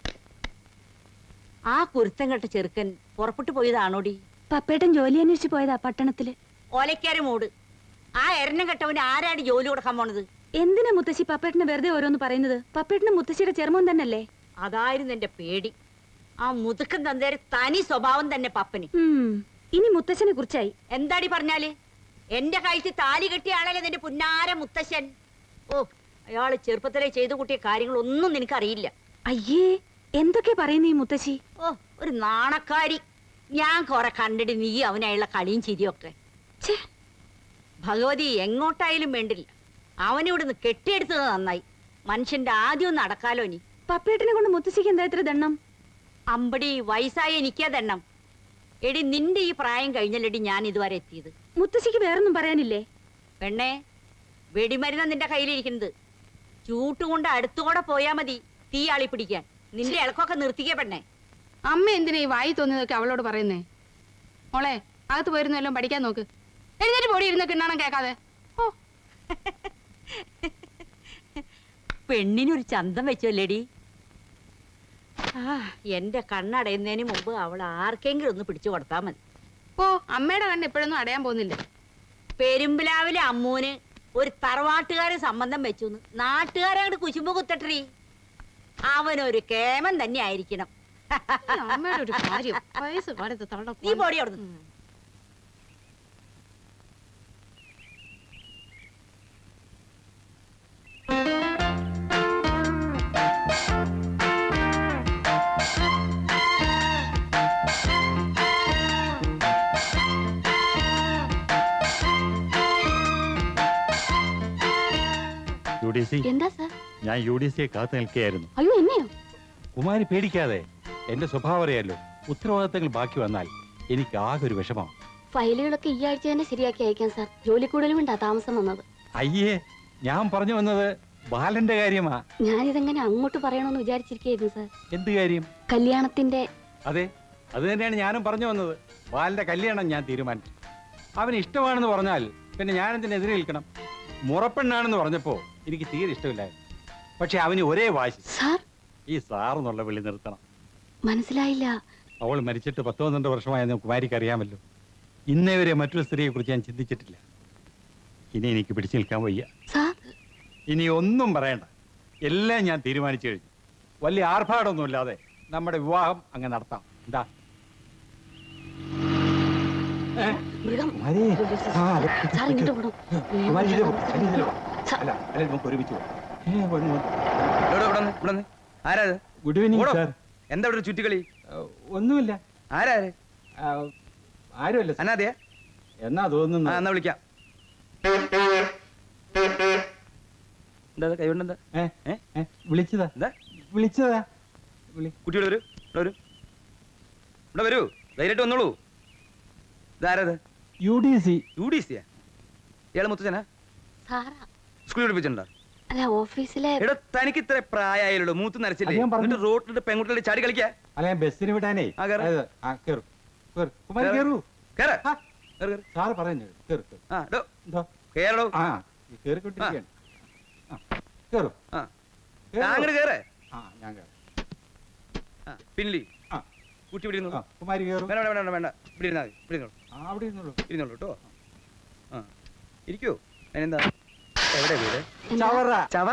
ആ കുരുത്തം കെട്ട ചെറുക്കൻ പുറപ്പെട്ടു പോയതാണോടി പപ്പേട്ടൻ ജോലി അന്വേഷിച്ച് പോയതാ പട്ടണത്തില് ഓലക്കാരി മൂട് ആ എരണം കെട്ടവന് ആരാടി ജോലി കൊടുക്കാൻ പോണത് എന്തിനാ മുത്തശ്ശി പപ്പേട്ടന് വെറുതെ ഓരോന്ന് പറയുന്നത് പപ്പേട്ടന് മുത്തശ്ശിയുടെ ചെറുമോൻ തന്നല്ലേ അതായിരുന്നു എന്റെ പേടി ആ മുതുക്കൻ തന്തേരെ തനി സ്വഭാവം തന്നെ പപ്പന് ഉം, ഇനി മുത്തശ്ശനെ കുറിച്ചായി എന്താടി പറഞ്ഞാല് എന്റെ കഴുത്തിൽ താലി കെട്ടിയ ആളല്ലേ നിന്റെ പുന്നാര മുത്തശ്ശൻ ഓ അയാള് ചെറുപ്പത്തിലെ ചെയ്തു കൂട്ടിയ കാര്യങ്ങളൊന്നും നിനക്കറിയില്ല അയ്യേ എന്തൊക്കെ പറയുന്നു ഈ മുത്തശ്ശി ഓ ഒരു നാണക്കാരി ഞാൻ കുറെ കണ്ടിട്ട് നീ അവനായുള്ള കളിയും ചിരിയൊക്കെ ഛേ, ഭഗവതി എങ്ങോട്ടായാലും വേണ്ടില്ല അവനിവിടുന്ന് കെട്ടിയെടുത്തത് നന്നായി മനുഷ്യന്റെ ആദ്യം ഒന്ന് അടക്കാലോ നീ പപ്പേട്ടനെ കൊണ്ട് മുത്തശ്ശിക്ക് എന്താ ഇത്ര ദണ്ണം അമ്പടി വയസ്സായ എനിക്കാ ദണ്ണം എടി നിന്റെ ഈ പ്രായം കഴിഞ്ഞല്ലടി ഞാൻ ഇതുവരെ എത്തിയത് മുത്തശ്ശിക്ക് വേറൊന്നും പറയാനില്ലേ പെണ്ണേ വെടിമരുന്ന നിന്റെ കയ്യിലിരിക്കുന്നത് ചൂട്ടുകൊണ്ട് അടുത്തുകൂടെ പോയാ മതി തീ ആളി പിടിക്കാൻ നിന്റെ ഇളക്കൊക്കെ നിർത്തിക്കേ പെണ്ണേ അമ്മ എന്തിനാ ഈ വായി തോന്നിയതൊക്കെ അവളോട് പറയുന്നേ മോളെ അകത്ത് പോയിരുന്നല്ലോ പഠിക്കാൻ നോക്ക് എഴുന്നേറ്റ് പൊടി ഇരുന്ന് കിണ്ണണം കേൾക്കാതെ പെണ്ണിനൊരു ചന്തം വെച്ചല്ലേടി ആ എന്റെ കണ്ണടയുന്നതിന് മുമ്പ് അവൾ ആർക്കെങ്കിലും ഒന്ന് പിടിച്ചു കൊടുത്താൽ മതി ഓ അമ്മയുടെ കണ്ണ് ഇപ്പോഴൊന്നും അടയാൻ പോകുന്നില്ല പെരുമ്പിലാവിലെ അമ്മൂന് ഒരു തറവാട്ടുകാരൻ സംബന്ധം വെച്ചു നാട്ടുകാരങ്ങോട്ട് കുശുമ്പ് കുത്തട്ടറി അവനൊരു കേമൻ തന്നെ ആയിരിക്കണം ഈ അമ്മയുടെ ഒരു കാര്യം വയസ്സ് പാടത്ത് തള്ള നീ പോടി അവിടുന്ന് യു ഡി സി എന്താ സാർ ഞാൻ യു ഡി സിയെ കാത്തു നിൽക്കുകയായിരുന്നു അയ്യോ എന്നെയോ കുമാരി പേടിക്കാതെ എന്റെ സ്വഭാവം അറിയാലോ ഉത്തരവാദിത്തങ്ങൾ ബാക്കി വന്നാൽ എനിക്ക് ആകെ ഒരു വിഷമം ഫയലുകളൊക്കെ ഈ ആഴ്ച തന്നെ ശരിയാക്കി അയക്കാം സാർ ജോലി കൂടുതലും ഉണ്ടാ താമസം വന്നത് അയ്യേ ഞാൻ പറഞ്ഞു വന്നത് ബാലന്റെ കാര്യമാ ഞാനിതെങ്ങനെ അങ്ങോട്ട് പറയണമെന്ന് വിചാരിച്ചിരിക്കുകയായിരുന്നു സാർ എന്ത് കാര്യം കല്യാണത്തിന്റെ അതെ അത് തന്നെയാണ് ഞാനും പറഞ്ഞു വന്നത് ബാലന്റെ കല്യാണം ഞാൻ തീരുമാനിച്ചു അവന് ഇഷ്ടമാണെന്ന് പറഞ്ഞാൽ പിന്നെ ഞാൻ എന്തിനെതിരെ നിൽക്കണം മുറപ്പെണ്ണാണെന്ന് പറഞ്ഞപ്പോ എനിക്ക് തീരെ ഇഷ്ടമില്ലായിരുന്നു പക്ഷെ അവന് ഒരേ വാശി ഈ സാറെന്നുള്ള വിളി നിർത്തണം മനസ്സിലായില്ല അവൾ മരിച്ചിട്ട് പത്ത് പന്ത്രണ്ട് വർഷമായെന്ന് കുമാരിക്ക് അറിയാമല്ലോ ഇന്നേ വരെ മറ്റൊരു സ്ത്രീയെ കുറിച്ച് ഞാൻ ചിന്തിച്ചിട്ടില്ല ഇനി എനിക്ക് പിടിച്ചു നിൽക്കാൻ വയ്യ ഇനി ഒന്നും പറയണ്ട എല്ലാം ഞാൻ തീരുമാനിച്ചു കഴിഞ്ഞു വലിയ ആർഭാടമൊന്നുമില്ലാതെ നമ്മുടെ വിവാഹം അങ്ങ് നടത്താം എന്താ വേഗം. കുമാരി, ആ, അതെ. സാർ ഇങ്ങോട്ട് പോകണം കുമാരി, ഇതിലെ പോ, അല്ല, ഇതിലെ പോ. അല്ല, അല്ല, നമുക്ക് ഒരുമിച്ച് പോകാം. ഏ, വന്ന്, വന്ന്. ആരാ ഗുഡ് ഈവനിങ് ഓടോ. സാർ എന്താ ഇവിടെ ഒരു ചുറ്റിക്കളി ഒന്നുമില്ല ആരാ ആരുമല്ല അനാഥയാ എന്നാ തോന്നുന്നു എന്നാ വിളിക്കാം എന്താ കൈകൊണ്ടെന്താ ഏ, ഏ, വിളിച്ചതാ വിളിച്ചതാ കുട്ടിയോട് വരൂ ഇവിടെ വരൂ ഇവിടെ വരൂ ധൈര്യമായിട്ട് വന്നോളൂ ഇതാരത് U D C U D സിയാ ഇയാള് മുത്തച്ഛനാ സാറാ സ്കൂളിൽ പഠിപ്പിച്ചിട്ടുണ്ടോ അല്ല ഓഫീസിലെ എടോ തനിക്ക് ഇത്ര പ്രായമായുള്ളൂ മൂത്ത് നരച്ചില്ലേ അത് ഞാൻ പറഞ്ഞു. എന്നിട്ട് റോട്ടിൽ പെൺകുട്ടികളെ ചാടി കളിക്കാ അല്ല ഞാൻ ബസ്സിന് വിടാനേ ആ, കേറ്. അതായത്, ആ, കേറ്. കേറ്. കുമാരി കേറ്. കേറൂ കേറ്. സാറ് പറയുന്നു കേറ് കേറ്. ആ ഡോ എന്തോ കേറടോ ആ ഈ കേറിക്കൊണ്ടിരിക്കുകയാണ് ആ, കേറൂ ആ കേറൂ. അങ്ങോട്ട് കേറ് ആ ഞാൻ കേറാം. ആ, പിന്നിലി ആ. കുട്ടി ഇവിടെ ഇരുന്നോളൂ. കുമാരി കേറൂ വേണ്ട വേണ്ട വേണ്ട വേണ്ട ഇവിടെ ഇരുന്നാ മതി ഇവിടെ ഇരുന്നോളൂ ആ അവിടെ ഇരുന്നോളൂ ഇരുന്നോളൂ കേട്ടോ ആ ഇരിക്കൂ അതിനെന്താ എവിടെ വീട് ചവറ ചവറ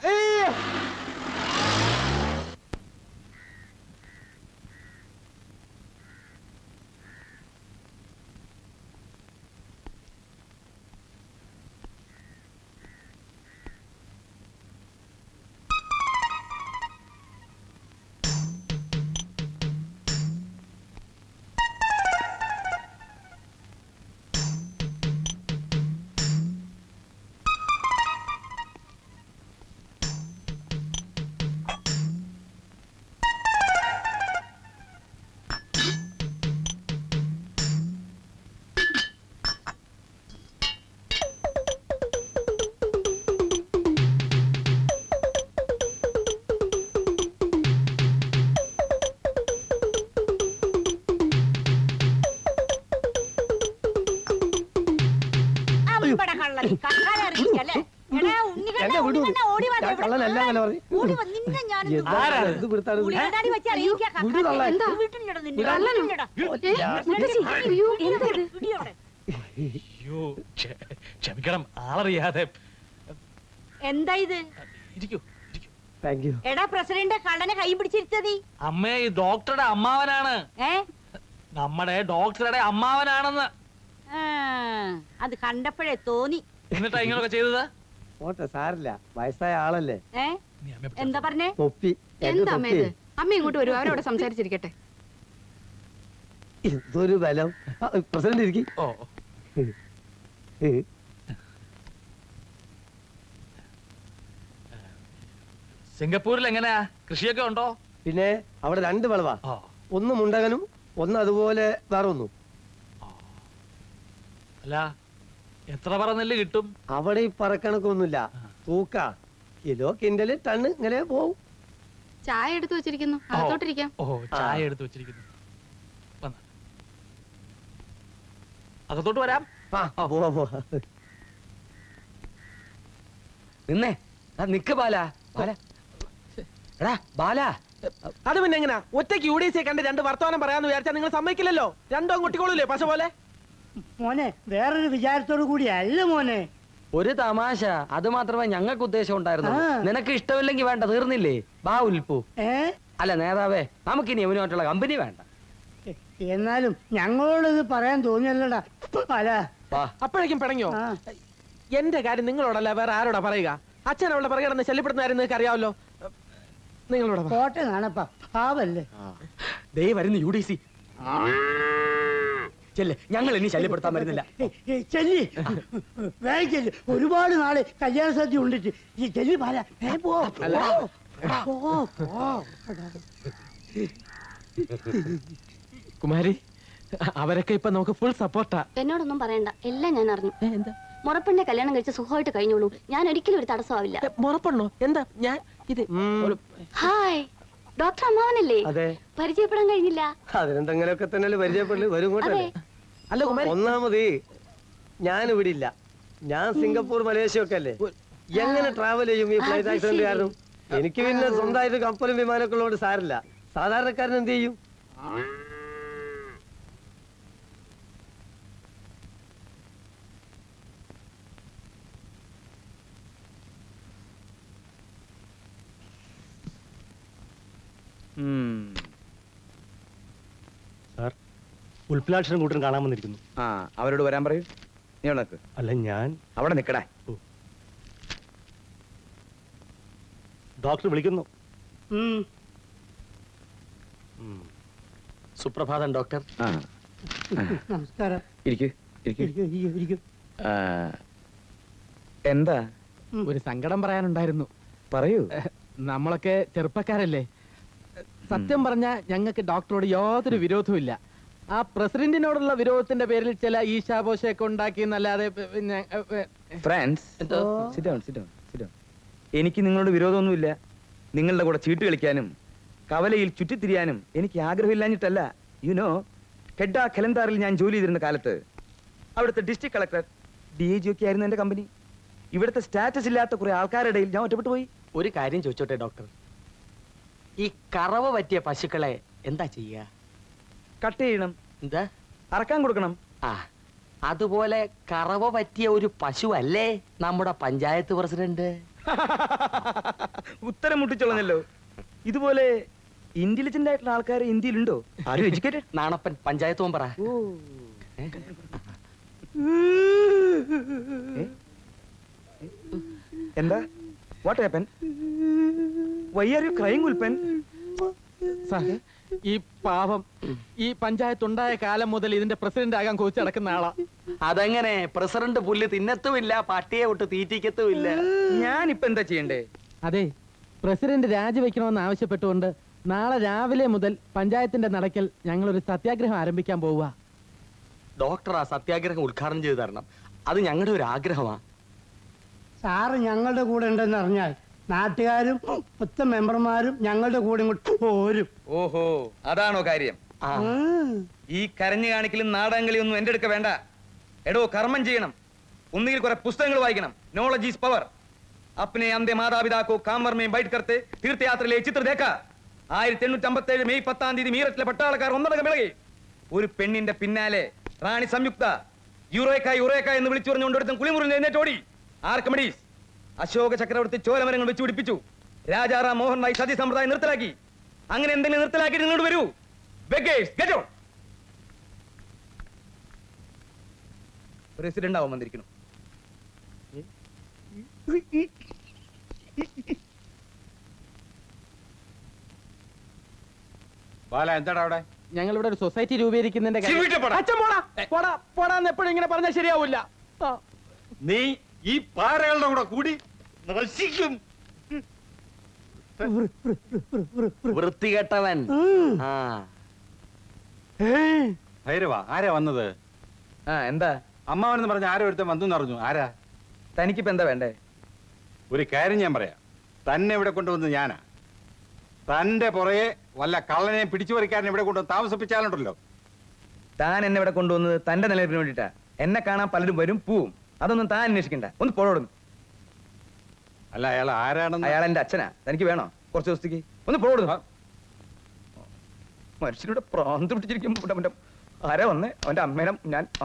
അമ്പട കള്ളൻ കക്കാലറിയിക്കല്ലേ എടാ ഉണ്ണിക്കണ്ണ എന്നെ വിടൂ. ഉണ്ണിക്കണ്ണ ഓടി വാ ഞാൻ കള്ളനല്ല അങ്ങനെ പറഞ്ഞു. ഓടി വാ നിന്നെ ഞാൻ എന്താ ഇത് പിടുത്താണ് ഇത്? ഉള്ളിയതാടി വെച്ച് അറിയിക്കാ വിടൂ കള്ളൻ. എന്താ വീട്ടിലിട നിന്നെ കള്ളനോ? വീട്ടിലിട. മുത്തശ്ശി, അയ്യോ, എന്താ ഇത്? ഇടിയോടെ. അയ്യോ ക്ഷ- ക്ഷമിക്കണം ആളറിയാതെ എന്താ ഇത് ഇരിക്കൂ താങ്ക് യു എടാ പ്രസിഡന്റ് കള്ളനെ കൈ പിടിച്ചിരുത്തതി അമ്മേ ഈ ഡോക്ടറുടെ അമ്മാവനാണ് ഏ നമ്മുടെ ഡോക്ടറുടെ അമ്മാവനാണെന്ന് ആ, അത് കണ്ടപ്പോഴേ തോന്നി എന്നിട്ടാ ഇങ്ങനൊക്കെ ചെയ്തത് പോട്ടെ സാരില്ല വയസ്സായ ആളല്ലേ ഏ എന്താ പറഞ്ഞേ തൊപ്പി എന്റെ എന്താ അമ്മ തൊപ്പി ഇത് അമ്മ ഇങ്ങോട്ട് വരൂ അവരവിടെ സംസാരിച്ചിരിക്കട്ടെ എന്തൊരു ബലം ആ, പ്രസിഡന്റ് ഇരിക്കും ഓ സിംഗപ്പൂരിൽ എങ്ങനെയാ കൃഷിയൊക്കെ ഉണ്ടോ പിന്നെ അവിടെ രണ്ട് വിളവാ ഒന്ന് മുണ്ടകനും ഒന്ന് അതുപോലെ വേറെ ഒന്നും അല്ല എത്ര പറ നെല്ല് കിട്ടും അവിടെ ഈ പറക്കണക്കൊന്നുമില്ല തൂക്ക കിലോ കിൻഡല് ടണ്ണ് ഇങ്ങനെ പോവും ചായ എടുത്തു വെച്ചിരിക്കുന്നു അകത്തോട്ടിരിക്കാം ഓ ചായ എടുത്ത് വെച്ചിരിക്കുന്നു വന്ന്. അകത്തോട്ട് വരാം പോവാ പോവാ നിന്നേ ആ നിക്ക് ബാല ബാല എടാ ബാല അത് പിന്നെ എങ്ങനാ ഒറ്റയ്ക്ക് യു ഡി സിയെ കണ്ട് രണ്ട് വർത്തമാനം പറയാന്ന് വിചാരിച്ചാൽ നിങ്ങൾ സമ്മതിക്കില്ലല്ലോ രണ്ടോ കുട്ടികളൂല്ലേ പശ പോലെ മോനെ വേറൊരു വിചാരത്തോടു കൂടി അല്ല മോനെ ഒരു തമാശ അത് മാത്രമേ ഞങ്ങൾക്ക് ഉദ്ദേശം ഉണ്ടായിരുന്നു ആ. നിനക്ക് ഇഷ്ടമില്ലെങ്കിൽ വേണ്ട തീർന്നില്ലേ ബാ ഉൽപ്പു ഏ അല്ല നേതാവേ നമുക്കിനി ഇവനുമായിട്ടുള്ള കമ്പനി വേണ്ട എന്നാലും ഞങ്ങളോട് ഇത് പറയാൻ തോന്നിയല്ലടാ അല്ല അപ്പോഴേക്കും പിടങ്ങിയോ എന്റെ കാര്യം നിങ്ങളോടല്ല വേറെ ആരോടാ പറയുക അച്ഛൻ അവളുടെ പിറകെ കിടന്ന് ശല്യപ്പെടുന്ന കാര്യം നിങ്ങൾക്ക് അറിയാമല്ലോ നിങ്ങളോട് കോട്ടെ നാണപ്പാ പാവല്ലേ ദേ വരുന്നു യു ഡി സി ചെല്ല് ഞങ്ങൾ ഇനി ശല്യപ്പെടുത്താൻ വരുന്നില്ല ഏയ്, ഏയ്, ചെല്ലി വേഗം ചെല്ലി ഒരുപാട് നാള് കല്യാണ സദ്യ ഉണ്ടിട്ട് ഈ ചെല്ലി പാല വേഗം പോ പോ, പോ, പോ. കുമാരി അവരൊക്കെ ഇപ്പൊ നമുക്ക് ഫുൾ സപ്പോർട്ടാ എന്നോടൊന്നും പറയണ്ട എല്ലാം ഞാൻ അറിഞ്ഞു മുറപ്പെണ്ണെ കല്യാണം കഴിച്ച് സുഖമായിട്ട് കഴിഞ്ഞോളൂ ഞാൻ ഒരിക്കലും ഒരു തടസ്സമാവില്ല മുറപ്പെണ്ണോ എന്താ ഞാൻ ഇത് ഹായ് ഡോക്ടർ അമ്മാവനല്ലേ അതെ പരിചയപ്പെടാൻ കഴിഞ്ഞില്ല അതിനെന്തെങ്കിലുമൊക്കെ തന്നെ പരിചയപ്പെടല് വരും ഇങ്ങോട്ടല്ലേ അല്ല ഒന്നാമത് ഞാൻ ഇവിടെ ഇല്ല ഞാൻ സിംഗപ്പൂർ മലേഷ്യ ഒക്കെ അല്ലേ എങ്ങനെ ട്രാവൽ ചെയ്യും ഈ ഫ്ലൈറ്റ് അത് ആക്സിഡന്റ് ശരി. കാരണം എനിക്ക് പിന്നെ സ്വന്തമായിട്ട് കപ്പലും വിമാനമൊക്കെ ഉള്ളതുകൊണ്ട് സാരില്ല സാധാരണക്കാരൻ എന്ത് ചെയ്യും സാർ ഉൽപ്പലാക്ഷരം കൂട്ടൻ കാണാൻ വന്നിരിക്കുന്നു ആ അവരോട് വരാൻ പറയൂ നീ അവിടെ നിൽക്ക് അല്ല ഞാൻ അവിടെ നിൽക്കടേ ഡോക്ടർ വിളിക്കുന്നു ഉം. സുപ്രഭാതം ഡോക്ടർ നമസ്കാരം ഇരിക്കൂ ഇരിക്കൂ ഇരിക്കൂ, ഇരിക്കൂ, ഇരിക്കൂ. ആ, എന്താ ഒരു സങ്കടം പറയാനുണ്ടായിരുന്നു പറയൂ നമ്മളൊക്കെ ചെറുപ്പക്കാരല്ലേ സത്യം പറഞ്ഞ ഞങ്ങൾക്ക് ഡോക്ടറോട് യാതൊരു വിരോധവും ഇല്ല ആ പ്രസിഡന്റിനോടുള്ള വിരോധത്തിന്റെ പേരിൽ ചില ഈശാപോഷയൊക്കെ ഉണ്ടാക്കി എന്നല്ലാതെ പിന്നെ friends Sit down, sit down, sit down. എനിക്ക് നിങ്ങളോട് വിരോധമൊന്നുമില്ല നിങ്ങളുടെ കൂടെ ചീട്ട് കളിക്കാനും കവലയിൽ ചുറ്റിത്തിരിയാനും എനിക്ക് ആഗ്രഹമില്ലാഞ്ഞിട്ടല്ല യുനോ കെഡ ഖലന്താറിൽ ഞാൻ ജോലി ചെയ്തിരുന്ന കാലത്ത് അവിടുത്തെ district collector D I G ഒക്കെ ആയിരുന്നു എന്റെ കമ്പനി ഇവിടുത്തെ സ്റ്റാറ്റസ് ഇല്ലാത്ത കുറെ ആൾക്കാരുടെ ഇടയിൽ ഞാൻ ഒറ്റപ്പെട്ടു പോയി ഒരു കാര്യം ചോദിച്ചോട്ടെ ഡോക്ടർ ഈ കറവ പറ്റിയ പശുക്കളെ എന്താ ചെയ്യുക കട്ട് ചെയ്യണം എന്താ അറക്കാൻ കൊടുക്കണം ആ അതുപോലെ കറവ പറ്റിയ ഒരു പശു അല്ലേ നമ്മുടെ പഞ്ചായത്ത് പ്രസിഡന്റ് ഉത്തരം മുട്ടിച്ചോളഞ്ഞല്ലോ ഇതുപോലെ ഇന്റലിജന്റ് ആയിട്ടുള്ള ആൾക്കാർ ഇന്ത്യയിലുണ്ടോ ആരും എഡ്യൂക്കേറ്റഡ് നാണപ്പൻ പഞ്ചായത്ത് മെമ്പറാ എന്താ what happen why are you crime ഉൽപ്പൻ സാർ ഈ പാവം ഈ പഞ്ചായത്ത് ഉണ്ടായ കാലം മുതൽ ഇതിന്റെ പ്രസിഡന്റ് ആകാൻ കൊതിച്ച് നടക്കുന്ന ആളാ അതെങ്ങനെ പ്രസിഡന്റ് പുല്ല് തിന്നത്തുമില്ല പട്ടിയെ വിട്ട് തീറ്റിക്കത്തുമില്ല ഞാൻ ഇപ്പൊ എന്താ ചെയ്യണ്ടേ അതെ പ്രസിഡന്റ് രാജിവെക്കണമെന്ന് ആവശ്യപ്പെട്ടുകൊണ്ട് നാളെ രാവിലെ മുതൽ പഞ്ചായത്തിന്റെ നടക്കൽ ഞങ്ങൾ ഒരു സത്യാഗ്രഹം ആരംഭിക്കാൻ പോവുക ഡോക്ടർ ആ സത്യാഗ്രഹം ഉദ്ഘാടനം ചെയ്തു തരണം അത് ഞങ്ങളുടെ ഒരു ആഗ്രഹമാ സാറ് ഞങ്ങളുടെ കൂടെ ഉണ്ടെന്ന് അറിഞ്ഞാൽ നാട്ടുകാരും മൊത്തം മെമ്പർമാരും ഞങ്ങളുടെ കൂടെ ഇങ്ങോട്ട് പോരും ഓഹോ അതാണോ കാര്യം ഈ കരഞ്ഞു കാണിക്കലും നാടകങ്ങളിയും ഒന്നും എന്റെ അടുക്ക വേണ്ട എടോ കർമ്മം ചെയ്യണം ഒന്നുകിൽ കുറെ പുസ്തകങ്ങൾ വായിക്കണം നോളജ് ഈസ് പവർ अपने अंधे माता को कामर में बैठ करते തീർത്ഥയാത്രയിലെ ചിത്ര ദേക്ക ആയിരത്തി എണ്ണൂറ്റി അമ്പത്തി ഏഴ് മെയ് പത്താം തീയതി മീററ്റിലെ പട്ടാളക്കാർ ഒന്നടങ്കം വിളകി ഒരു പെണ്ണിന്റെ പിന്നാലെ റാണി സംയുക്ത യുറേക്ക യുറേക്ക എന്ന് വിളിച്ചു പറഞ്ഞുകൊണ്ട് ഒരുത്തൻ കുളിമുറിഞ്ഞ് എഴുന്നേറ്റ് ഓടി ആർക്കമഡീസ് അശോക ചക്രവർത്തി ചോരമരങ്ങൾ വെച്ച് പിടിപ്പിച്ചു രാജാറാം മോഹൻ റായ് സതി സമ്പ്രദായം നിർത്തലാക്കി അങ്ങനെ എന്തെങ്കിലും നിർത്തലാക്കിയിട്ട് നിങ്ങളോട് വരൂ ബെഗേഴ്സ് ഗെറ്റ് ഔട്ട് പ്രസിഡന്റ് ആവാൻ വന്നിരിക്കുന്നു ബാല എന്താടാ അവിടെ ഞങ്ങൾ ഇവിടെ ഒരു സൊസൈറ്റി രൂപീകരിക്കുന്നതിന്റെ കാര്യം- ചീവിട്ട് പോടാ. അച്ഛൻ പോടാ പോടാ പോടാന്ന് എപ്പോഴും ഇങ്ങനെ പറഞ്ഞാൽ ശരിയാവൂല ആ. നീ ഈ പാറകളുടെ കൂടെ കൂടി നശിക്കും വൃത്തികെട്ടവൻ ആ ഭൈരവ ആരാ വന്നത് ആ എന്താ അമ്മാവനെന്ന് പറഞ്ഞ ആരോ ഒരുത്തൻ വന്നു അറിഞ്ഞു ആരാ തനിക്കിപ്പോ എന്താ വേണ്ടേ ഒരു കാര്യം ഞാൻ പറയാം തന്നെ ഇവിടെ കൊണ്ടുവന്നത് ഞാനാ തന്റെ പുറകെ വല്ല കള്ളനെയും പിടിച്ചു പറിക്കാരനെ ഇവിടെ കൊണ്ടുവന്ന് താമസിപ്പിച്ചാലുണ്ടല്ലോ താൻ എന്നെ ഇവിടെ കൊണ്ടുവന്നത് തന്റെ നിലനിൽപ്പിന് വേണ്ടിട്ടാ എന്നെ കാണാൻ പലരും വരും പോവും അതൊന്നും താൻ അന്വേഷിക്കണ്ട ഒന്ന് പോടോടുന്നു അല്ല അയാൾ ആരാണെന്ന് അയാൾ എന്റെ അച്ഛനാ തനിക്ക് വേണോ കുറച്ച് ദിവസത്തേക്ക് ഒന്ന് പോടുന്നു മനുഷ്യരുടെ പ്രാന്ത് പിടിച്ചിരിക്കും ഇവിടെ അവന്റെ ആരാ വന്നേ അവന്റെ അമ്മേനെ ഞാൻ ആ.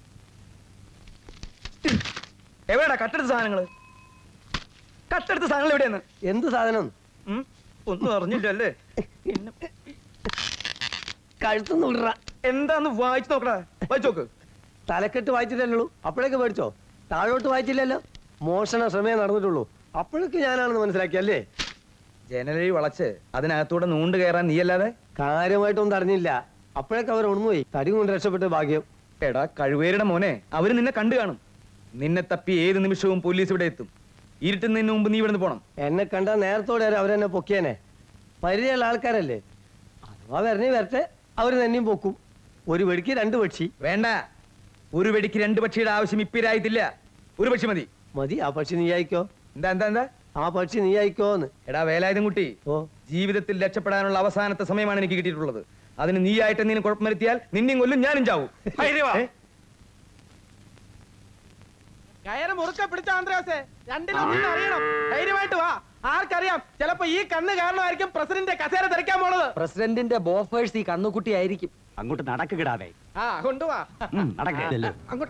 എവിടെയാ കട്ടെടുത്ത സാധനങ്ങള് കട്ടെടുത്ത സാധനങ്ങൾ എവിടെയാണ് എന്ത് സാധനം ഉം? ഒന്നും അറിഞ്ഞില്ലല്ലേ കഴുത്തുനിന്ന് വിടറ എന്താന്ന് വായിച്ചു നോക്കടാ വായിച്ചു നോക്ക് തലക്കെട്ട് വായിച്ചില്ലല്ലോ അപ്പോഴേക്ക് മേടിച്ചോ താഴോട്ട് വായിച്ചില്ലല്ലോ മോഷണ ശ്രമേ നടന്നിട്ടുള്ളൂ അപ്പോഴേക്ക് ഞാനാണെന്ന് മനസ്സിലാക്കിയല്ലേ ജനലി വളച്ച് അതിനകത്തൂടെ നൂണ്ട് കയറാൻ നീയല്ലാതെ കാര്യമായിട്ടൊന്നും അറിഞ്ഞില്ല അപ്പോഴേക്ക് അവർ ഉണർന്നുപോയി തടി കൊണ്ട് രക്ഷപ്പെട്ട ഭാഗ്യം എടാ കഴിവേരുടെ മോനെ അവര് നിന്നെ കണ്ടു കാണും നിന്നെ തപ്പി ഏത് നിമിഷവും പോലീസ് ഇവിടെ എത്തും ഇരുട്ടുന്നതിന് മുമ്പ് നീ ഇവിടുന്ന് പോണം എന്നെ കണ്ട നേരത്തോടെ വരെ അവരെന്നെ പൊക്കിയേനെ പരിചയമുള്ള ആൾക്കാരല്ലേ അഥവാ വരണേ വരട്ടെ അവര് തന്നെയും പൊക്കും ഒരു വെടിക്ക് രണ്ട് പക്ഷി വേണ്ട ഒരു വെടിക്ക് രണ്ട് പക്ഷിയുടെ ആവശ്യം ഇപ്പിരായിട്ടില്ല ഒരു പക്ഷി മതി മതി ആ പക്ഷി നീ അയക്കോ എന്താ എന്താ എന്താ ആ പക്ഷി നീ അയക്കോന്ന് എടാ വേലായുധം കുട്ടി ജീവിതത്തിൽ രക്ഷപ്പെടാനുള്ള അവസാനത്തെ സമയമാണ് എനിക്ക് കിട്ടിയിട്ടുള്ളത് അതിന് നീ ആയിട്ട് എന്തെങ്കിലും കുഴപ്പം വരുത്തിയാൽ നിന്നെയും കൊല്ലും ഞാനും ചാവും ഏ? കയറ് മുറുക്ക പിടിച്ച ആന്ത്രാസേ രണ്ടിലൊന്നും അറിയണം ധൈര്യമായിട്ട് വാ ആർക്കറിയാം ചിലപ്പോ ഈ കണ്ണ് കാരണമായിരിക്കും പ്രസിഡന്റ് കസേര തെറിക്കാൻ പോണത് പ്രസിഡന്റിന്റെ ബോഫേഴ്സ് ഈ കന്നുകുട്ടി ആയിരിക്കും അങ്ങോട്ട് നടക്കിടാതെ ആ കൊണ്ടുവാ നടക്കില്ലല്ലോ അങ്ങോട്ട്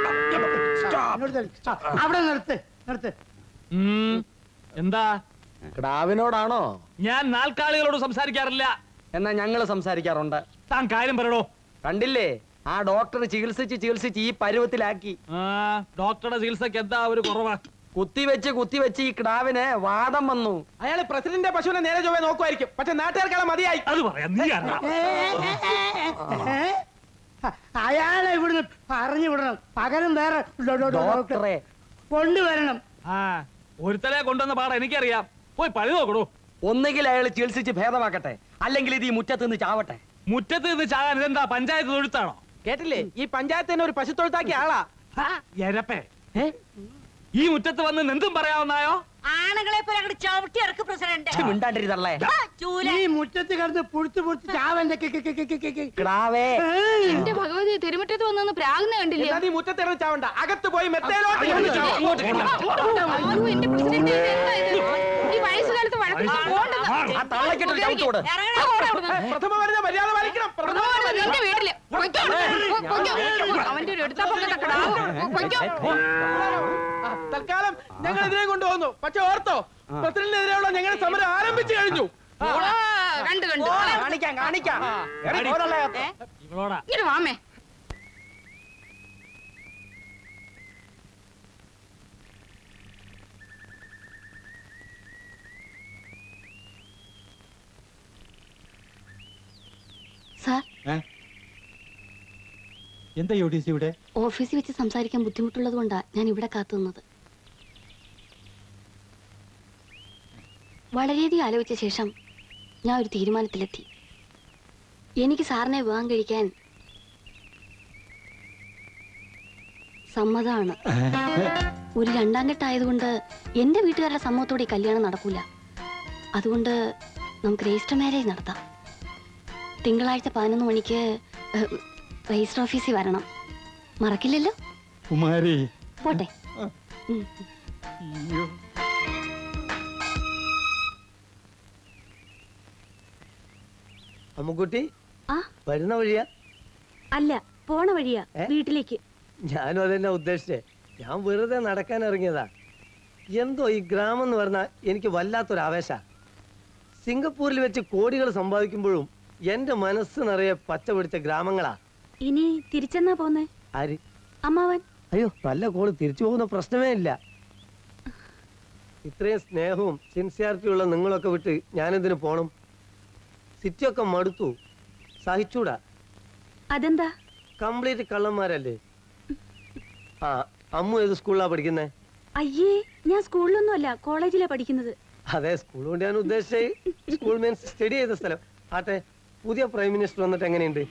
അവിടെ നിർത്ത് നിർത്ത് എന്താ ക്ടാവിനോടാണോ ഞാൻ നാൽക്കാലികളോട് സംസാരിക്കാറില്ല എന്നാ ഞങ്ങള് സംസാരിക്കാറുണ്ട് താൻ കാര്യം പറയടോ കണ്ടില്ലേ ആ ഡോക്ടർ ചികിത്സിച്ച് ചികിത്സിച്ച് ഈ പരുവത്തിലാക്കി ആ ഡോക്ടറുടെ ചികിത്സക്ക് എന്താ ഒരു കുറവാ കുത്തിവെച്ച് കുത്തിവെച്ച് ഈ ക്ടാവിന് വാദം വന്നു അയാള് പ്രസിഡന്റിന്റെ പശുവിനെ നേരെ ചൊവ്വേ നോക്കുമായിരിക്കും പക്ഷെ നാട്ടുകാർക്കാളെ മതിയായി അത് പറയാം നീ ആരാ? ഏ? അയാളെ ഇവിടുന്ന് പറഞ്ഞു വിടണം പകരം വേറെ ഡോ- ഡോ- ഡോ- ഡോക്ടറെ. കൊണ്ടുവരണം ആ ഒരുത്തലെ കൊണ്ടുവന്ന പാടം എനിക്കറിയാം പോയി പഴി നോക്കടോ ഒന്നുകിൽ അയാൾ ചികിത്സിച്ച് ഭേദമാക്കട്ടെ അല്ലെങ്കിൽ ഇത് ഈ മുറ്റത്ത് നിന്ന് ചാവട്ടെ മുറ്റത്ത് നിന്ന് ചാകാൻ ഇതെന്താ പഞ്ചായത്ത് തൊഴുത്താണോ കേട്ടില്ലേ ഈ പഞ്ചായത്ത് തന്നെ ഒരു പശു തൊഴുത്താക്കിയ ആളാ എരപ്പേ ഈ മുറ്റത്ത് വന്ന് എന്തും പറയാവുന്നായോ ആണുങ്ങളെ പോലെ അങ്ങോട്ട് ചവിട്ടി ഇറക്ക് പ്രസിഡന്റ് മിണ്ടാണ്ടിരുന്നല്ലേ ആ, ചൂല ഈ മുറ്റത്ത് കിടന്ന് പുഴുത്ത് പുഴുത്ത് ചാവന്റെ കി- കി- കി- കി- കി- കി- ക്ടാവേ എന്റെ ഭഗവതി തിരുമുറ്റത്ത് വന്നു പ്രാഗ്ന കണ്ടില്ലേ എന്നാ നീ മുറ്റത്ത് ഇറങ്ങി ചാവണ്ട അകത്ത് പോയി മെത്തേലോട്ട് കിടന്ന് ചാവ്. അയ്യോ, എന്റെ പ്രസിഡന്റ് ഇത് എന്താ ഇത്? ഈ വയസ്സുകാലത്ത് വഴക്ക് പോണ്ടെന്ന്. ആ തള്ളക്കിട്ടൊരു ചവിട്ട് കൊടു. ഇറങ്ങടാ, പോടാ അവിടുന്ന്. പ്രഥമ വരുന്ന മര്യാദ പാലിക്കണം പ്രഥമ വരുന്നത് നിന്റെ വീട്ടില്. പൊയ്ക്കോ അവിടുന്ന്. പൊ- പൊയ്ക്കോ. അവന്റെ ഒരു എടുത്താ പൊക്കത്തെ കിടാവ്. പൊയ്ക്കോ. ആ, തൽക്കാലം ഞങ്ങൾ ഇതിനെ കൊണ്ടുപോകുന്നു പക്ഷെ ഓർത്തോ പ്രസിഡന്റിനെതിരെയുള്ള ഞങ്ങളുടെ സമരം ആരംഭിച്ചു കഴിഞ്ഞു ആ. ആ, കണ്ടു കണ്ടു കാണിക്കാം കാണിക്കാം എടി, പോരല്ലേ? ഇവളോടാ ഇങ്ങനെ വാമേ സാർ എന്താ യു ഡി സി ഇവിടെ ഓഫീസിൽ വെച്ച് സംസാരിക്കാൻ ബുദ്ധിമുട്ടുള്ളത് കൊണ്ടാ ഞാൻ ഇവിടെ കാത്തുനിന്നത് വളരെയധികം ആലോചിച്ച ശേഷം ഞാൻ ഒരു തീരുമാനത്തിലെത്തി എനിക്ക് സാറിനെ വിവാഹം കഴിക്കാൻ സമ്മതമാണ് ഒരു രണ്ടാം കെട്ടായതുകൊണ്ട് എന്റെ വീട്ടുകാരുടെ സമ്മതത്തോടെ ഈ കല്യാണം നടക്കൂല അതുകൊണ്ട് നമുക്ക് രജിസ്റ്റർ മാരേജ് നടത്താം തിങ്കളാഴ്ച പതിനൊന്ന് മണിക്ക് ഏഹ്, രജിസ്റ്റർ ഓഫീസിൽ വരണം മറക്കില്ലല്ലോ കുമാരി പോട്ടെ ഉം. അയ്യോ അമ്മുക്കുട്ടി ആ വരുന്ന വഴിയാ അല്ല പോണ വഴിയാ വീട്ടിലേക്ക് ഞാനും അതെന്നെ ഉദ്ദേശിച്ചേ ഞാൻ വെറുതെ നടക്കാൻ ഇറങ്ങിയതാ എന്തോ ഈ ഗ്രാമം എന്ന് പറഞ്ഞാൽ എനിക്ക് വല്ലാത്തൊരു ആവേശ സിംഗപ്പൂരിൽ വെച്ച് കോടികൾ സമ്പാദിക്കുമ്പോഴും എന്റെ മനസ്സ് നിറയെ പച്ച പിടിച്ച ഗ്രാമങ്ങളാ ഇനി തിരിച്ചെന്നാ പോന്നേ ആര് അമ്മാവൻ അയ്യോ നല്ല കോള് തിരിച്ചു പോകുന്ന പ്രശ്നമേ ഇല്ല ഇത്രയും സ്നേഹവും സിൻസിയാരിറ്റിയും ഉള്ള നിങ്ങളൊക്കെ വിട്ട് ഞാനെന്തിനു പോണം സിറ്റിയൊക്കെ മടുത്തു സഹിച്ചൂടാ അതെന്താ കംപ്ലീറ്റ് കള്ളന്മാരല്ലേ ആ അമ്മു ഏത് സ്കൂളിലാ പഠിക്കുന്നേ അയ്യേ ഞാൻ സ്കൂളിലൊന്നും അല്ല കോളേജിലാ പഠിക്കുന്നത് അതെ സ്കൂൾ കൊണ്ട് ഞാൻ ഉദ്ദേശിച്ചത് സ്കൂൾ മീൻസ് സ്റ്റഡി ചെയ്ത സ്ഥലം ആട്ടെ പുതിയ പ്രൈം മിനിസ്റ്റർ വന്നിട്ട് എങ്ങനെയുണ്ട്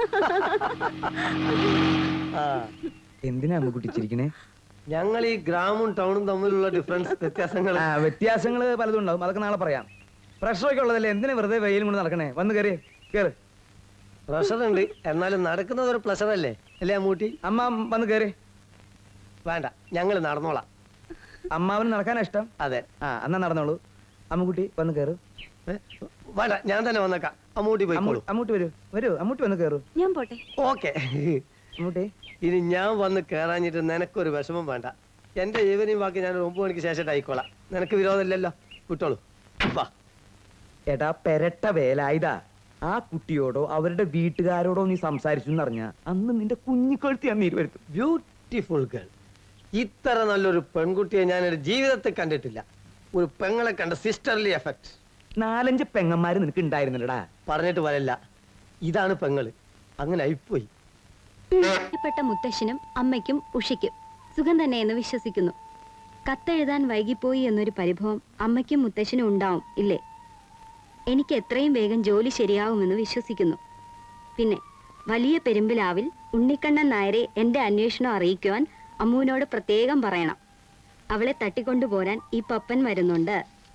ആ എന്തിനാ അമ്മുക്കുട്ടി ചിരിക്കണേ ഞങ്ങൾ ഈ ഗ്രാമവും ടൗണും തമ്മിലുള്ള ഡിഫറൻസ് വ്യത്യാസങ്ങൾ ആ വ്യത്യാസങ്ങൾ പലതും ഉണ്ടാവും അതൊക്കെ നാളെ പറയാം പ്രഷറൊക്കെ ഉള്ളതല്ലേ എന്തിനാ വെറുതെ വെയിലും കൊണ്ട് നടക്കണേ വന്ന് കയറി കേറ് പ്രഷർ ഉണ്ട് എന്നാലും നടക്കുന്നത് ഒരു പ്ലഷർ അല്ലേ അല്ലേ അമ്മൂട്ടി അമ്മ വന്ന് കയറി വേണ്ട ഞങ്ങൾ നടന്നോളാം അമ്മാവന് നടക്കാനാ ഇഷ്ടം അതെ ആ എന്നാ നടന്നോളൂ അമ്മുക്കുട്ടി വന്ന് കയറു വേണ്ട ഞാൻ തന്നെ വന്നേക്കാം അമ്മൂട്ടി പോയിക്കോളൂ അമ്മൂട്ടി വരൂ വരൂ അമ്മൂട്ടി വന്ന് കയറൂ ഞാൻ പോട്ടെ ഓക്കെ അമ്മൂട്ടി ഇനി ഞാൻ വന്ന് കേറാഞ്ഞിട്ട് നിനക്കൊരു വിഷമം വേണ്ട എന്റെ ഈവനിങ് വാക്ക് ഞാൻ ഒരു ഒമ്പത് മണിക്ക് ശേഷം ആയിക്കോളാം നിനക്ക് വിരോധമില്ലല്ലോ വിട്ടോളൂ വാ എടാ പെരട്ട വേലായുധാ ആ കുട്ടിയോടോ അവരുടെ വീട്ടുകാരോടോ നീ സംസാരിച്ചു എന്നറിഞ്ഞ അന്ന് നിന്റെ കുഞ്ഞിക്കൊഴുത്തി ഞാൻ നീരുവരുത്തും ബ്യൂട്ടിഫുൾ ഗേൾ ഇത്ര നല്ലൊരു പെൺകുട്ടിയെ ഞാൻ എന്റെ ജീവിതത്തിൽ കണ്ടിട്ടില്ല ഒരു പെങ്ങളെ കണ്ട സിസ്റ്റർലി എഫക്ട് നാലഞ്ച് പെങ്ങന്മാര് നിനക്ക് ഉണ്ടായിരുന്നില്ലടാ പറഞ്ഞിട്ട് വരല്ല ഇതാണ് പെങ്ങള് അങ്ങനെ ആയിപ്പോയി പ്രിയപ്പെട്ട മുത്തശ്ശനും അമ്മയ്ക്കും ഉഷയ്ക്കും സുഖം തന്നെയെന്ന് വിശ്വസിക്കുന്നു കത്തെഴുതാൻ വൈകിപ്പോയി എന്നൊരു പരിഭവം അമ്മയ്ക്കും മുത്തശ്ശനും ഉണ്ടാവും ഇല്ലേ എനിക്ക് എത്രയും വേഗം ജോലി ശരിയാവുമെന്ന് വിശ്വസിക്കുന്നു പിന്നെ വലിയ പെരുമ്പിലാവിൽ ഉണ്ണിക്കണ്ണൻ നായരെ എന്റെ അന്വേഷണം അറിയിക്കുവാൻ അമ്മുവിനോട് പ്രത്യേകം പറയണം അവളെ തട്ടിക്കൊണ്ടുപോരാൻ ഈ പപ്പൻ വരുന്നുണ്ട്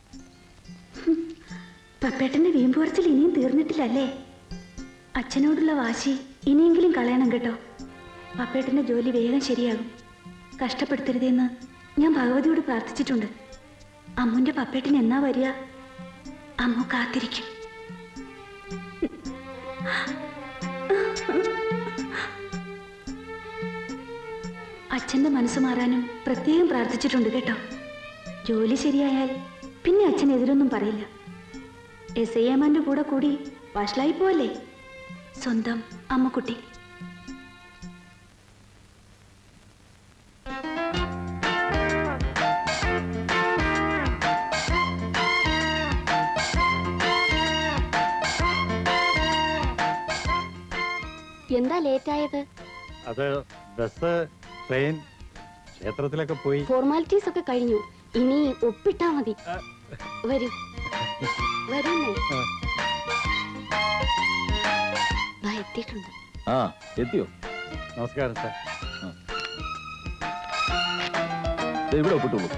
പപ്പേട്ടന്റെ വീമ്പ് കുറച്ചിൽ ഇനിയും തീർന്നിട്ടില്ലല്ലേ അച്ഛനോടുള്ള വാശി ഇനിയെങ്കിലും കളയണം കേട്ടോ പപ്പേട്ടന്റെ ജോലി വേഗം ശരിയാകും കഷ്ടപ്പെടുത്തരുതെന്ന് ഞാൻ ഭഗവതിയോട് പ്രാർത്ഥിച്ചിട്ടുണ്ട് അമ്മുന്റെ പപ്പേട്ടൻ എന്നാ വരിക അമ്മു കാത്തിരിക്കും അച്ഛന്റെ മനസ്സ് മാറാനും പ്രത്യേകം പ്രാർത്ഥിച്ചിട്ടുണ്ട് കേട്ടോ ജോലി ശരിയായാൽ പിന്നെ അച്ഛൻ എതിരൊന്നും പറയില്ല എസ് ഐ എമാന്റെ കൂടെ കൂടി വഷളായി പോവല്ലേ സ്വന്തം അമ്മക്കുട്ടി എന്താ ലേറ്റ് ആയത് അത് ബസ് ട്രെയിൻ ക്ഷേത്രത്തിലൊക്കെ പോയി ഫോർമാലിറ്റീസ് ഒക്കെ കഴിഞ്ഞു ഇനി ഒപ്പിട്ടാ മതി വരൂ വരുന്നേ ദാ എത്തിയിട്ടുണ്ട് ആ എത്തിയോ നമസ്കാരം സാർ ദേ ഇവിടെ ഒപ്പിട്ടുള്ളൂ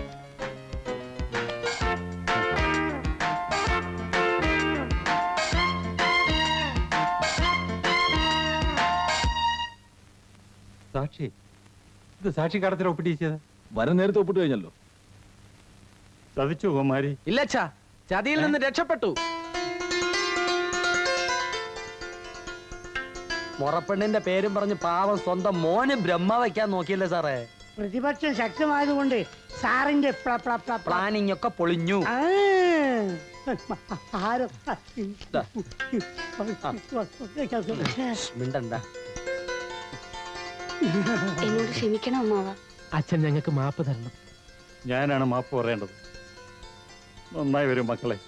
സാക്ഷി ഇത് സാക്ഷി കടത്തിൽ ഒപ്പിടിച്ചത് വരം നേരത്തെ ഒപ്പിട്ട് കഴിഞ്ഞല്ലോ ചതിച്ചു കുമാരി ഇല്ല അച്ഛാ ചതിയിൽ നിന്ന് രക്ഷപ്പെട്ടു മുറപ്പെണ്ണിന്റെ പേരും പറഞ്ഞ് പാവം സ്വന്തം മോന് ബ്രഹ്മ വയ്ക്കാൻ നോക്കിയല്ലേ സാറേ പ്രതിപക്ഷം ശക്തമായതുകൊണ്ട് സാറിന്റെ പ്ല- പ്ല- പ്ല- പ്ല- പ്ലാനിങ് ഒക്കെ പൊളിഞ്ഞു ആ. ആരോ മിണ്ടണ്ട എന്നോട് ക്ഷമിക്കണം അമ്മാവ അച്ഛൻ ഞങ്ങൾക്ക് മാപ്പ് തരണം ഞാനാണ് മാപ്പ് പറയേണ്ടത് നന്നായി വരും മക്കളെ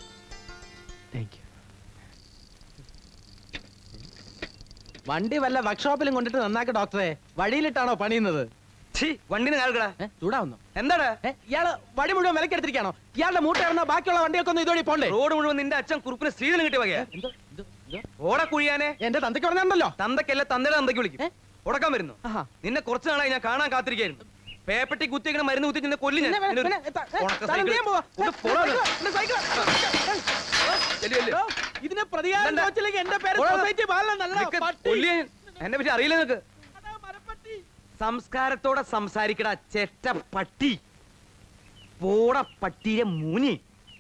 വണ്ടി വല്ല വർക്ക്ഷോപ്പിലും കൊണ്ടിട്ട് നന്നാക്ക ഡോക്ടറെ വഴിയിലിട്ടാണോ പണിയുന്നത് വണ്ടിന് കാൽക്കടാ ചൂടാവുന്നു എന്താടാ ഇയാള് വഴി മുഴുവൻ വിലക്കെടുത്തിരിക്കാണോ ഇയാളുടെ മൂട്ട ഇറങ്ങുന്ന ബാക്കിയുള്ള വണ്ടിയൊക്കെ ഒന്ന് ഇതുവഴി പോണ്ടേ റോഡ് മുഴുവൻ നിന്റെ അച്ഛൻ കുറുപ്പിന് സ്ത്രീധനം കിട്ടിയ വകയാ ഓടെ കുഴിയാനെ എന്റെ തന്തയ്ക്ക് പറഞ്ഞുണ്ടല്ലോ തന്തക്കല്ല തന്തയുടെ തന്തയ്ക്ക് വിളിക്കും ഉടക്കാൻ വരുന്നു നിന്നെ കുറച്ച് നാളായി ഞാൻ കാണാൻ കാത്തിരിക്കായിരുന്നു പേപ്പട്ടി കുത്തിക്കുന്ന മരുന്ന് കുത്തി നിന്നെ കൊല്ലി ഞാൻ. പിന്നെ, നിന്നെ ഒരു പിന്നെ, ത- ഏ, ഉണക്ക താൻ എന്ത് ചെയ്യാൻ പോവാ? സൈക്കിൾ. ഒന്ന് പോടാ സൈക്കിൾ, ഒന്ന്. എന്റെ സൈക്കിൾ. ചെല്ലു, ചെല്ലു. ഓ, ഇതിന് പ്രതികാരം ഇതെന്താ? ചോദിച്ചില്ലെങ്കിൽ എന്റെ പേര് പോടാ. സൊസൈറ്റി ബാലനല്ല നിനക്ക് കൊല്ലിയെ എന്നെ പറ്റി അറിയില്ല നിനക്ക് സംസ്കാരത്തോടെ സംസാരിക്കടാ ചെറ്റ പട്ടി പോട പട്ടിയെ മൂനി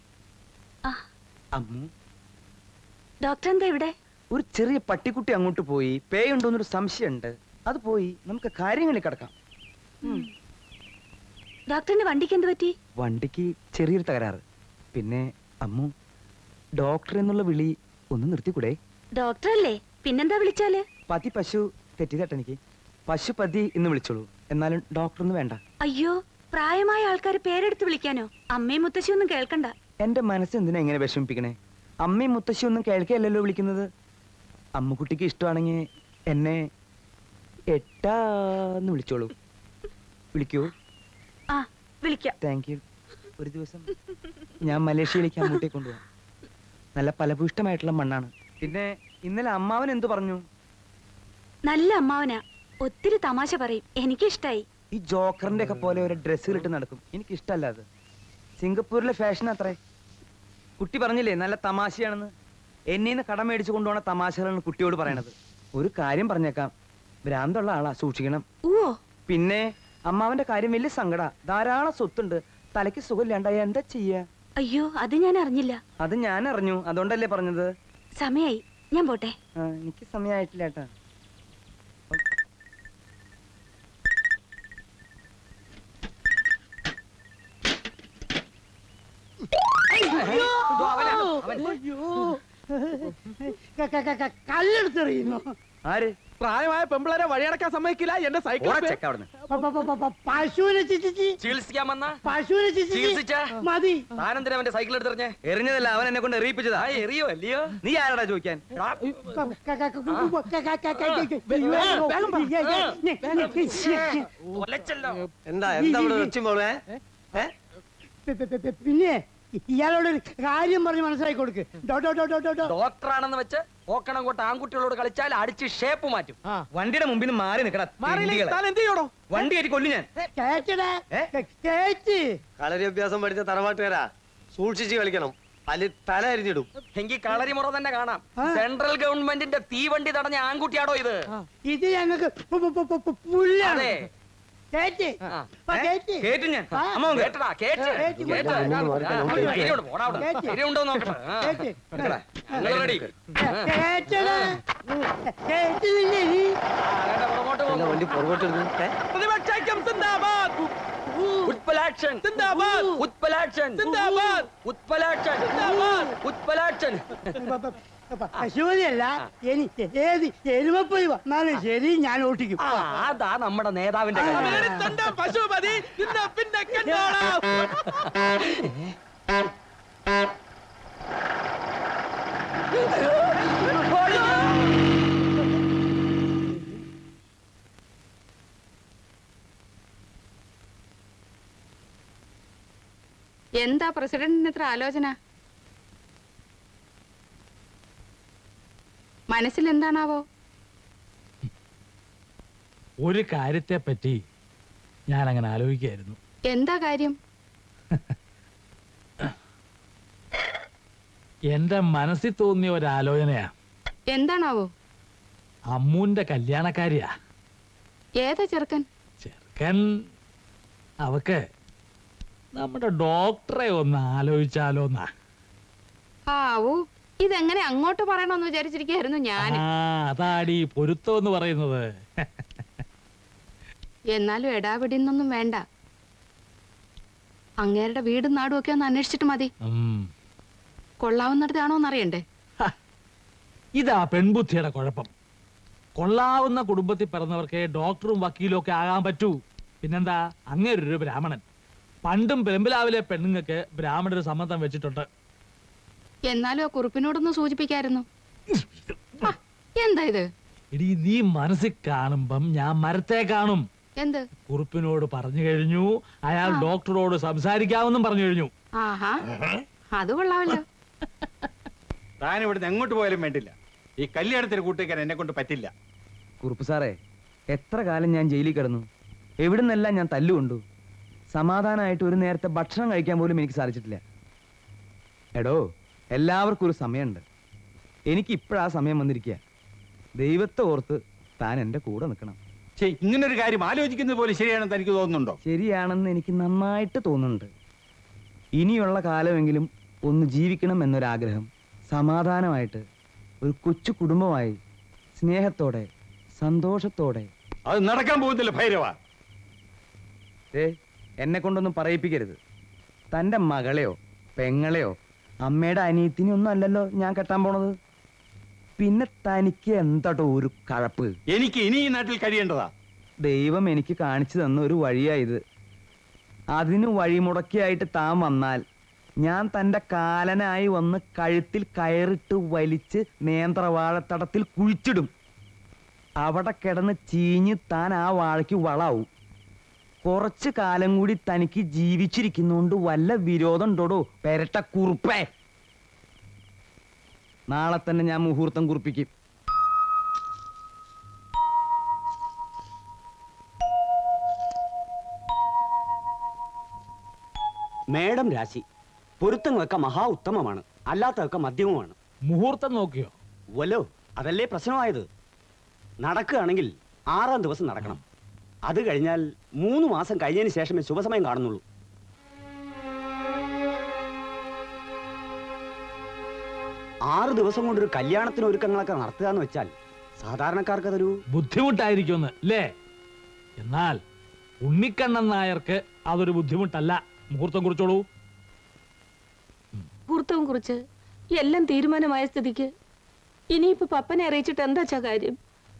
അമ്മു ഡോക്ടർ എന്താ ഇവിടെ ഒരു ചെറിയ പട്ടിക്കുട്ടി അങ്ങോട്ട് പോയി പേയുണ്ടോന്നൊരു സംശയമുണ്ട് അത് പോയി നമുക്ക് കാര്യങ്ങളിൽ കിടക്കാം ഡോക്ടറിന്റെ വണ്ടിക്ക് എന്ത് പറ്റി വണ്ടിക്ക് ചെറിയൊരു തകരാറ് പിന്നെ അമ്മു ഡോക്ടർ എന്നുള്ള വിളി ഒന്ന് നിർത്തിക്കൂടെ ഡോക്ടർ അല്ലേ പിന്നെന്താ വിളിച്ചാല് പതി പശു തെറ്റിതട്ട എനിക്ക് പശുപതി എന്ന് വിളിച്ചോളൂ എന്നാലും ഡോക്ടർ ഒന്നും വേണ്ട അയ്യോ പ്രായമായ ആൾക്കാർ പേരെടുത്ത് വിളിക്കാനോ അമ്മയും മുത്തശ്ശി ഒന്നും കേൾക്കണ്ട എന്റെ മനസ്സ് എന്തിനാ എങ്ങനെ വിഷമിപ്പിക്കണേ അമ്മയും മുത്തശ്ശി ഒന്നും കേൾക്കുകയല്ലല്ലോ വിളിക്കുന്നത് അമ്മുക്കുട്ടിക്ക് ഇഷ്ടമാണെങ്കിൽ എന്നെ എട്ടാന്ന് വിളിച്ചോളൂ വിളിക്കൂ ആ വിളിക്കാം താങ്ക് യു ഒരു ദിവസം ഞാൻ മലേഷ്യയിലേക്ക് അമ്മൂട്ടിയെ കൊണ്ടുപോകാം നല്ല ഫലഭൂഷ്ടമായിട്ടുള്ള മണ്ണാണ് പിന്നെ ഇന്നലെ അമ്മാവൻ എന്തു പറഞ്ഞു നല്ല അമ്മാവനാ ഒത്തിരി തമാശ പറയും എനിക്കിഷ്ടായി ഈ ജോക്കറിന്റെ ഒക്കെ പോലെ ഒരു ഡ്രസ്സുകൾ ഇട്ട് നടക്കും എനിക്ക് ഇഷ്ടമല്ല അത് സിംഗപ്പൂരിലെ ഫാഷൻ അത്രേ കുട്ടി പറഞ്ഞില്ലേ നല്ല തമാശയാണെന്ന് എന്നീന്ന് കടം മേടിച്ചു കൊണ്ടുപോണ തമാശകളാണ് കുട്ടിയോട് പറയണത് ഒരു കാര്യം പറഞ്ഞേക്കാം ഭ്രാന്തുള്ള ആളാ സൂക്ഷിക്കണം ഓ പിന്നെ അമ്മാവന്റെ കാര്യം വലിയ സങ്കട ധാരാളം സ്വത്തുണ്ട് തലയ്ക്ക് സുഖമില്ലാണ്ടായ എന്താ ചെയ്യാ അയ്യോ അത് ഞാൻ അറിഞ്ഞില്ല അത് ഞാൻ അറിഞ്ഞു അതുകൊണ്ടല്ലേ പറഞ്ഞത് സമയായി ഞാൻ പോട്ടെ ആ, എനിക്ക് സമയമായിട്ടില്ല ഏട്ടാ കല്ലെടുത്തെറിയുന്നു ആര് പ്രായമായ പെമ്പിളരെ വഴിയടക്കാൻ സമ്മതിക്കില്ല എന്റെ സൈക്കിൾ ഓടാ ചെക്ക അവിടുന്ന് പ- പ- പ- പ- പശുവിനെ ചിച്ചിച്ചി ചികിത്സിക്കാൻ വന്ന പശുവിനെ ചിച്ചിച്ചി ചികിത്സിച്ചാ? മതി താനെന്തിനാ അവന്റെ സൈക്കിൾ എടുത്തെറിഞ്ഞേ എറിഞ്ഞതല്ല അവൻ എന്നെ കൊണ്ട് എറിയിപ്പിച്ചതാ ആ, എറിയോ അല്ലയോ നീ ആരടാ ചോദിക്കാൻ എടാ, എന്താ എന്താ ഇവിടെ വെച്ചുമ്പോളേ പിന്നെ ഇയാളോട് ഒരു കാര്യം പറഞ്ഞ് മനസ്സിലാക്കി കൊടുക്ക് ഡോ, ഡോ, ഡോ, ഡോ, ഡോ, ഡോ. ഡോക്ടറാണെന്ന് വെച്ച് പോക്കണം കൊണ്ട് ആൺകുട്ടികളോട് കളിച്ചാൽ അടിച്ച് ഷേപ്പ് മാറ്റും വണ്ടിയുടെ മുമ്പിൽ നിന്ന് മാറി നിൽക്കടാ മാറിയില്ലെങ്കിൽ താൻ എന്ത് ചെയ്യണോ? വണ്ടി കയറ്റി കൊല്ലു ഞാൻ കളരി അഭ്യാസം പഠിച്ച തറവാട്ടുകാരാ സൂക്ഷിച്ച് കളിക്കണം അല്ലെ തല അരിഞ്ഞിടും എങ്കിൽ കളരി മുറ തന്നെ കാണാം സെൻട്രൽ ഗവൺമെന്റിന്റെ തീവണ്ടി തടഞ്ഞ ആൺകുട്ടിയാണോ ഇത് ഇത് ഞങ്ങൾക്ക് പു- പു- പു- പു- പു- പുല്ലാണ് അതെ. കേറ്റ് ആ. ആ, കേറ്റ് കേറ്റ് ഞാൻ. ആ. അമ്മ ഒന്ന് കേട്ടടാ, കേറ്റ്. കേറ്റ്. കേറ്റ്. ആ, ധൈര്യമുണ്ട്, പോടാ അവിടെ. കേറ്റ്. ധൈര്യമുണ്ടോ എന്ന് നോക്കട്ടെ. ആ. കേറ്റ്. എടുക്കടാ. ഞങ്ങൾ ready. കേറ്റടാ. കേറ്റുന്നില്ലേ നീ വണ്ടി പുറകോട്ട് പ്രതിപക്ഷൈക്യം സിന്ദാബാദ് ഉത്പലാക്ഷൻ സിന്ദാബാദ് ഉത്പലാക്ഷൻ സിന്ദാബാദ് ഉത്പലാക്ഷൻ സിന്ദാബാദ് ഉത്പലാക്ഷൻ പശുപതിയല്ല എനിക്ക് ഏത് എരുമപ്പൊതി വന്നാലും ശരി ഞാൻ ഓട്ടിക്കും ആ, അതാ നമ്മുടെ നേതാവിന്റെ കാര്യം. പശുപതി നിന്നെ പിന്നെ കണ്ടോളാം എന്താ പ്രസിഡന്റിന് ഇത്ര ആലോചന മനസ്സിൽ എന്താണാവോ ഒരു കാര്യത്തെ പറ്റി ഞാൻ അങ്ങനെ ആലോചിക്കായിരുന്നു എന്താ കാര്യം എന്റെ മനസ്സിൽ തോന്നിയ ഒരു ആലോചനയാ എന്താണാവോ അമ്മൂന്റെ കല്യാണക്കാരിയാ ഏതാ ചെറുക്കൻ ചെറുക്കൻ അവക്ക് നമ്മുടെ ഡോക്ടറെ ഒന്ന് ആലോചിച്ചാലോന്നാ ആവൂ ഇതെങ്ങനെ അങ്ങോട്ട് പറയണമെന്ന് വിചാരിച്ചിരിക്കായിരുന്നു ഞാൻ ആ അതാടി പൊരുത്തം എന്ന് പറയുന്നത് എന്നാലും എടാപിടിന്നൊന്നും വേണ്ട അങ്ങേരുടെ വീടും നാടും ഒക്കെ ഒന്ന് അന്വേഷിച്ചിട്ട് മതി ഉം. കൊള്ളാവുന്നിടത്താണോ എന്നറിയണ്ടേ ഇതാ പെൺബുദ്ധിയുടെ കുഴപ്പം കൊള്ളാവുന്ന കുടുംബത്തിൽ പിറന്നവർക്ക് ഡോക്ടറും വക്കീലും ഒക്കെ ആകാൻ പറ്റൂ പിന്നെന്താ അങ്ങേരൊരു ബ്രാഹ്മണൻ പണ്ടും പെരുമ്പിലാവിലെ പെണ്ണുങ്ങൾക്ക് ബ്രാഹ്മണര് സമ്മതം വെച്ചിട്ടുണ്ട് എന്നാലും ആ കുറിപ്പിനോടൊന്ന് സൂചിപ്പിക്കായിരുന്നു ആ, എന്താ ഇത് ഇടി നീ മനസ്സിൽ കാണുമ്പം ഞാൻ മരത്തെ കാണും എന്ത് കുറുപ്പിനോട് പറഞ്ഞു കഴിഞ്ഞു അയാൾ ഡോക്ടറോട് സംസാരിക്കാമെന്നും പറഞ്ഞു കഴിഞ്ഞു ആഹാ അത് കൊള്ളാമല്ലോ താൻ ഇവിടുന്ന് എങ്ങോട്ട് പോയാലും വേണ്ടില്ല ഈ കല്യാണത്തിന് കൂട്ടിക്കാൻ എന്നെ കൊണ്ട് പറ്റില്ല കുറുപ്പ് സാറേ എത്ര കാലം ഞാൻ ജയിലിൽ കിടന്നു എവിടുന്നെല്ലാം ഞാൻ തല്ലുകൊണ്ടു സമാധാനമായിട്ട് ഒരു നേരത്തെ ഭക്ഷണം കഴിക്കാൻ പോലും എനിക്ക് സാധിച്ചിട്ടില്ല എടോ എല്ലാവർക്കും ഒരു സമയമുണ്ട് എനിക്ക് ഇപ്പോഴാ സമയം വന്നിരിക്കുക ദൈവത്തെ ഓർത്ത് താൻ എൻ്റെ കൂടെ നിൽക്കണം ഇങ്ങനൊരു കാര്യം ആലോചിക്കുന്നത് പോലെ ശരിയാണെന്ന് എനിക്ക് തോന്നുന്നുണ്ടോ ശരിയാണെന്ന് എനിക്ക് നന്നായിട്ട് തോന്നുന്നുണ്ട് ഇനിയുള്ള കാലമെങ്കിലും ഒന്ന് ജീവിക്കണം എന്നൊരാഗ്രഹം സമാധാനമായിട്ട് ഒരു കൊച്ചു കുടുംബമായി സ്നേഹത്തോടെ സന്തോഷത്തോടെ അത് നടക്കാൻ പോകുന്നില്ല ഭൈരവ ഏ എന്നെ കൊണ്ടൊന്നും പറയിപ്പിക്കരുത് തൻ്റെ മകളെയോ പെങ്ങളെയോ അമ്മയുടെ അനിയത്തിനെ ഒന്നും അല്ലല്ലോ ഞാൻ കെട്ടാൻ പോണത് പിന്നെ തനിക്ക് എന്താട്ടോ ഒരു കഴപ്പ് എനിക്ക് ഇനി ഈ നാട്ടിൽ കഴിയേണ്ടതാ ദൈവം എനിക്ക് കാണിച്ചു തന്ന ഒരു വഴിയാ ഇത് അതിന് വഴിമുടക്കിയായിട്ട് താൻ വന്നാൽ ഞാൻ തൻ്റെ കാലനായി വന്ന് കഴുത്തിൽ കയറിട്ട് വലിച്ച് നേന്ത്രവാഴത്തടത്തിൽ കുഴിച്ചിടും അവിടെ കിടന്ന് ചീഞ്ഞ് താൻ ആ വാഴയ്ക്ക് വളാവും കുറച്ച് കാലം കൂടി തനിക്ക് ജീവിച്ചിരിക്കുന്നോണ്ട് വല്ല വിരോധം ഉണ്ടോടോ പെരട്ട കുറുപ്പേ നാളെ തന്നെ ഞാൻ മുഹൂർത്തം കുറിപ്പിക്കും മേഡം രാശി പൊരുത്തങ്ങളൊക്കെ മഹാ ഉത്തമമാണ് അല്ലാത്തതൊക്കെ മധ്യമമാണ് മുഹൂർത്തം നോക്കിയോ വല്ലോ അതല്ലേ പ്രശ്നമായത് നടക്കുകയാണെങ്കിൽ ആറാം ദിവസം നടക്കണം അത് കഴിഞ്ഞാൽ മൂന്ന് മാസം കഴിഞ്ഞതിന് ശേഷമേ ശുഭസമയം കാണുന്നുള്ളൂ ആറ് ദിവസം കൊണ്ട് ഒരു കല്യാണത്തിന് ഒരുക്കങ്ങളൊക്കെ നടത്തുക എന്ന് വെച്ചാൽ സാധാരണക്കാർക്ക് അതൊരു ബുദ്ധിമുട്ടായിരിക്കുമെന്ന് അല്ലേ എന്നാൽ ഉണ്ണിക്കണ്ണൻ നായർക്ക് അതൊരു ബുദ്ധിമുട്ടല്ല മുഹൂർത്തം കുറിച്ചോളൂ മുഹൂർത്തവും കുറിച്ച് എല്ലാം തീരുമാനമായ സ്ഥിതിക്ക് ഇനിയിപ്പോ പപ്പനെ അറിയിച്ചിട്ട് എന്താച്ചാ കാര്യം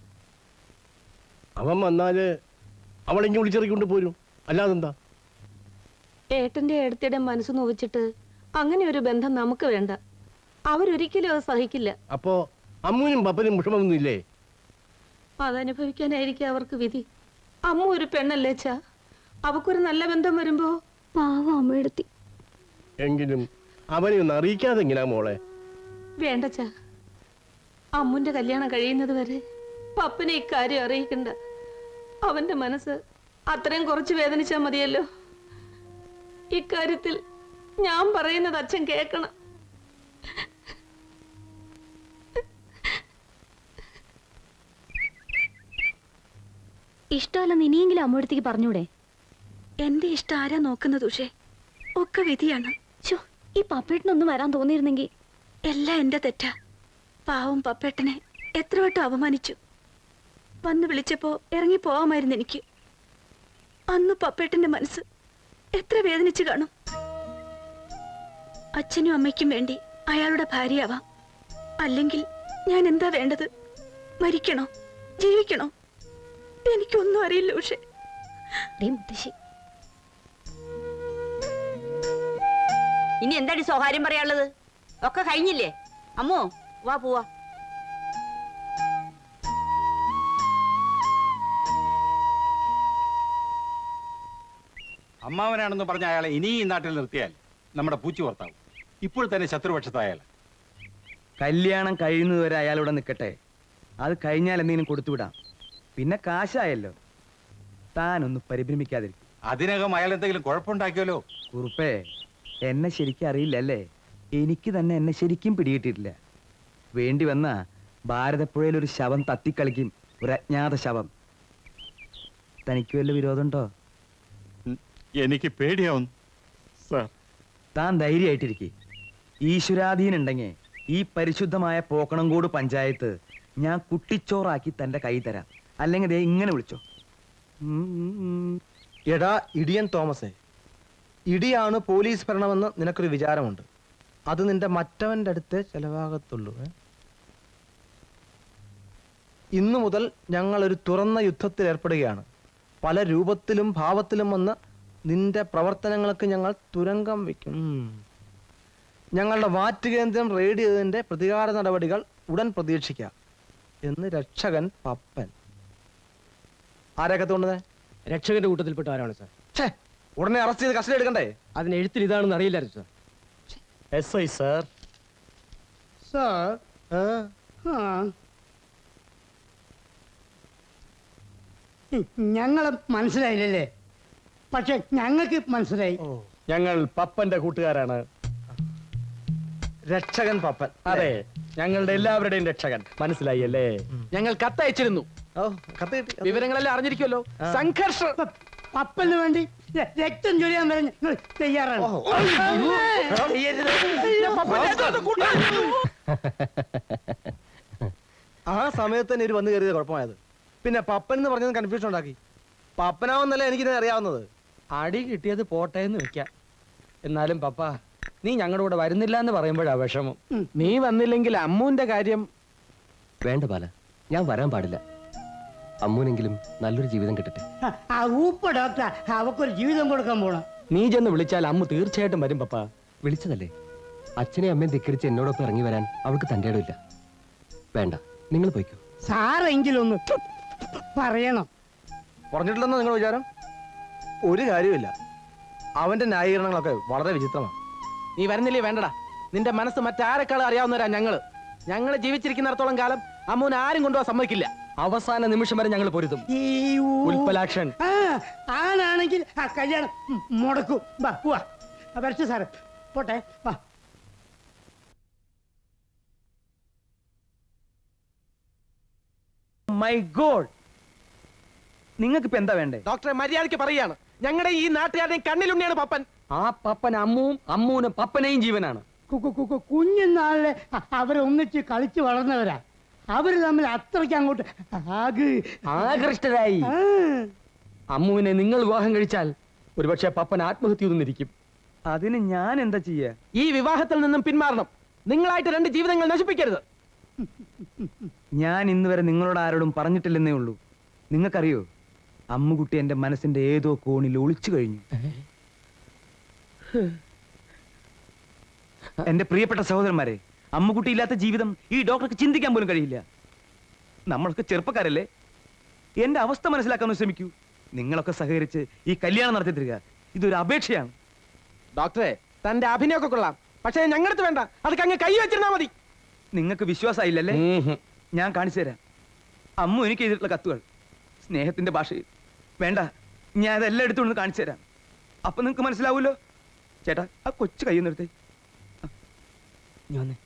അവൻ വന്നാല് അവളെങ്കിൽ വിളിച്ചിറക്കൊണ്ട് പോരും അല്ലാതെന്താ ഏട്ടന്റെ ഏടത്തിയുടെ മനസ്സ് നോവിച്ചിട്ട് അങ്ങനെ ഒരു ബന്ധം നമുക്ക് വേണ്ട അവരൊരിക്കലും അത് സഹിക്കില്ല അപ്പോ അമ്മൂനും പപ്പനും വിഷമമൊന്നും ഇല്ലേ അതനുഭവിക്കാനായിരിക്കും അവർക്ക് വിധി അമ്മ ഒരു പെണ്ണല്ലേ ചാ അവക്കൊരു നല്ല ബന്ധം വരുമ്പോ പാവം അമ്മയെടുത്തി എങ്കിലും അവനെ ഒന്ന് അറിയിക്കാതെ എങ്ങനെയാ മോളെ വേണ്ട ചാ അമ്മുന്റെ കല്യാണം കഴിയുന്നത് വരെ പപ്പനെ ഇക്കാര്യം അറിയിക്കണ്ട അവന്റെ മനസ്സ് അത്രയും കുറച്ച് വേദനിച്ചാൽ മതിയല്ലോ ഇക്കാര്യത്തിൽ ഞാൻ പറയുന്നത് അച്ഛൻ കേൾക്കണം ഇഷ്ടമല്ലെന്ന് ഇനിയെങ്കിലും അമ്മയടുത്തേക്ക് പറഞ്ഞൂടെ എന്റെ ഇഷ്ടം ആരാ നോക്കുന്നത് ഉഷേ ഒക്കെ വിധിയാണ് ചോ ഈ പപ്പേട്ടനൊന്നും വരാൻ തോന്നിയിരുന്നെങ്കിൽ എല്ലാം എന്റെ തെറ്റാ പാവം പപ്പേട്ടനെ എത്ര വട്ടം അപമാനിച്ചു വന്ന് വിളിച്ചപ്പോ ഇറങ്ങി പോവാമായിരുന്നു എനിക്ക് അന്ന് പപ്പേട്ടന്റെ മനസ്സ് എത്ര വേദനിച്ചു കാണും അച്ഛനും അമ്മയ്ക്കും വേണ്ടി അയാളുടെ ഭാര്യയാവാം അല്ലെങ്കിൽ ഞാൻ എന്താ വേണ്ടത് മരിക്കണോ ജീവിക്കണോ എനിക്കൊന്നും അറിയില്ല ഉഷേ മുത്തശ്ശി ഇനി എന്താടി സ്വകാര്യം പറയാനുള്ളത് ഒക്കെ കഴിഞ്ഞില്ലേ അമ്മോ വാ പോവാ അമ്മാവനാണെന്ന് പറഞ്ഞ അയാളെ ഇനി ഈ നാട്ടിൽ നിർത്തിയാൽ നമ്മുടെ പൂച്ചു പുറത്താവും ഇപ്പോൾ തന്നെ ശത്രുപക്ഷത്തായാൽ കല്യാണം കഴിയുന്നതുവരെ അയാളിവിടെ നിൽക്കട്ടെ അത് കഴിഞ്ഞാൽ എന്തെങ്കിലും കൊടുത്തുവിടാം പിന്നെ കാശായല്ലോ താനൊന്ന് പരിഭ്രമിക്കാതിരിക്കും അതിനകം അയാൾ എന്തെങ്കിലും കുഴപ്പമുണ്ടാക്കിയല്ലോ കുറുപ്പേ എന്നെ ശരിക്കും അറിയില്ലല്ലേ എനിക്ക് തന്നെ എന്നെ ശരിക്കും പിടികിട്ടിട്ടില്ല വേണ്ടി വന്ന ഭാരതപ്പുഴയിൽ ഒരു ശവം തത്തിക്കളിക്കും ഒരു അജ്ഞാത ശവം തനിക്ക് വല്ല വിരോധമുണ്ടോ എനിക്ക് പേടിയാവുന്നു സാർ താൻ ധൈര്യമായിട്ടിരിക്കെ ഈശ്വരാധീനുണ്ടെങ്കിൽ ഈ പരിശുദ്ധമായ പോക്കണംകോട് പഞ്ചായത്ത് ഞാൻ കുട്ടിച്ചോറാക്കി തന്റെ കൈ തരാം അല്ലെങ്കിൽ ദേ ഇങ്ങനെ വിളിച്ചോ എടാ ഇടിയൻ തോമസേ ഇടിയാണ് പോലീസ് ഭരണമെന്ന് നിനക്കൊരു വിചാരമുണ്ട് അത് നിന്റെ മറ്റവന്റെ അടുത്തേ ചെലവാകത്തുള്ളൂ ഏ? ഇന്നു മുതൽ ഞങ്ങൾ ഒരു തുറന്ന യുദ്ധത്തിൽ ഏർപ്പെടുകയാണ് പല രൂപത്തിലും ഭാവത്തിലും വന്ന് നിന്റെ പ്രവർത്തനങ്ങൾക്ക് ഞങ്ങൾ തുരങ്കം വെക്കും ഉം. ഞങ്ങളുടെ വാറ്റ് കേന്ദ്രം റെയ്ഡ് ചെയ്തതിന്റെ പ്രതികാര നടപടികൾ ഉടൻ പ്രതീക്ഷിക്കാം എന്ന് രക്ഷകൻ പപ്പൻ ആരൊക്കെ തോന്നുന്നത് രക്ഷകന്റെ കൂട്ടത്തിൽപ്പെട്ട ആരാണ് സാർ ഛേ ഉടനെ അറസ്റ്റ് ചെയ്ത് കസ്റ്റഡി എടുക്കണ്ടേ അതിന് എഴുത്തിൽ ഇതാണെന്ന് അറിയില്ലായിരുന്നു sir S I sir sir ആ ഞങ്ങളെ മനസ്സിലായില്ലല്ലേ പക്ഷെ ഞങ്ങൾക്ക് മനസ്സിലായി ഞങ്ങൾ പപ്പന്റെ കൂട്ടുകാരാണ് രക്ഷകൻ പപ്പൻ അതെ ഞങ്ങളുടെ എല്ലാവരുടെയും രക്ഷകൻ മനസ്സിലായി അല്ലേ ഞങ്ങൾ കത്തയച്ചിരുന്നു വിവരങ്ങളെല്ലാം അറിഞ്ഞിരിക്കുമല്ലോ സംഘർഷം പപ്പന് വേണ്ടി ര- രക്തം ചൊരിയാൻ വരെ ഞങ്ങൾ തയ്യാറാണ് ആ സമയത്ത് തന്നെ ഒരു വന്ന് കയറിയത് കുഴപ്പമായത് പിന്നെ പപ്പൻ എന്ന് പറഞ്ഞത് കൺഫ്യൂഷൻ ഉണ്ടാക്കി പപ്പനാവെന്നല്ല എനിക്കിത് അറിയാവുന്നത് അടി കിട്ടിയത് പോട്ടെ എന്ന് വെക്കാം എന്നാലും പപ്പ നീ ഞങ്ങളുടെ കൂടെ വരുന്നില്ല എന്ന് പറയുമ്പോഴാ വിഷമം നീ വന്നില്ലെങ്കിൽ അമ്മുവിന്റെ കാര്യം വേണ്ട ബാല ഞാൻ വരാൻ പാടില്ല അമ്മൂനെങ്കിലും നല്ലൊരു ജീവിതം കിട്ടട്ടെ ആ ഊപ്പ ഡോക്ടർ അവക്കൊരു ജീവിതം കൊടുക്കാൻ പോണം നീ ചെന്ന് വിളിച്ചാൽ അമ്മു തീർച്ചയായിട്ടും വരും പപ്പ വിളിച്ചതല്ലേ അച്ഛനെയും അമ്മയും ധിക്കരിച്ച് എന്നോടൊപ്പം ഇറങ്ങി വരാൻ അവൾക്ക് തൻ്റെ ഇടമില്ല വേണ്ട നിങ്ങൾ പോയിക്കോ സാറെങ്കിലും ഒന്ന് പറയണം പറഞ്ഞിട്ടില്ലെന്നോ നിങ്ങൾ വിചാരം ഒരു കാര്യമില്ല അവന്റെ ന്യായീകരണങ്ങളൊക്കെ വളരെ വിചിത്രമാണ് നീ വരുന്നില്ലേ വേണ്ടടാ നിന്റെ മനസ്സ് മറ്റാരെക്കാളും അറിയാവുന്നവരാ ഞങ്ങള് ഞങ്ങള് ജീവിച്ചിരിക്കുന്നിടത്തോളം കാലം അമ്മുവിനെ ആരും കൊണ്ടുപോകാൻ സമ്മതിക്കില്ല അവസാന നിമിഷം വരെ ഞങ്ങൾ പൊരുതും ഈ ഊ- ഉൽപ്പലാക്ഷൻ ആ ആണാണെങ്കിൽ ആ കല്യാണം ഉം, മുടക്കും വാ പോവാ വരച്ചു സാറ് പോട്ടെ വാ മൈ ഗോഡ് നിങ്ങൾക്ക് ഇപ്പൊ എന്താ വേണ്ടേ ഡോക്ടറെ മര്യാദയ്ക്ക് പറയാണ് ഞങ്ങളുടെ ഈ നാട്ടുകാരുടെയും കണ്ണിലുണ്ണിയാണ് പപ്പൻ ആ പപ്പൻ അമ്മുവും അമ്മുവിന് പപ്പനെയും ജീവനാണ് കു- കു- കു- കു- കുഞ്ഞുനാളിലെ അ- അവരൊന്നിച്ച് കളിച്ച് വളർന്നവരാ അവര് തമ്മിൽ അത്രയ്ക്ക് അങ്ങോട്ട് ആഗ്- ആകൃഷ്ടരായി ആ. അമ്മുവിനെ നിങ്ങൾ വിവാഹം കഴിച്ചാൽ ഒരുപക്ഷെ പപ്പൻ ആത്മഹത്യ ഒന്നിരിക്കും അതിന് ഞാൻ എന്താ ചെയ്യാ ഈ വിവാഹത്തിൽ നിന്നും പിന്മാറണം നിങ്ങളായിട്ട് രണ്ട് ജീവിതങ്ങൾ നശിപ്പിക്കരുത് ഞാൻ ഇന്ന് വരെ നിങ്ങളോട് ആരോടും പറഞ്ഞിട്ടില്ലെന്നേ ഉള്ളൂ നിങ്ങൾക്കറിയോ അമ്മുകുട്ടി എന്റെ മനസ്സിന്റെ ഏതോ കോണിൽ ഒളിച്ചു കഴിഞ്ഞു എന്റെ പ്രിയപ്പെട്ട സഹോദരന്മാരെ അമ്മുകുട്ടി ഇല്ലാത്ത ജീവിതം ഈ ഡോക്ടർക്ക് ചിന്തിക്കാൻ പോലും കഴിയില്ല നമ്മളൊക്കെ ചെറുപ്പക്കാരല്ലേ എന്റെ അവസ്ഥ മനസ്സിലാക്കാൻ ശ്രമിക്കൂ നിങ്ങളൊക്കെ സഹകരിച്ച് ഈ കല്യാണം നടത്തി തരിക ഇതൊരു ഡോക്ടറെ തന്റെ അഭിനയമൊക്കെ കൊള്ളാം പക്ഷേ ഞങ്ങളടുത്ത് വേണ്ട അതൊക്കെ അങ്ങ് കൈ വെച്ചിരുന്നാ മതി നിങ്ങൾക്ക് വിശ്വാസമായില്ലല്ലേ ഞാൻ കാണിച്ചു തരാം അമ്മു എനിക്ക് എഴുതിയിട്ടുള്ള കത്തുകൾ സ്നേഹത്തിന്റെ ഭാഷയിൽ വേണ്ട ഞാൻ അതെല്ലാം എടുത്തുകൊണ്ട് കാണിച്ചു തരാം അപ്പൊ നിങ്ങൾക്ക് മനസ്സിലാവുമല്ലോ ചേട്ടാ ആ കൊച്ചു കയ്യൊന്നെടുത്തേ ഞാൻ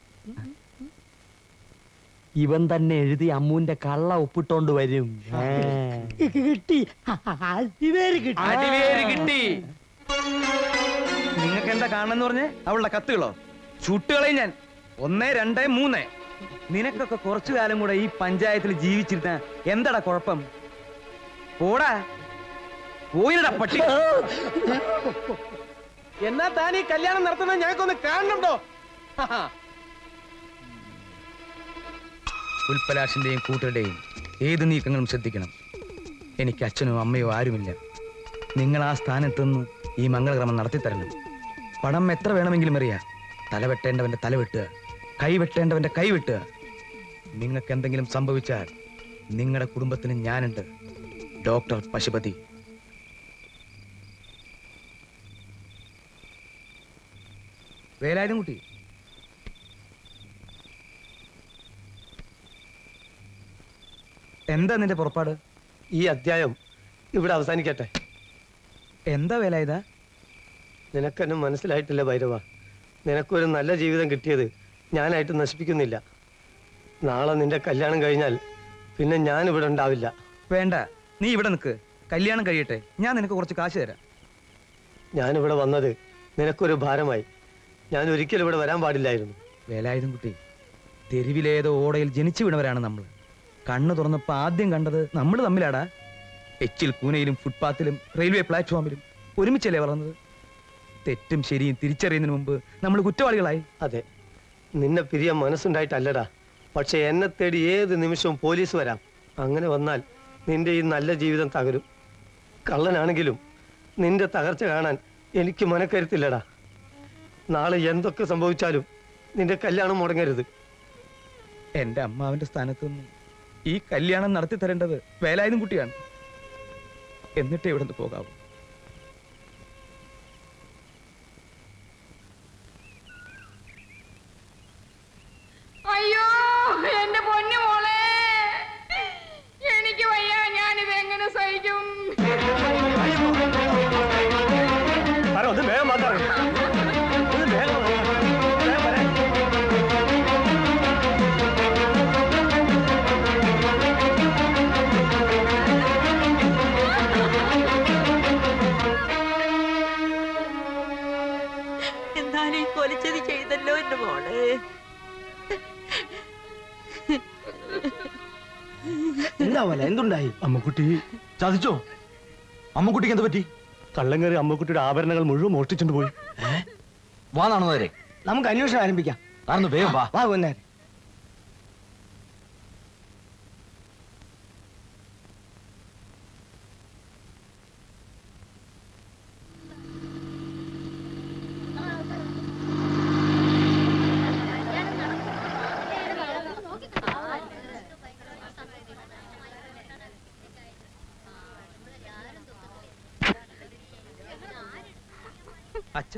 ഇവൻ തന്നെ എഴുതി അമ്മൂന്റെ കള്ള ഒപ്പിട്ടോണ്ട് വരും കിട്ടി അടിവേര് കിട്ടി അടിവേര് കിട്ടി നിങ്ങൾക്ക് എന്താ കാണണമെന്ന് പറഞ്ഞേ അവളുടെ കത്തുകളോ ചുട്ടുകളയും ഞാൻ ഒന്ന് രണ്ട് മൂന്ന് നിനക്കൊക്കെ കുറച്ചു കാലം കൂടെ ഈ പഞ്ചായത്തിൽ ജീവിച്ചിരുന്ന എന്താടാ കുഴപ്പം പോടാ പോയില്ലടാ പട്ടി എന്നാ താൻ ഈ കല്യാണം നടത്തുന്നത് ഞങ്ങൾക്കൊന്ന് കാണണുണ്ടോ ഉൽപ്പലാഷിന്റെയും കൂട്ടരുടെയും ഏത് നീക്കങ്ങളും ശ്രദ്ധിക്കണം എനിക്ക് അച്ഛനോ അമ്മയോ ആരുമില്ല നിങ്ങൾ ആ സ്ഥാനത്തുനിന്ന് ഈ മംഗളക്രമം നടത്തിത്തരണം പണം എത്ര വേണമെങ്കിലും അറിയാം തല വെട്ടേണ്ടവന്റെ തല വെട്ടുക കൈ വെട്ടേണ്ടവന്റെ കൈ വെട്ടുക നിങ്ങൾക്ക് എന്തെങ്കിലും സംഭവിച്ചാൽ നിങ്ങളുടെ കുടുംബത്തിന് ഞാനുണ്ട് ഡോക്ടർ പശുപതി വേലായുധം കുട്ടി എന്താ നിന്റെ പുറപ്പാട് ഈ അധ്യായം ഇവിടെ അവസാനിക്കട്ടെ എന്താ വേല ഇതാ നിനക്കെന്നെ മനസ്സിലായിട്ടില്ല ഭൈരവ നിനക്കൊരു നല്ല ജീവിതം കിട്ടിയത് ഞാനായിട്ട് നശിപ്പിക്കുന്നില്ല നാളെ നിന്റെ കല്യാണം കഴിഞ്ഞാൽ പിന്നെ ഞാൻ ഇവിടെ ഉണ്ടാവില്ല വേണ്ട നീ ഇവിടെ നിൽക്ക് കല്യാണം കഴിയട്ടെ ഞാൻ നിനക്ക് കുറച്ച് കാശ് തരാം ഞാനിവിടെ വന്നത് നിനക്കൊരു ഭാരമായി ഞാൻ ഒരിക്കലും ഇവിടെ വരാൻ പാടില്ലായിരുന്നു വേലായുധം കുട്ടി തെരുവിലേതോ ഓടയിൽ ജനിച്ചു വീണവരാണ് നമ്മൾ കണ്ണു തുറന്നപ്പോ ആദ്യം കണ്ടത് നമ്മൾ തമ്മിലാടാ എച്ചിൽ കൂനയിലും ഫുട്പാത്തിലും റെയിൽവേ പ്ലാറ്റ്ഫോമിലും ഒരുമിച്ചല്ലേ വളർന്നത് തെറ്റും ശരിയും തിരിച്ചറിയുന്നതിന് മുമ്പ് നമ്മൾ കുറ്റവാളികളായി അതെ നിന്നെ പിരിയാൻ മനസ്സുണ്ടായിട്ടല്ലടാ പക്ഷെ എന്നെ തേടി ഏത് നിമിഷവും പോലീസ് വരാം അങ്ങനെ വന്നാൽ നിന്റെ ഈ നല്ല ജീവിതം തകരും കള്ളനാണെങ്കിലും നിന്റെ തകർച്ച കാണാൻ എനിക്ക് മനക്കരുത്തില്ലടാ നാളെ എന്തൊക്കെ സംഭവിച്ചാലും നിന്റെ കല്യാണം മുടങ്ങരുത് എന്റെ അമ്മാവിന്റെ സ്ഥാനത്ത് നിന്ന് ഈ കല്യാണം നടത്തി തരേണ്ടത് വേലായുധം കുട്ടിയാണ് എന്നിട്ടേ ഇവിടെ നിന്ന് പോകാവൂ അയ്യോ എന്റെ പൊന്നു മോളെ എനിക്ക് വയ്യ ഞാനിത് എങ്ങനെ സഹിക്കും വേഗം മാറ്റാറ് വേഗം വേഗം വരാൻ എന്നാലും ഈ കൊലിച്ചത് ചെയ്തല്ലോ എന്റെ മോളെ എന്താ പോലെ എന്തുണ്ടായി അമ്മക്കുട്ടി ചതിച്ചോ അമ്മക്കുട്ടിക്ക് എന്ത് പറ്റി കള്ളം കയറി അമ്മക്കുട്ടിയുടെ ആഭരണങ്ങൾ മുഴുവൻ മോഷ്ടിച്ചുകൊണ്ട് പോയി വാ നാണുന്നവരെ നമുക്ക് അന്വേഷണം ആരംഭിക്കാം നടന്നു വേഗം വാ വാ കൊന്നേരെ അച്ഛ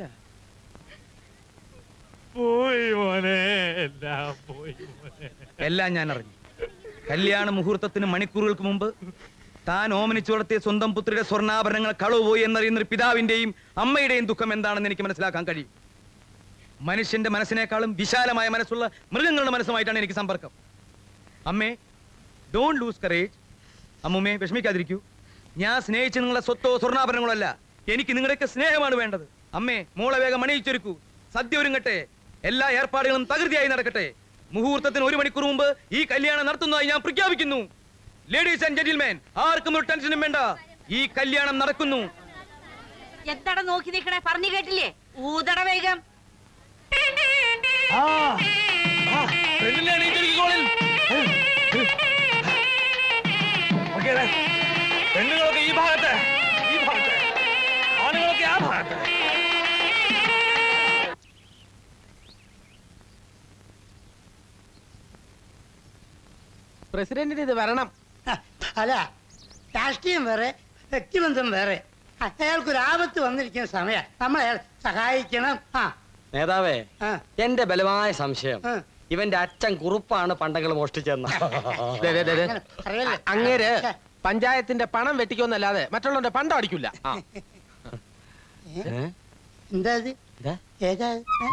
പോയി മോനെ എല്ലാം പോയി മോനെ എല്ലാം ഞാൻ അറിഞ്ഞു കല്യാണ മുഹൂർത്തത്തിന് മണിക്കൂറുകൾക്ക് മുമ്പ് താൻ ഓമനിച്ചു വളർത്തിയ സ്വന്തം പുത്രിയുടെ സ്വർണ്ണാഭരണങ്ങൾ കളവുപോയി എന്നറിയുന്ന ഒരു പിതാവിന്റെയും അമ്മയുടെയും ദുഃഖം എന്താണെന്ന് എനിക്ക് മനസ്സിലാക്കാൻ കഴിയും മനുഷ്യന്റെ മനസ്സിനേക്കാളും വിശാലമായ മനസ്സുള്ള മൃഗങ്ങളുടെ മനസ്സുമായിട്ടാണ് എനിക്ക് സമ്പർക്കം അമ്മേ ഡോണ്ട് ലൂസ് കറേജ് അമ്മുമ്മേ വിഷമിക്കാതിരിക്കൂ ഞാൻ സ്നേഹിച്ച നിങ്ങളുടെ സ്വത്തോ സ്വർണ്ണാഭരണങ്ങളോ അല്ല എനിക്ക് നിങ്ങളുടെയൊക്കെ സ്നേഹമാണ് വേണ്ടത് അമ്മേ മോളെ വേഗം അണിയിച്ചൊരുക്കൂ സദ്യ ഒരുങ്ങട്ടെ എല്ലാ ഏർപ്പാടുകളും തകൃതിയായി നടക്കട്ടെ മുഹൂർത്തത്തിന് ഒരു മണിക്കൂർ മുമ്പ് ഈ കല്യാണം നടത്തുന്നതായി ഞാൻ പ്രഖ്യാപിക്കുന്നു ലേഡീസ് ആൻഡ് ജെന്റിൽമാൻ ആർക്കും ഒരു ടെൻഷനും വേണ്ട ഈ കല്യാണം നടക്കുന്നു എന്താടാ നോക്കി നിൽക്കണേ പറഞ്ഞു കേട്ടില്ലേ ഊതട വേഗം ഓക്കേ ദേ. പെണ്ണുങ്ങളൊക്കെ ഈ ഭാഗത്ത് ഈ ഭാഗത്ത് ആണുങ്ങളൊക്കെ ആ ഭാഗത്ത് പ്രസിഡന്റിന് ഇത് വരണം അല്ല രാഷ്ട്രീയം വേറെ വ്യക്തിബന്ധം വേറെ അയാൾക്കൊരു ആപത്ത് വന്നിരിക്കുന്ന സമയം നമ്മൾ അയാൾ സഹായിക്കണം ആ നേതാവേ ആ. എന്റെ ബലമായ സംശയം ആ. ഇവന്റെ അച്ഛൻ കുറുപ്പാണ് പണ്ടങ്ങൾ മോഷ്ടിച്ചെന്ന ദേ, ദേ, ദേ, ദേ. അങ്ങേര് പഞ്ചായത്തിന്റെ പണം വെട്ടിക്കൊന്നല്ലാതെ മറ്റുള്ളവന്റെ പണ്ടം അടിക്കില്ല ആ. എന്താ ഇത് ഏതാ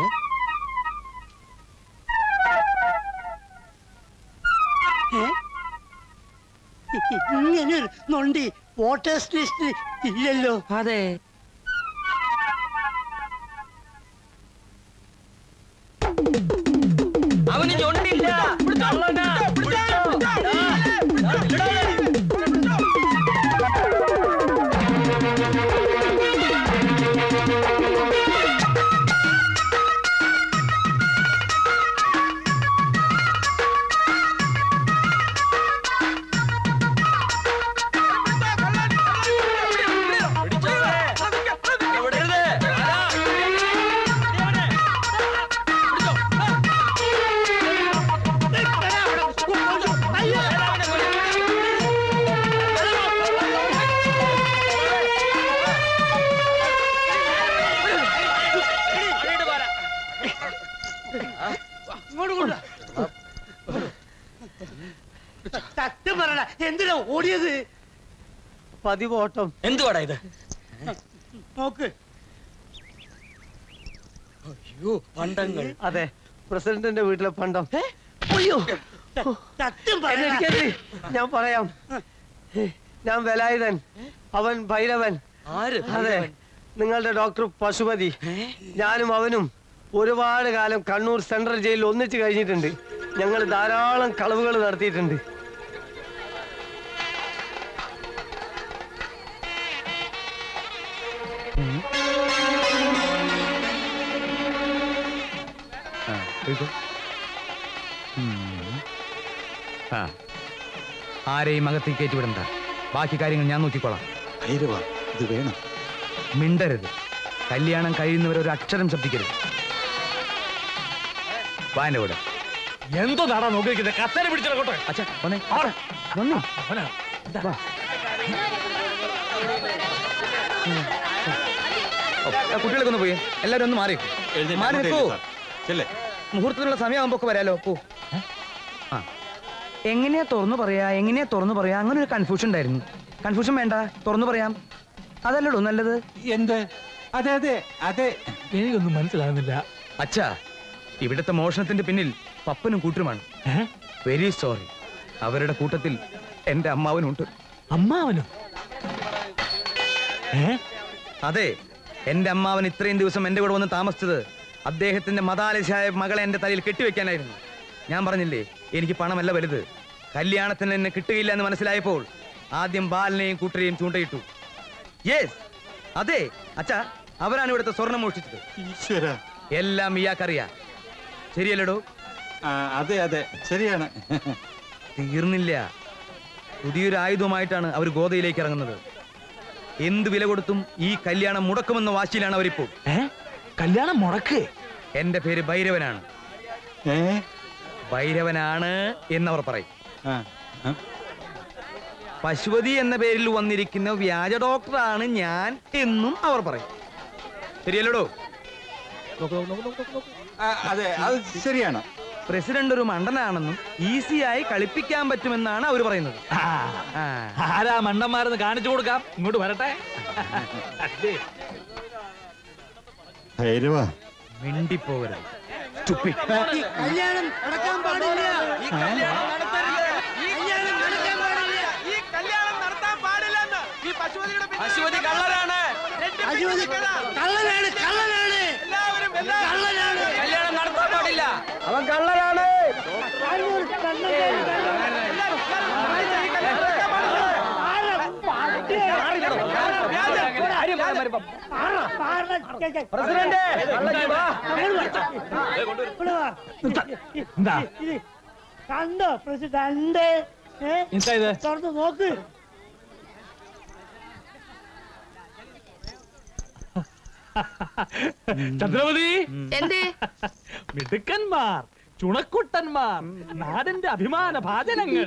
ഏ? ഇങ്ങനെ ഒരു നൊണ്ടി വോട്ടേഴ്സ് ലിസ്റ്റ് ഇല്ലല്ലോ അതെ അവന് ചൊണ്ടില്ല കള്ളനാ. ഇങ്ങോട്ട് കൊണ്ടുവാ. സത്യം പറയണ എന്തിനാ ഓടിയത് പതിവ് ഓട്ടം എന്തുവാടാ ഇത് നോക്ക് അയ്യോ പണ്ടങ്ങൾ അതെ പ്രസിഡന്റിന്റെ വീട്ടിലെ പണ്ടം അയ്യോ സത്യം എന്നെ പറയണ ഇരിക്കരുത്. ഞാൻ പറയാം ഞാൻ വേലായുധൻ അവൻ ഭൈരവൻ ആര് അതെ നിങ്ങളുടെ ഡോക്ടർ പശുപതി ഞാനും അവനും ഒരുപാട് കാലം കണ്ണൂർ സെൻട്രൽ ജയിലിൽ ഒന്നിച്ച് കഴിഞ്ഞിട്ടുണ്ട് ഞങ്ങൾ ധാരാളം കളവുകൾ നടത്തിയിട്ടുണ്ട് ആരെയും അകത്തേക്ക് കയറ്റിവിടണ്ട ബാക്കി കാര്യങ്ങൾ ഞാൻ നോക്കിക്കോളാം ഭൈരവ ഇത് വേണം മിണ്ടരുത് കല്യാണം കഴിയുന്നവരെ ഒരു അക്ഷരം ശബ്ദിക്കരുത് വാന്റെ കൂടെ എന്തോ നാടാ നോക്കിയിരിക്കുന്നത് കത്തേനെ പിടിച്ചിറങ്ങോട്ടെ അച്ഛാ വന്നേ വന്നു അവനാ വാ. ഓ, ആ കുട്ടികളൊക്കെ ഒന്ന് പോയി എല്ലാവരും ഒന്ന് മാറി മാറി നിൽക്കൂ ചെല്ലേ മുഹൂർത്തത്തിനുള്ള സമയമാകുമ്പോ ഒക്കെ വരാലോ പോ ആ എങ്ങനെയാ തുറന്നു പറയാ എങ്ങനെയാ തുറന്നു പറയാ അങ്ങനെ ഒരു കൺഫ്യൂഷൻ ഉണ്ടായിരുന്നു കൺഫ്യൂഷൻ വേണ്ട തുറന്നു പറയാം അതല്ലടോ നല്ലത് എന്ത് അതെ അതെ അതെ എനിക്കൊന്നും മനസ്സിലാകുന്നില്ല അച്ഛാ ഇവിടുത്തെ മോഷണത്തിന്റെ പിന്നിൽ പപ്പനും കൂട്ടരുമാണ് വെരി സോറി അവരുടെ കൂട്ടത്തിൽ എന്റെ അമ്മാവനുണ്ട് അമ്മാവനോ അതെ എന്റെ അമ്മാവൻ ഇത്രയും ദിവസം എന്റെ കൂടെ വന്ന് താമസിച്ചത് അദ്ദേഹത്തിന്റെ മതാലശായ മകളെ എന്റെ തലയിൽ കെട്ടിവെക്കാനായിരുന്നു ഞാൻ പറഞ്ഞില്ലേ എനിക്ക് പണമല്ല വലുത് കല്യാണത്തിന് എന്നെ കിട്ടുകയില്ല എന്ന് മനസ്സിലായപ്പോൾ ആദ്യം ബാലനെയും കൂട്ടരെയും ചൂണ്ടയിട്ടു യെസ് അതെ അച്ഛാ അവരാണ് ഇവിടുത്തെ സ്വർണം മോഷ്ടിച്ചത് ഈശ്വര എല്ലാം ഇയാൾക്കറിയാ ശരിയല്ലടോ അതെ അതെ ശരിയാണ് തീർന്നില്ല പുതിയൊരു ആയുധവുമായിട്ടാണ് അവർ ഗോതയിലേക്ക് ഇറങ്ങുന്നത് എന്ത് വില കൊടുത്തും ഈ കല്യാണം മുടക്കുമെന്ന വാശിയിലാണ് അവരിപ്പോൾ കല്യാണം മുടക്ക് എന്റെ പേര് ഭൈരവനാണ് ഭൈരവനാണ് എന്നവർ പറയും പശുപതി എന്ന പേരിൽ വന്നിരിക്കുന്ന വ്യാജ ഡോക്ടറാണ് ഞാൻ എന്നും അവർ പറയും ശരിയല്ലടോ അതെ അത് ശരിയാണ് പ്രസിഡന്റ് ഒരു മണ്ടനാണെന്നും ഈസിയായി കളിപ്പിക്കാൻ പറ്റുമെന്നാണ് അവർ പറയുന്നത് ആരാ മണ്ടന്മാരെന്ന് കാണിച്ചു കൊടുക്കാം ഇങ്ങോട്ട് വരട്ടെ ഭൈരവ മിണ്ടിപ്പോകരുത് Stupid. ഈ കല്യാണം നടക്കാൻ പാടില്ല ഈ കല്യാണം നടത്തരുത് ഈ കല്യാണം നടക്കാൻ പാടില്ല ഈ കല്യാണം നടത്താൻ പാടില്ലെന്ന് ഈ പശുപതിയുടെ പിന്നിൽ പശുപതി കള്ളനാണ് അശുപതി കള്ളനാണ് കള്ളനാണ് എല്ലാവരും കള്ളനാണ് കല്യാണം നടത്താൻ പാടില്ല അവൻ കള്ളനാണ് പ്രസിഡന്റ് എന്താ കണ്ടോ പ്രസിഡന്റ് ഏ? എന്താ ഇത്? തുറന്ന് നോക്ക് ചന്ദ്രമതി എന്തേ മിടുക്കന്മാർ ചുണക്കുട്ടന്മാർ നാടിന്റെ അഭിമാന ഭാജനങ്ങൾ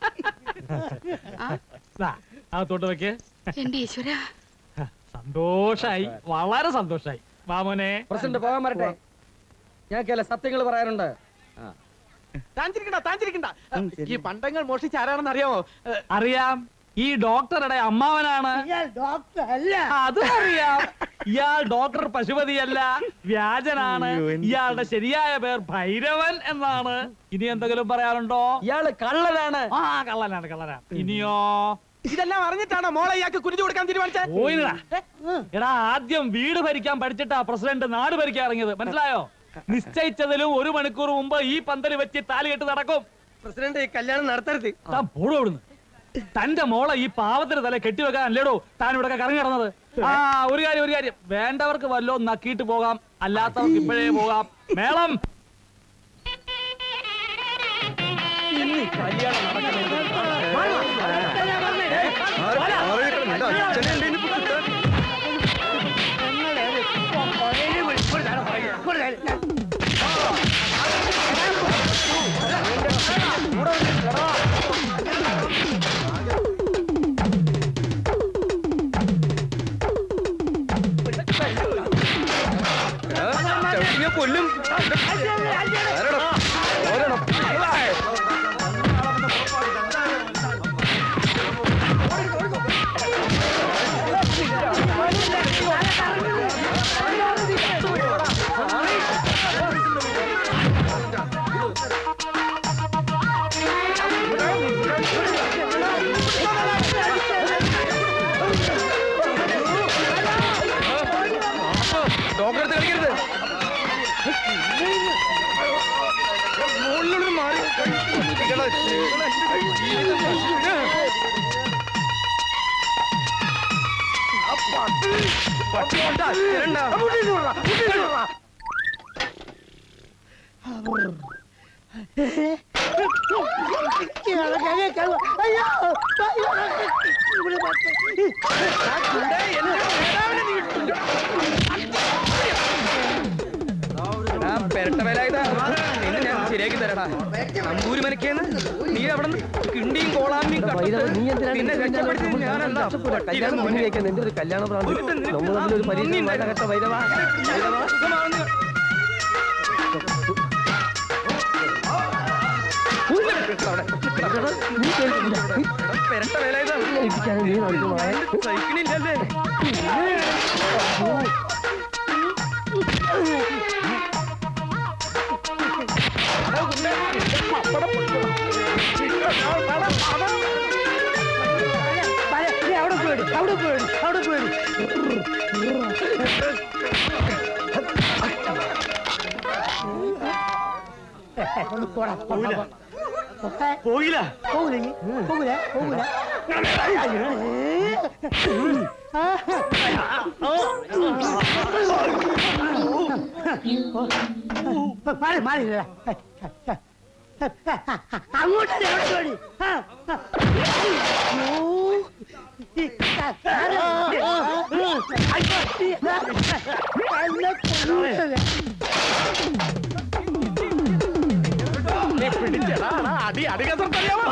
ദാ, അകത്തോട്ട് വെക്കേ എന്റെ ഈശ്വര സന്തോഷായി വളരെ സന്തോഷായി വാമോനെ പ്രസിഡന്റ് പോകാൻ വരട്ടെ ഞങ്ങൾക്ക് ചില സത്യങ്ങൾ പറയാനുണ്ട് താഞ്ചിരിക്കണ്ട താഞ്ചിരിക്കണ്ട ഈ പണ്ടങ്ങൾ മോഷ്ടിച്ച ആരാണെന്ന് അറിയാമോ അറിയാം ഈ ഡോക്ടറുടെ അമ്മാവനാണ് ഡോക്ടർ അല്ല അത് അറിയാം ഇയാൾ ഡോക്ടർ പശുപതിയല്ല വ്യാജനാണ് ഇയാളുടെ ശരിയായ പേർ ഭൈരവൻ എന്നാണ് ഇനി എന്തെങ്കിലും പറയാനുണ്ടോ ഇയാള് കള്ളനാണ് ആ കള്ളനാണ് കള്ളനാണ് ഇനിയോ ഇതെല്ലാം അറിഞ്ഞിട്ടാണോ മോളെ ഇയാൾക്ക് കുനിഞ്ഞു കൊടുക്കാൻ തീരുമാനിച്ചത് പോയില്ലടാ എടാ ആദ്യം വീട് ഭരിക്കാൻ പഠിച്ചിട്ടാ പ്രസിഡന്റ് നാട് ഭരിക്കാൻ ഇറങ്ങിയത് മനസ്സിലായോ നിശ്ചയിച്ചതിലും ഒരു മണിക്കൂർ മുമ്പ് ഈ പന്തല് വെച്ച് താലി കെട്ട് നടക്കും പ്രസിഡന്റ് ഈ കല്യാണം നടത്തരുത് താൻ പോടോ ഇവിടുന്ന് തന്റെ മോളെ ഈ പാവത്തിന് തല കെട്ടിവെക്കാൻ അല്ലേടോ താൻ ഇവിടെ കറങ്ങി നടന്നത് ആ ഒരു കാര്യം ഒരു കാര്യം വേണ്ടവർക്ക് വല്ലോ നക്കിയിട്ട് പോകാം അല്ലാത്തവർക്ക് ഇപ്പോഴേ പോകാം മേളം ഇന്ന് ഈ കല്യാണം കൊല്ലും ഡോക്ടറെ അടുത്ത് കളിക്കരുത് മുകളിലോട്ട് മാറി പട്ടി കൊണ്ടാ ഇരണ്ടാ എടാ, പെരട്ട വേലായുധാ, നിന്നെ ഞാൻ ശരിയാക്കി തരടാ നമ്പൂരി മനക്കേന്ന് നീ അവിടെ കിണ്ടിയും കോളാമ്പിയും കണ്ടിട്ട് നിന്നെ രക്ഷപ്പെടുത്തി ഞാനല്ല കല്യാണം മുന്നിലേക്ക് നിന്റെ ഒരു കല്യാണ പ്രാന്തി നമ്മൾ തമ്മിൽ ഒരു പരീക്ഷ വേണ്ടഘട്ട വൈരവ പെരട്ട വേലായുധാ നീ നടക്കുമായ സഹിക്കണില്ലല്ലേ അവിടെ പോയി അവിടെ പോയി അവിടെ പോയി ഒന്ന് പോടാ പോകില്ല പോയില്ല പോകില്ല പോകില്ല പോകില്ല മാറി മാറി അങ്ങോട്ട് എവിടെ പോയി അടി അടി കസർത്തറിയാമോ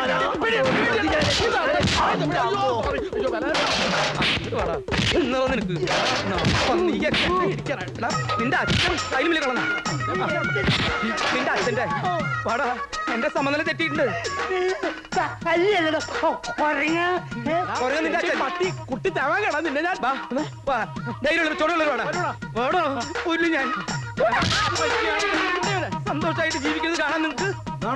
ഇന്നോ നിനക്ക് നിന്റെ അച്ഛൻ അതിലും വലിയ കളഞ്ഞ നിന്റെ അച്ഛന്റെ പാടാ എന്റെ സമനില തെറ്റിയിട്ടുണ്ട് കുറേ നിന്റെ അച്ഛൻ പട്ടി കുട്ടി തവാൻ കേടാ നിന്നെ ഞാൻ വാ, വാ. ധൈര്യമുള്ളൊരു ചോടുള്ളൊരു വാടാ. വാടോ, കൊല്ലും ഞാൻ സന്തോഷമായിട്ട് ജീവിക്കുന്നത് കാണാൻ നിങ്ങക്ക്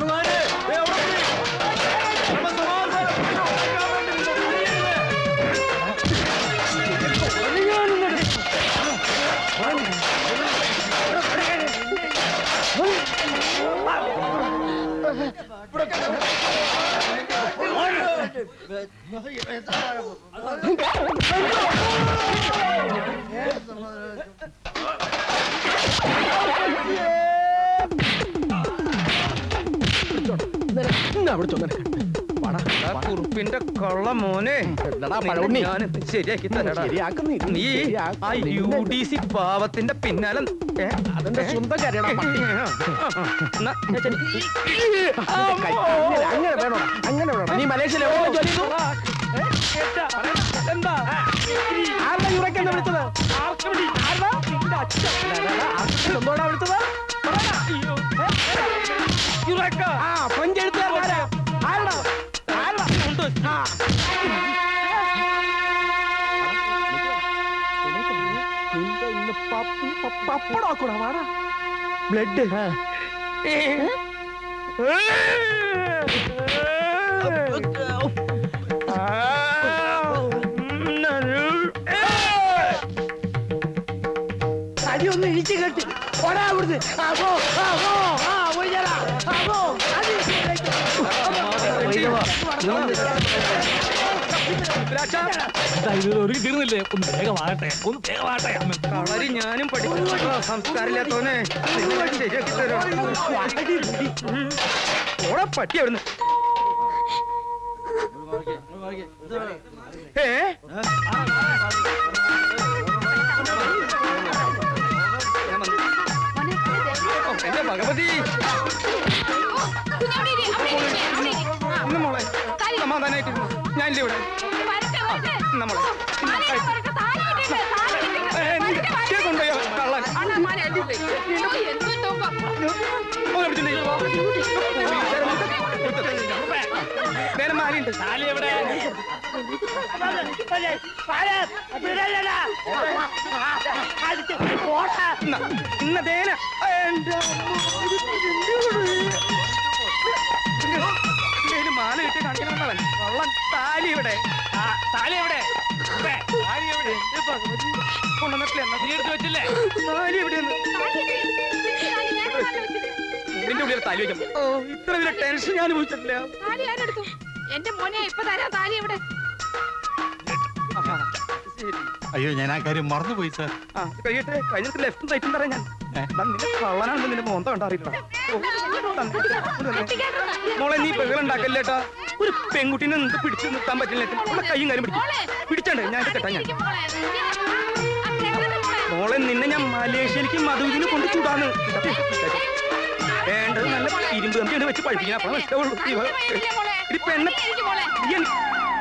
കുറുപ്പിന്റെ കള്ള മോനെ പഴവുണ്ണി. ഞാൻ ശരിയാക്കി തരടാ നീ ആ യു ഡി സി പാവത്തിന്റെ പിന്നാലെ ഏ? അതെന്റെ സ്വന്തം കാര്യമാണ് പട്ടി എന്നാ, ഞാൻ ചെല്ലി. അങ്ങനെ അങ്ങനെ വേണോ അങ്ങനെ വേണോ നീ മലേഷ്യയിലെ എവിടെ ജോലി ചെയ്തു എന്താ ആരുടെ യുറക്കെന്ന് വിളിച്ചത് ആരുടെ? നിന്റെ അച്ഛൻ. എന്തോടാ വിളിച്ചത് യുറക്ക. പപ്പടാക്കൂടാ വാടാ ബ്ലഡ് അടി ഒന്ന് ഇടിച്ചു കെട്ടി ഓടാ അവിടുന്ന് ആ, പോ, ആ, പോ, ആ, ഒഴിഞ്ഞേടാ. ആ, പോ, അടി. ഒരു തീർന്നില്ലേ ഒന്ന് വേഗമാകട്ടെ ഒന്ന് വേഗമാകട്ടെ കളരി ഞാനും പഠിച്ചു സംസ്കാരമില്ലാത്തോനെ നിന്നെ ഞാൻ ശരിയാക്കി തരാം. ഉം. ഓടാ പട്ടി അവിടുന്ന് ഏ ഞാൻ വന്നു. ഓ, എന്റെ ഭഗവതി ഇന്ന് മോളെ സമാധാനായിട്ടിരുന്നു ഞാനില്ല ഇവിടെ ഇന്ന് മോളെ ഏ, നീ ഇതേ കൊണ്ടുപോയോ കള്ളൻ ഓ, പിടിച്ചിട്ടുണ്ട്. വേറെ മാലിയുണ്ട് താലി എവിടെ ഇന്ന, ഇന്ന ദേന എന്റെ ഇതില് മാല കിട്ടി കാണിക്കണമെന്നവൻ കള്ളൻ താലി ഇവിടെ ആ, താലി എവിടെ ഇവിടെ. താലി എവിടെ എന്റെ ഭഗവതി കൊണ്ടുവന്നിട്ടില്ല എന്നാ നീ എടുത്ത് വെച്ചില്ലേ താലി എവിടെയെന്ന് ഇതിന്റെ ഉള്ളിൽ താലി വയ്ക്കും ഓ ഇത്ര വലിയ ടെൻഷൻ ഞാൻ അനുഭവിച്ചിട്ടില്ല താലി ആരെടുത്തു എന്റെ മോനെ ഇപ്പൊ തരാം താലി എവിടെ ആഹാ, ശരി അയ്യോ ഞാൻ ആ കാര്യം മറന്നുപോയി സാർ ആ ഇത് കഴിയട്ടെ കഴിഞ്ഞിട്ട് ലെഫ്റ്റും റൈറ്റും പറയാം ഞാൻ ദാ നിന്റെ കള്ളനാണെന്ന് നിന്റെ മോന്ത കണ്ടറിയില്ല മോളെ നീ ബഹളുണ്ടാക്കല്ലേട്ടാ ഒരു പെൺകുട്ടീനെ നിങ്ങൾക്ക് പിടിച്ചു നിർത്താൻ പറ്റില്ല നമ്മളെ കൈയും കാര്യം പിടിക്കും പിടിച്ചണ്ടേ ഞാൻ ഇത് കെട്ടാ ഞാൻ മോളെ നിന്നെ ഞാൻ മലേഷ്യയിലേക്ക് മധുവിന് കൊണ്ട് ചൂടാന്ന് വേണ്ടത് നല്ല ഇരുമ്പ് കമ്പിയാണ് വെച്ച് പഴിപ്പിക്കണം അപ്പോഴാണ് ഇഷ്ടമുള്ളൂ ഇവ- ഇടി പെണ്ണെ നീ എൻ-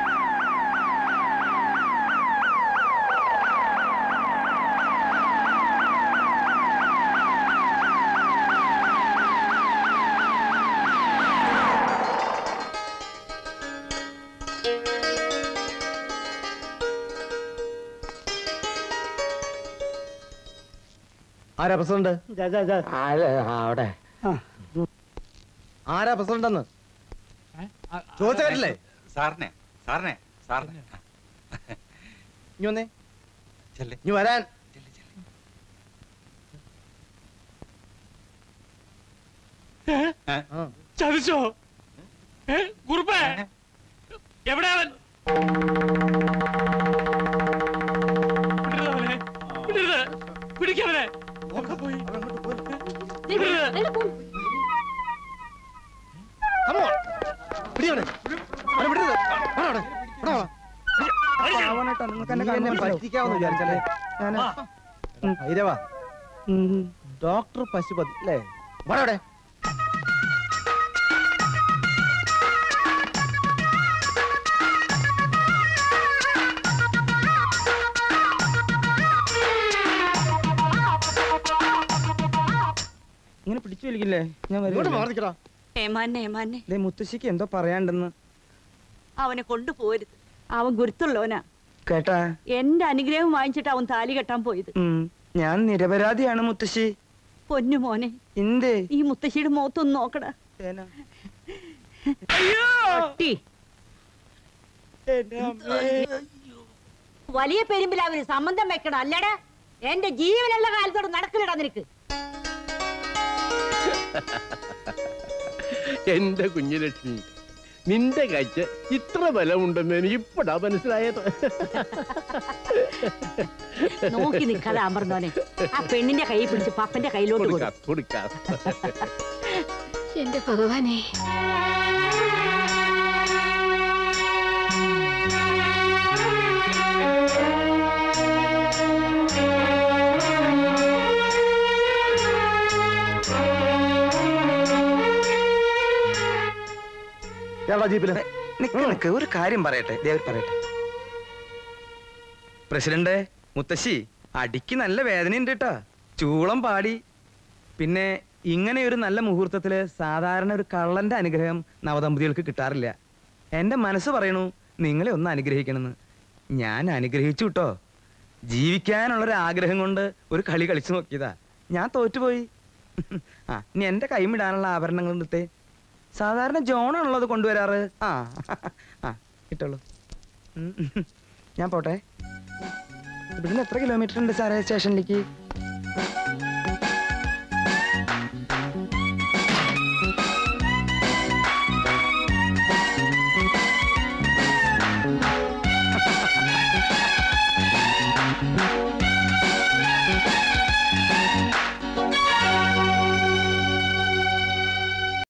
ആരാ പ്രസിഡന്റ് അവിടെ ആരാ പ്രസിഡന്റ് എന്ന് ചോദിച്ച കേട്ടില്ലേ സാറിനെ സാറിനെ സാറിനെ ഇനി വന്നേ ചെല്ലേ ഇനി വരാൻ ചതിച്ചോ ഏ? കുറുപ്പേ എവിടെ അവൻ വിടരുത് അവനെ. വിടരുത്. പിടിക്കവനെ ഒക്കെ പോയി വിടരുത്. പാവനായിട്ടാ, നിങ്ങൾക്ക് എന്നെ നീ എന്നെ കാണുമ്പോൾ പറ്റിക്കാമെന്ന് വിചാരിച്ചല്ലേ ഞാൻ ഭൈരവാ ഡോക്ടർ പശുപതി അല്ലേ വാടാ ഇങ്ങനെ പിടിച്ചു വലിക്കില്ലേ ഞാൻ ഇങ്ങോട്ട് വരും മാറിക്കടാ ഏമാനെ ഏമാനെ ദേ മുത്തശ്ശിക്ക് എന്തോ പറയാണ്ടെന്ന് അവനെ കൊണ്ടുപോരുത് അവൻ ഗുരുത്തുള്ളവനാ കേട്ടാ എന്റെ അനുഗ്രഹം വാങ്ങിച്ചിട്ട് അവൻ താലി കെട്ടാൻ പോയത് ഉം, ഞാൻ നിരപരാധിയാണ് മുത്തശ്ശി പൊന്നു മോനെ എന്തേ ഈ മുത്തശ്ശിയുടെ മുഖത്തൊന്ന് നോക്കടാ തേനാ. പട്ടി. വലിയ പെരുമ്പിൽ അവര് സംബന്ധം വെക്കണം അല്ലടാ എന്റെ ജീവനുള്ള കാലത്തോട് നടക്കില്ലടാ നിനക്ക് എന്റെ കുഞ്ഞുലക്ഷ്മി നിന്റെ കാഴ്ച ഇത്ര ബലമുണ്ടെന്ന് എനിക്ക് ഇപ്പടാ മനസ്സിലായത് നോക്കി നിൽക്കാതെ അമർന്നോനെ ആ പെണ്ണിന്റെ കൈ പിടിച്ച് പപ്പന്റെ കയ്യിലോട്ട് കൊടു. കൊടുക്കാം കൊടുക്കാം എന്റെ ഭഗവാനെ കേരള ജീപ്പില് നിക്ക് നിക്ക് ഒരു കാര്യം പറയട്ടെ ദേവർ പറയട്ടെ പ്രസിഡന്റ് മുത്തശ്ശി അടിക്ക് നല്ല വേദനയുണ്ട് കേട്ടാ ചൂളം പാടി പിന്നെ ഇങ്ങനെ ഒരു നല്ല മുഹൂർത്തത്തില് സാധാരണ ഒരു കള്ളന്റെ അനുഗ്രഹം നവദമ്പതികൾക്ക് കിട്ടാറില്ല എന്റെ മനസ്സ് പറയണു നിങ്ങളെ ഒന്ന് അനുഗ്രഹിക്കണമെന്ന് ഞാൻ അനുഗ്രഹിച്ചു കേട്ടോ ജീവിക്കാനുള്ള ഒരു ആഗ്രഹം കൊണ്ട് ഒരു കളി കളിച്ചു നോക്കിയതാ ഞാൻ തോറ്റുപോയി ആ ഇനി എന്റെ കൈമിടാനുള്ള ആഭരണങ്ങൾ എടുത്തേ സാധാരണ ജോണാണല്ലോ അത് കൊണ്ടുവരാറ് ആ ആ കിട്ടുള്ളൂ ഉം, ഉം. ഞാൻ പോട്ടെ ഇവിടുന്ന് എത്ര കിലോമീറ്റർ ഉണ്ട് സാറേ സ്റ്റേഷനിലേക്ക്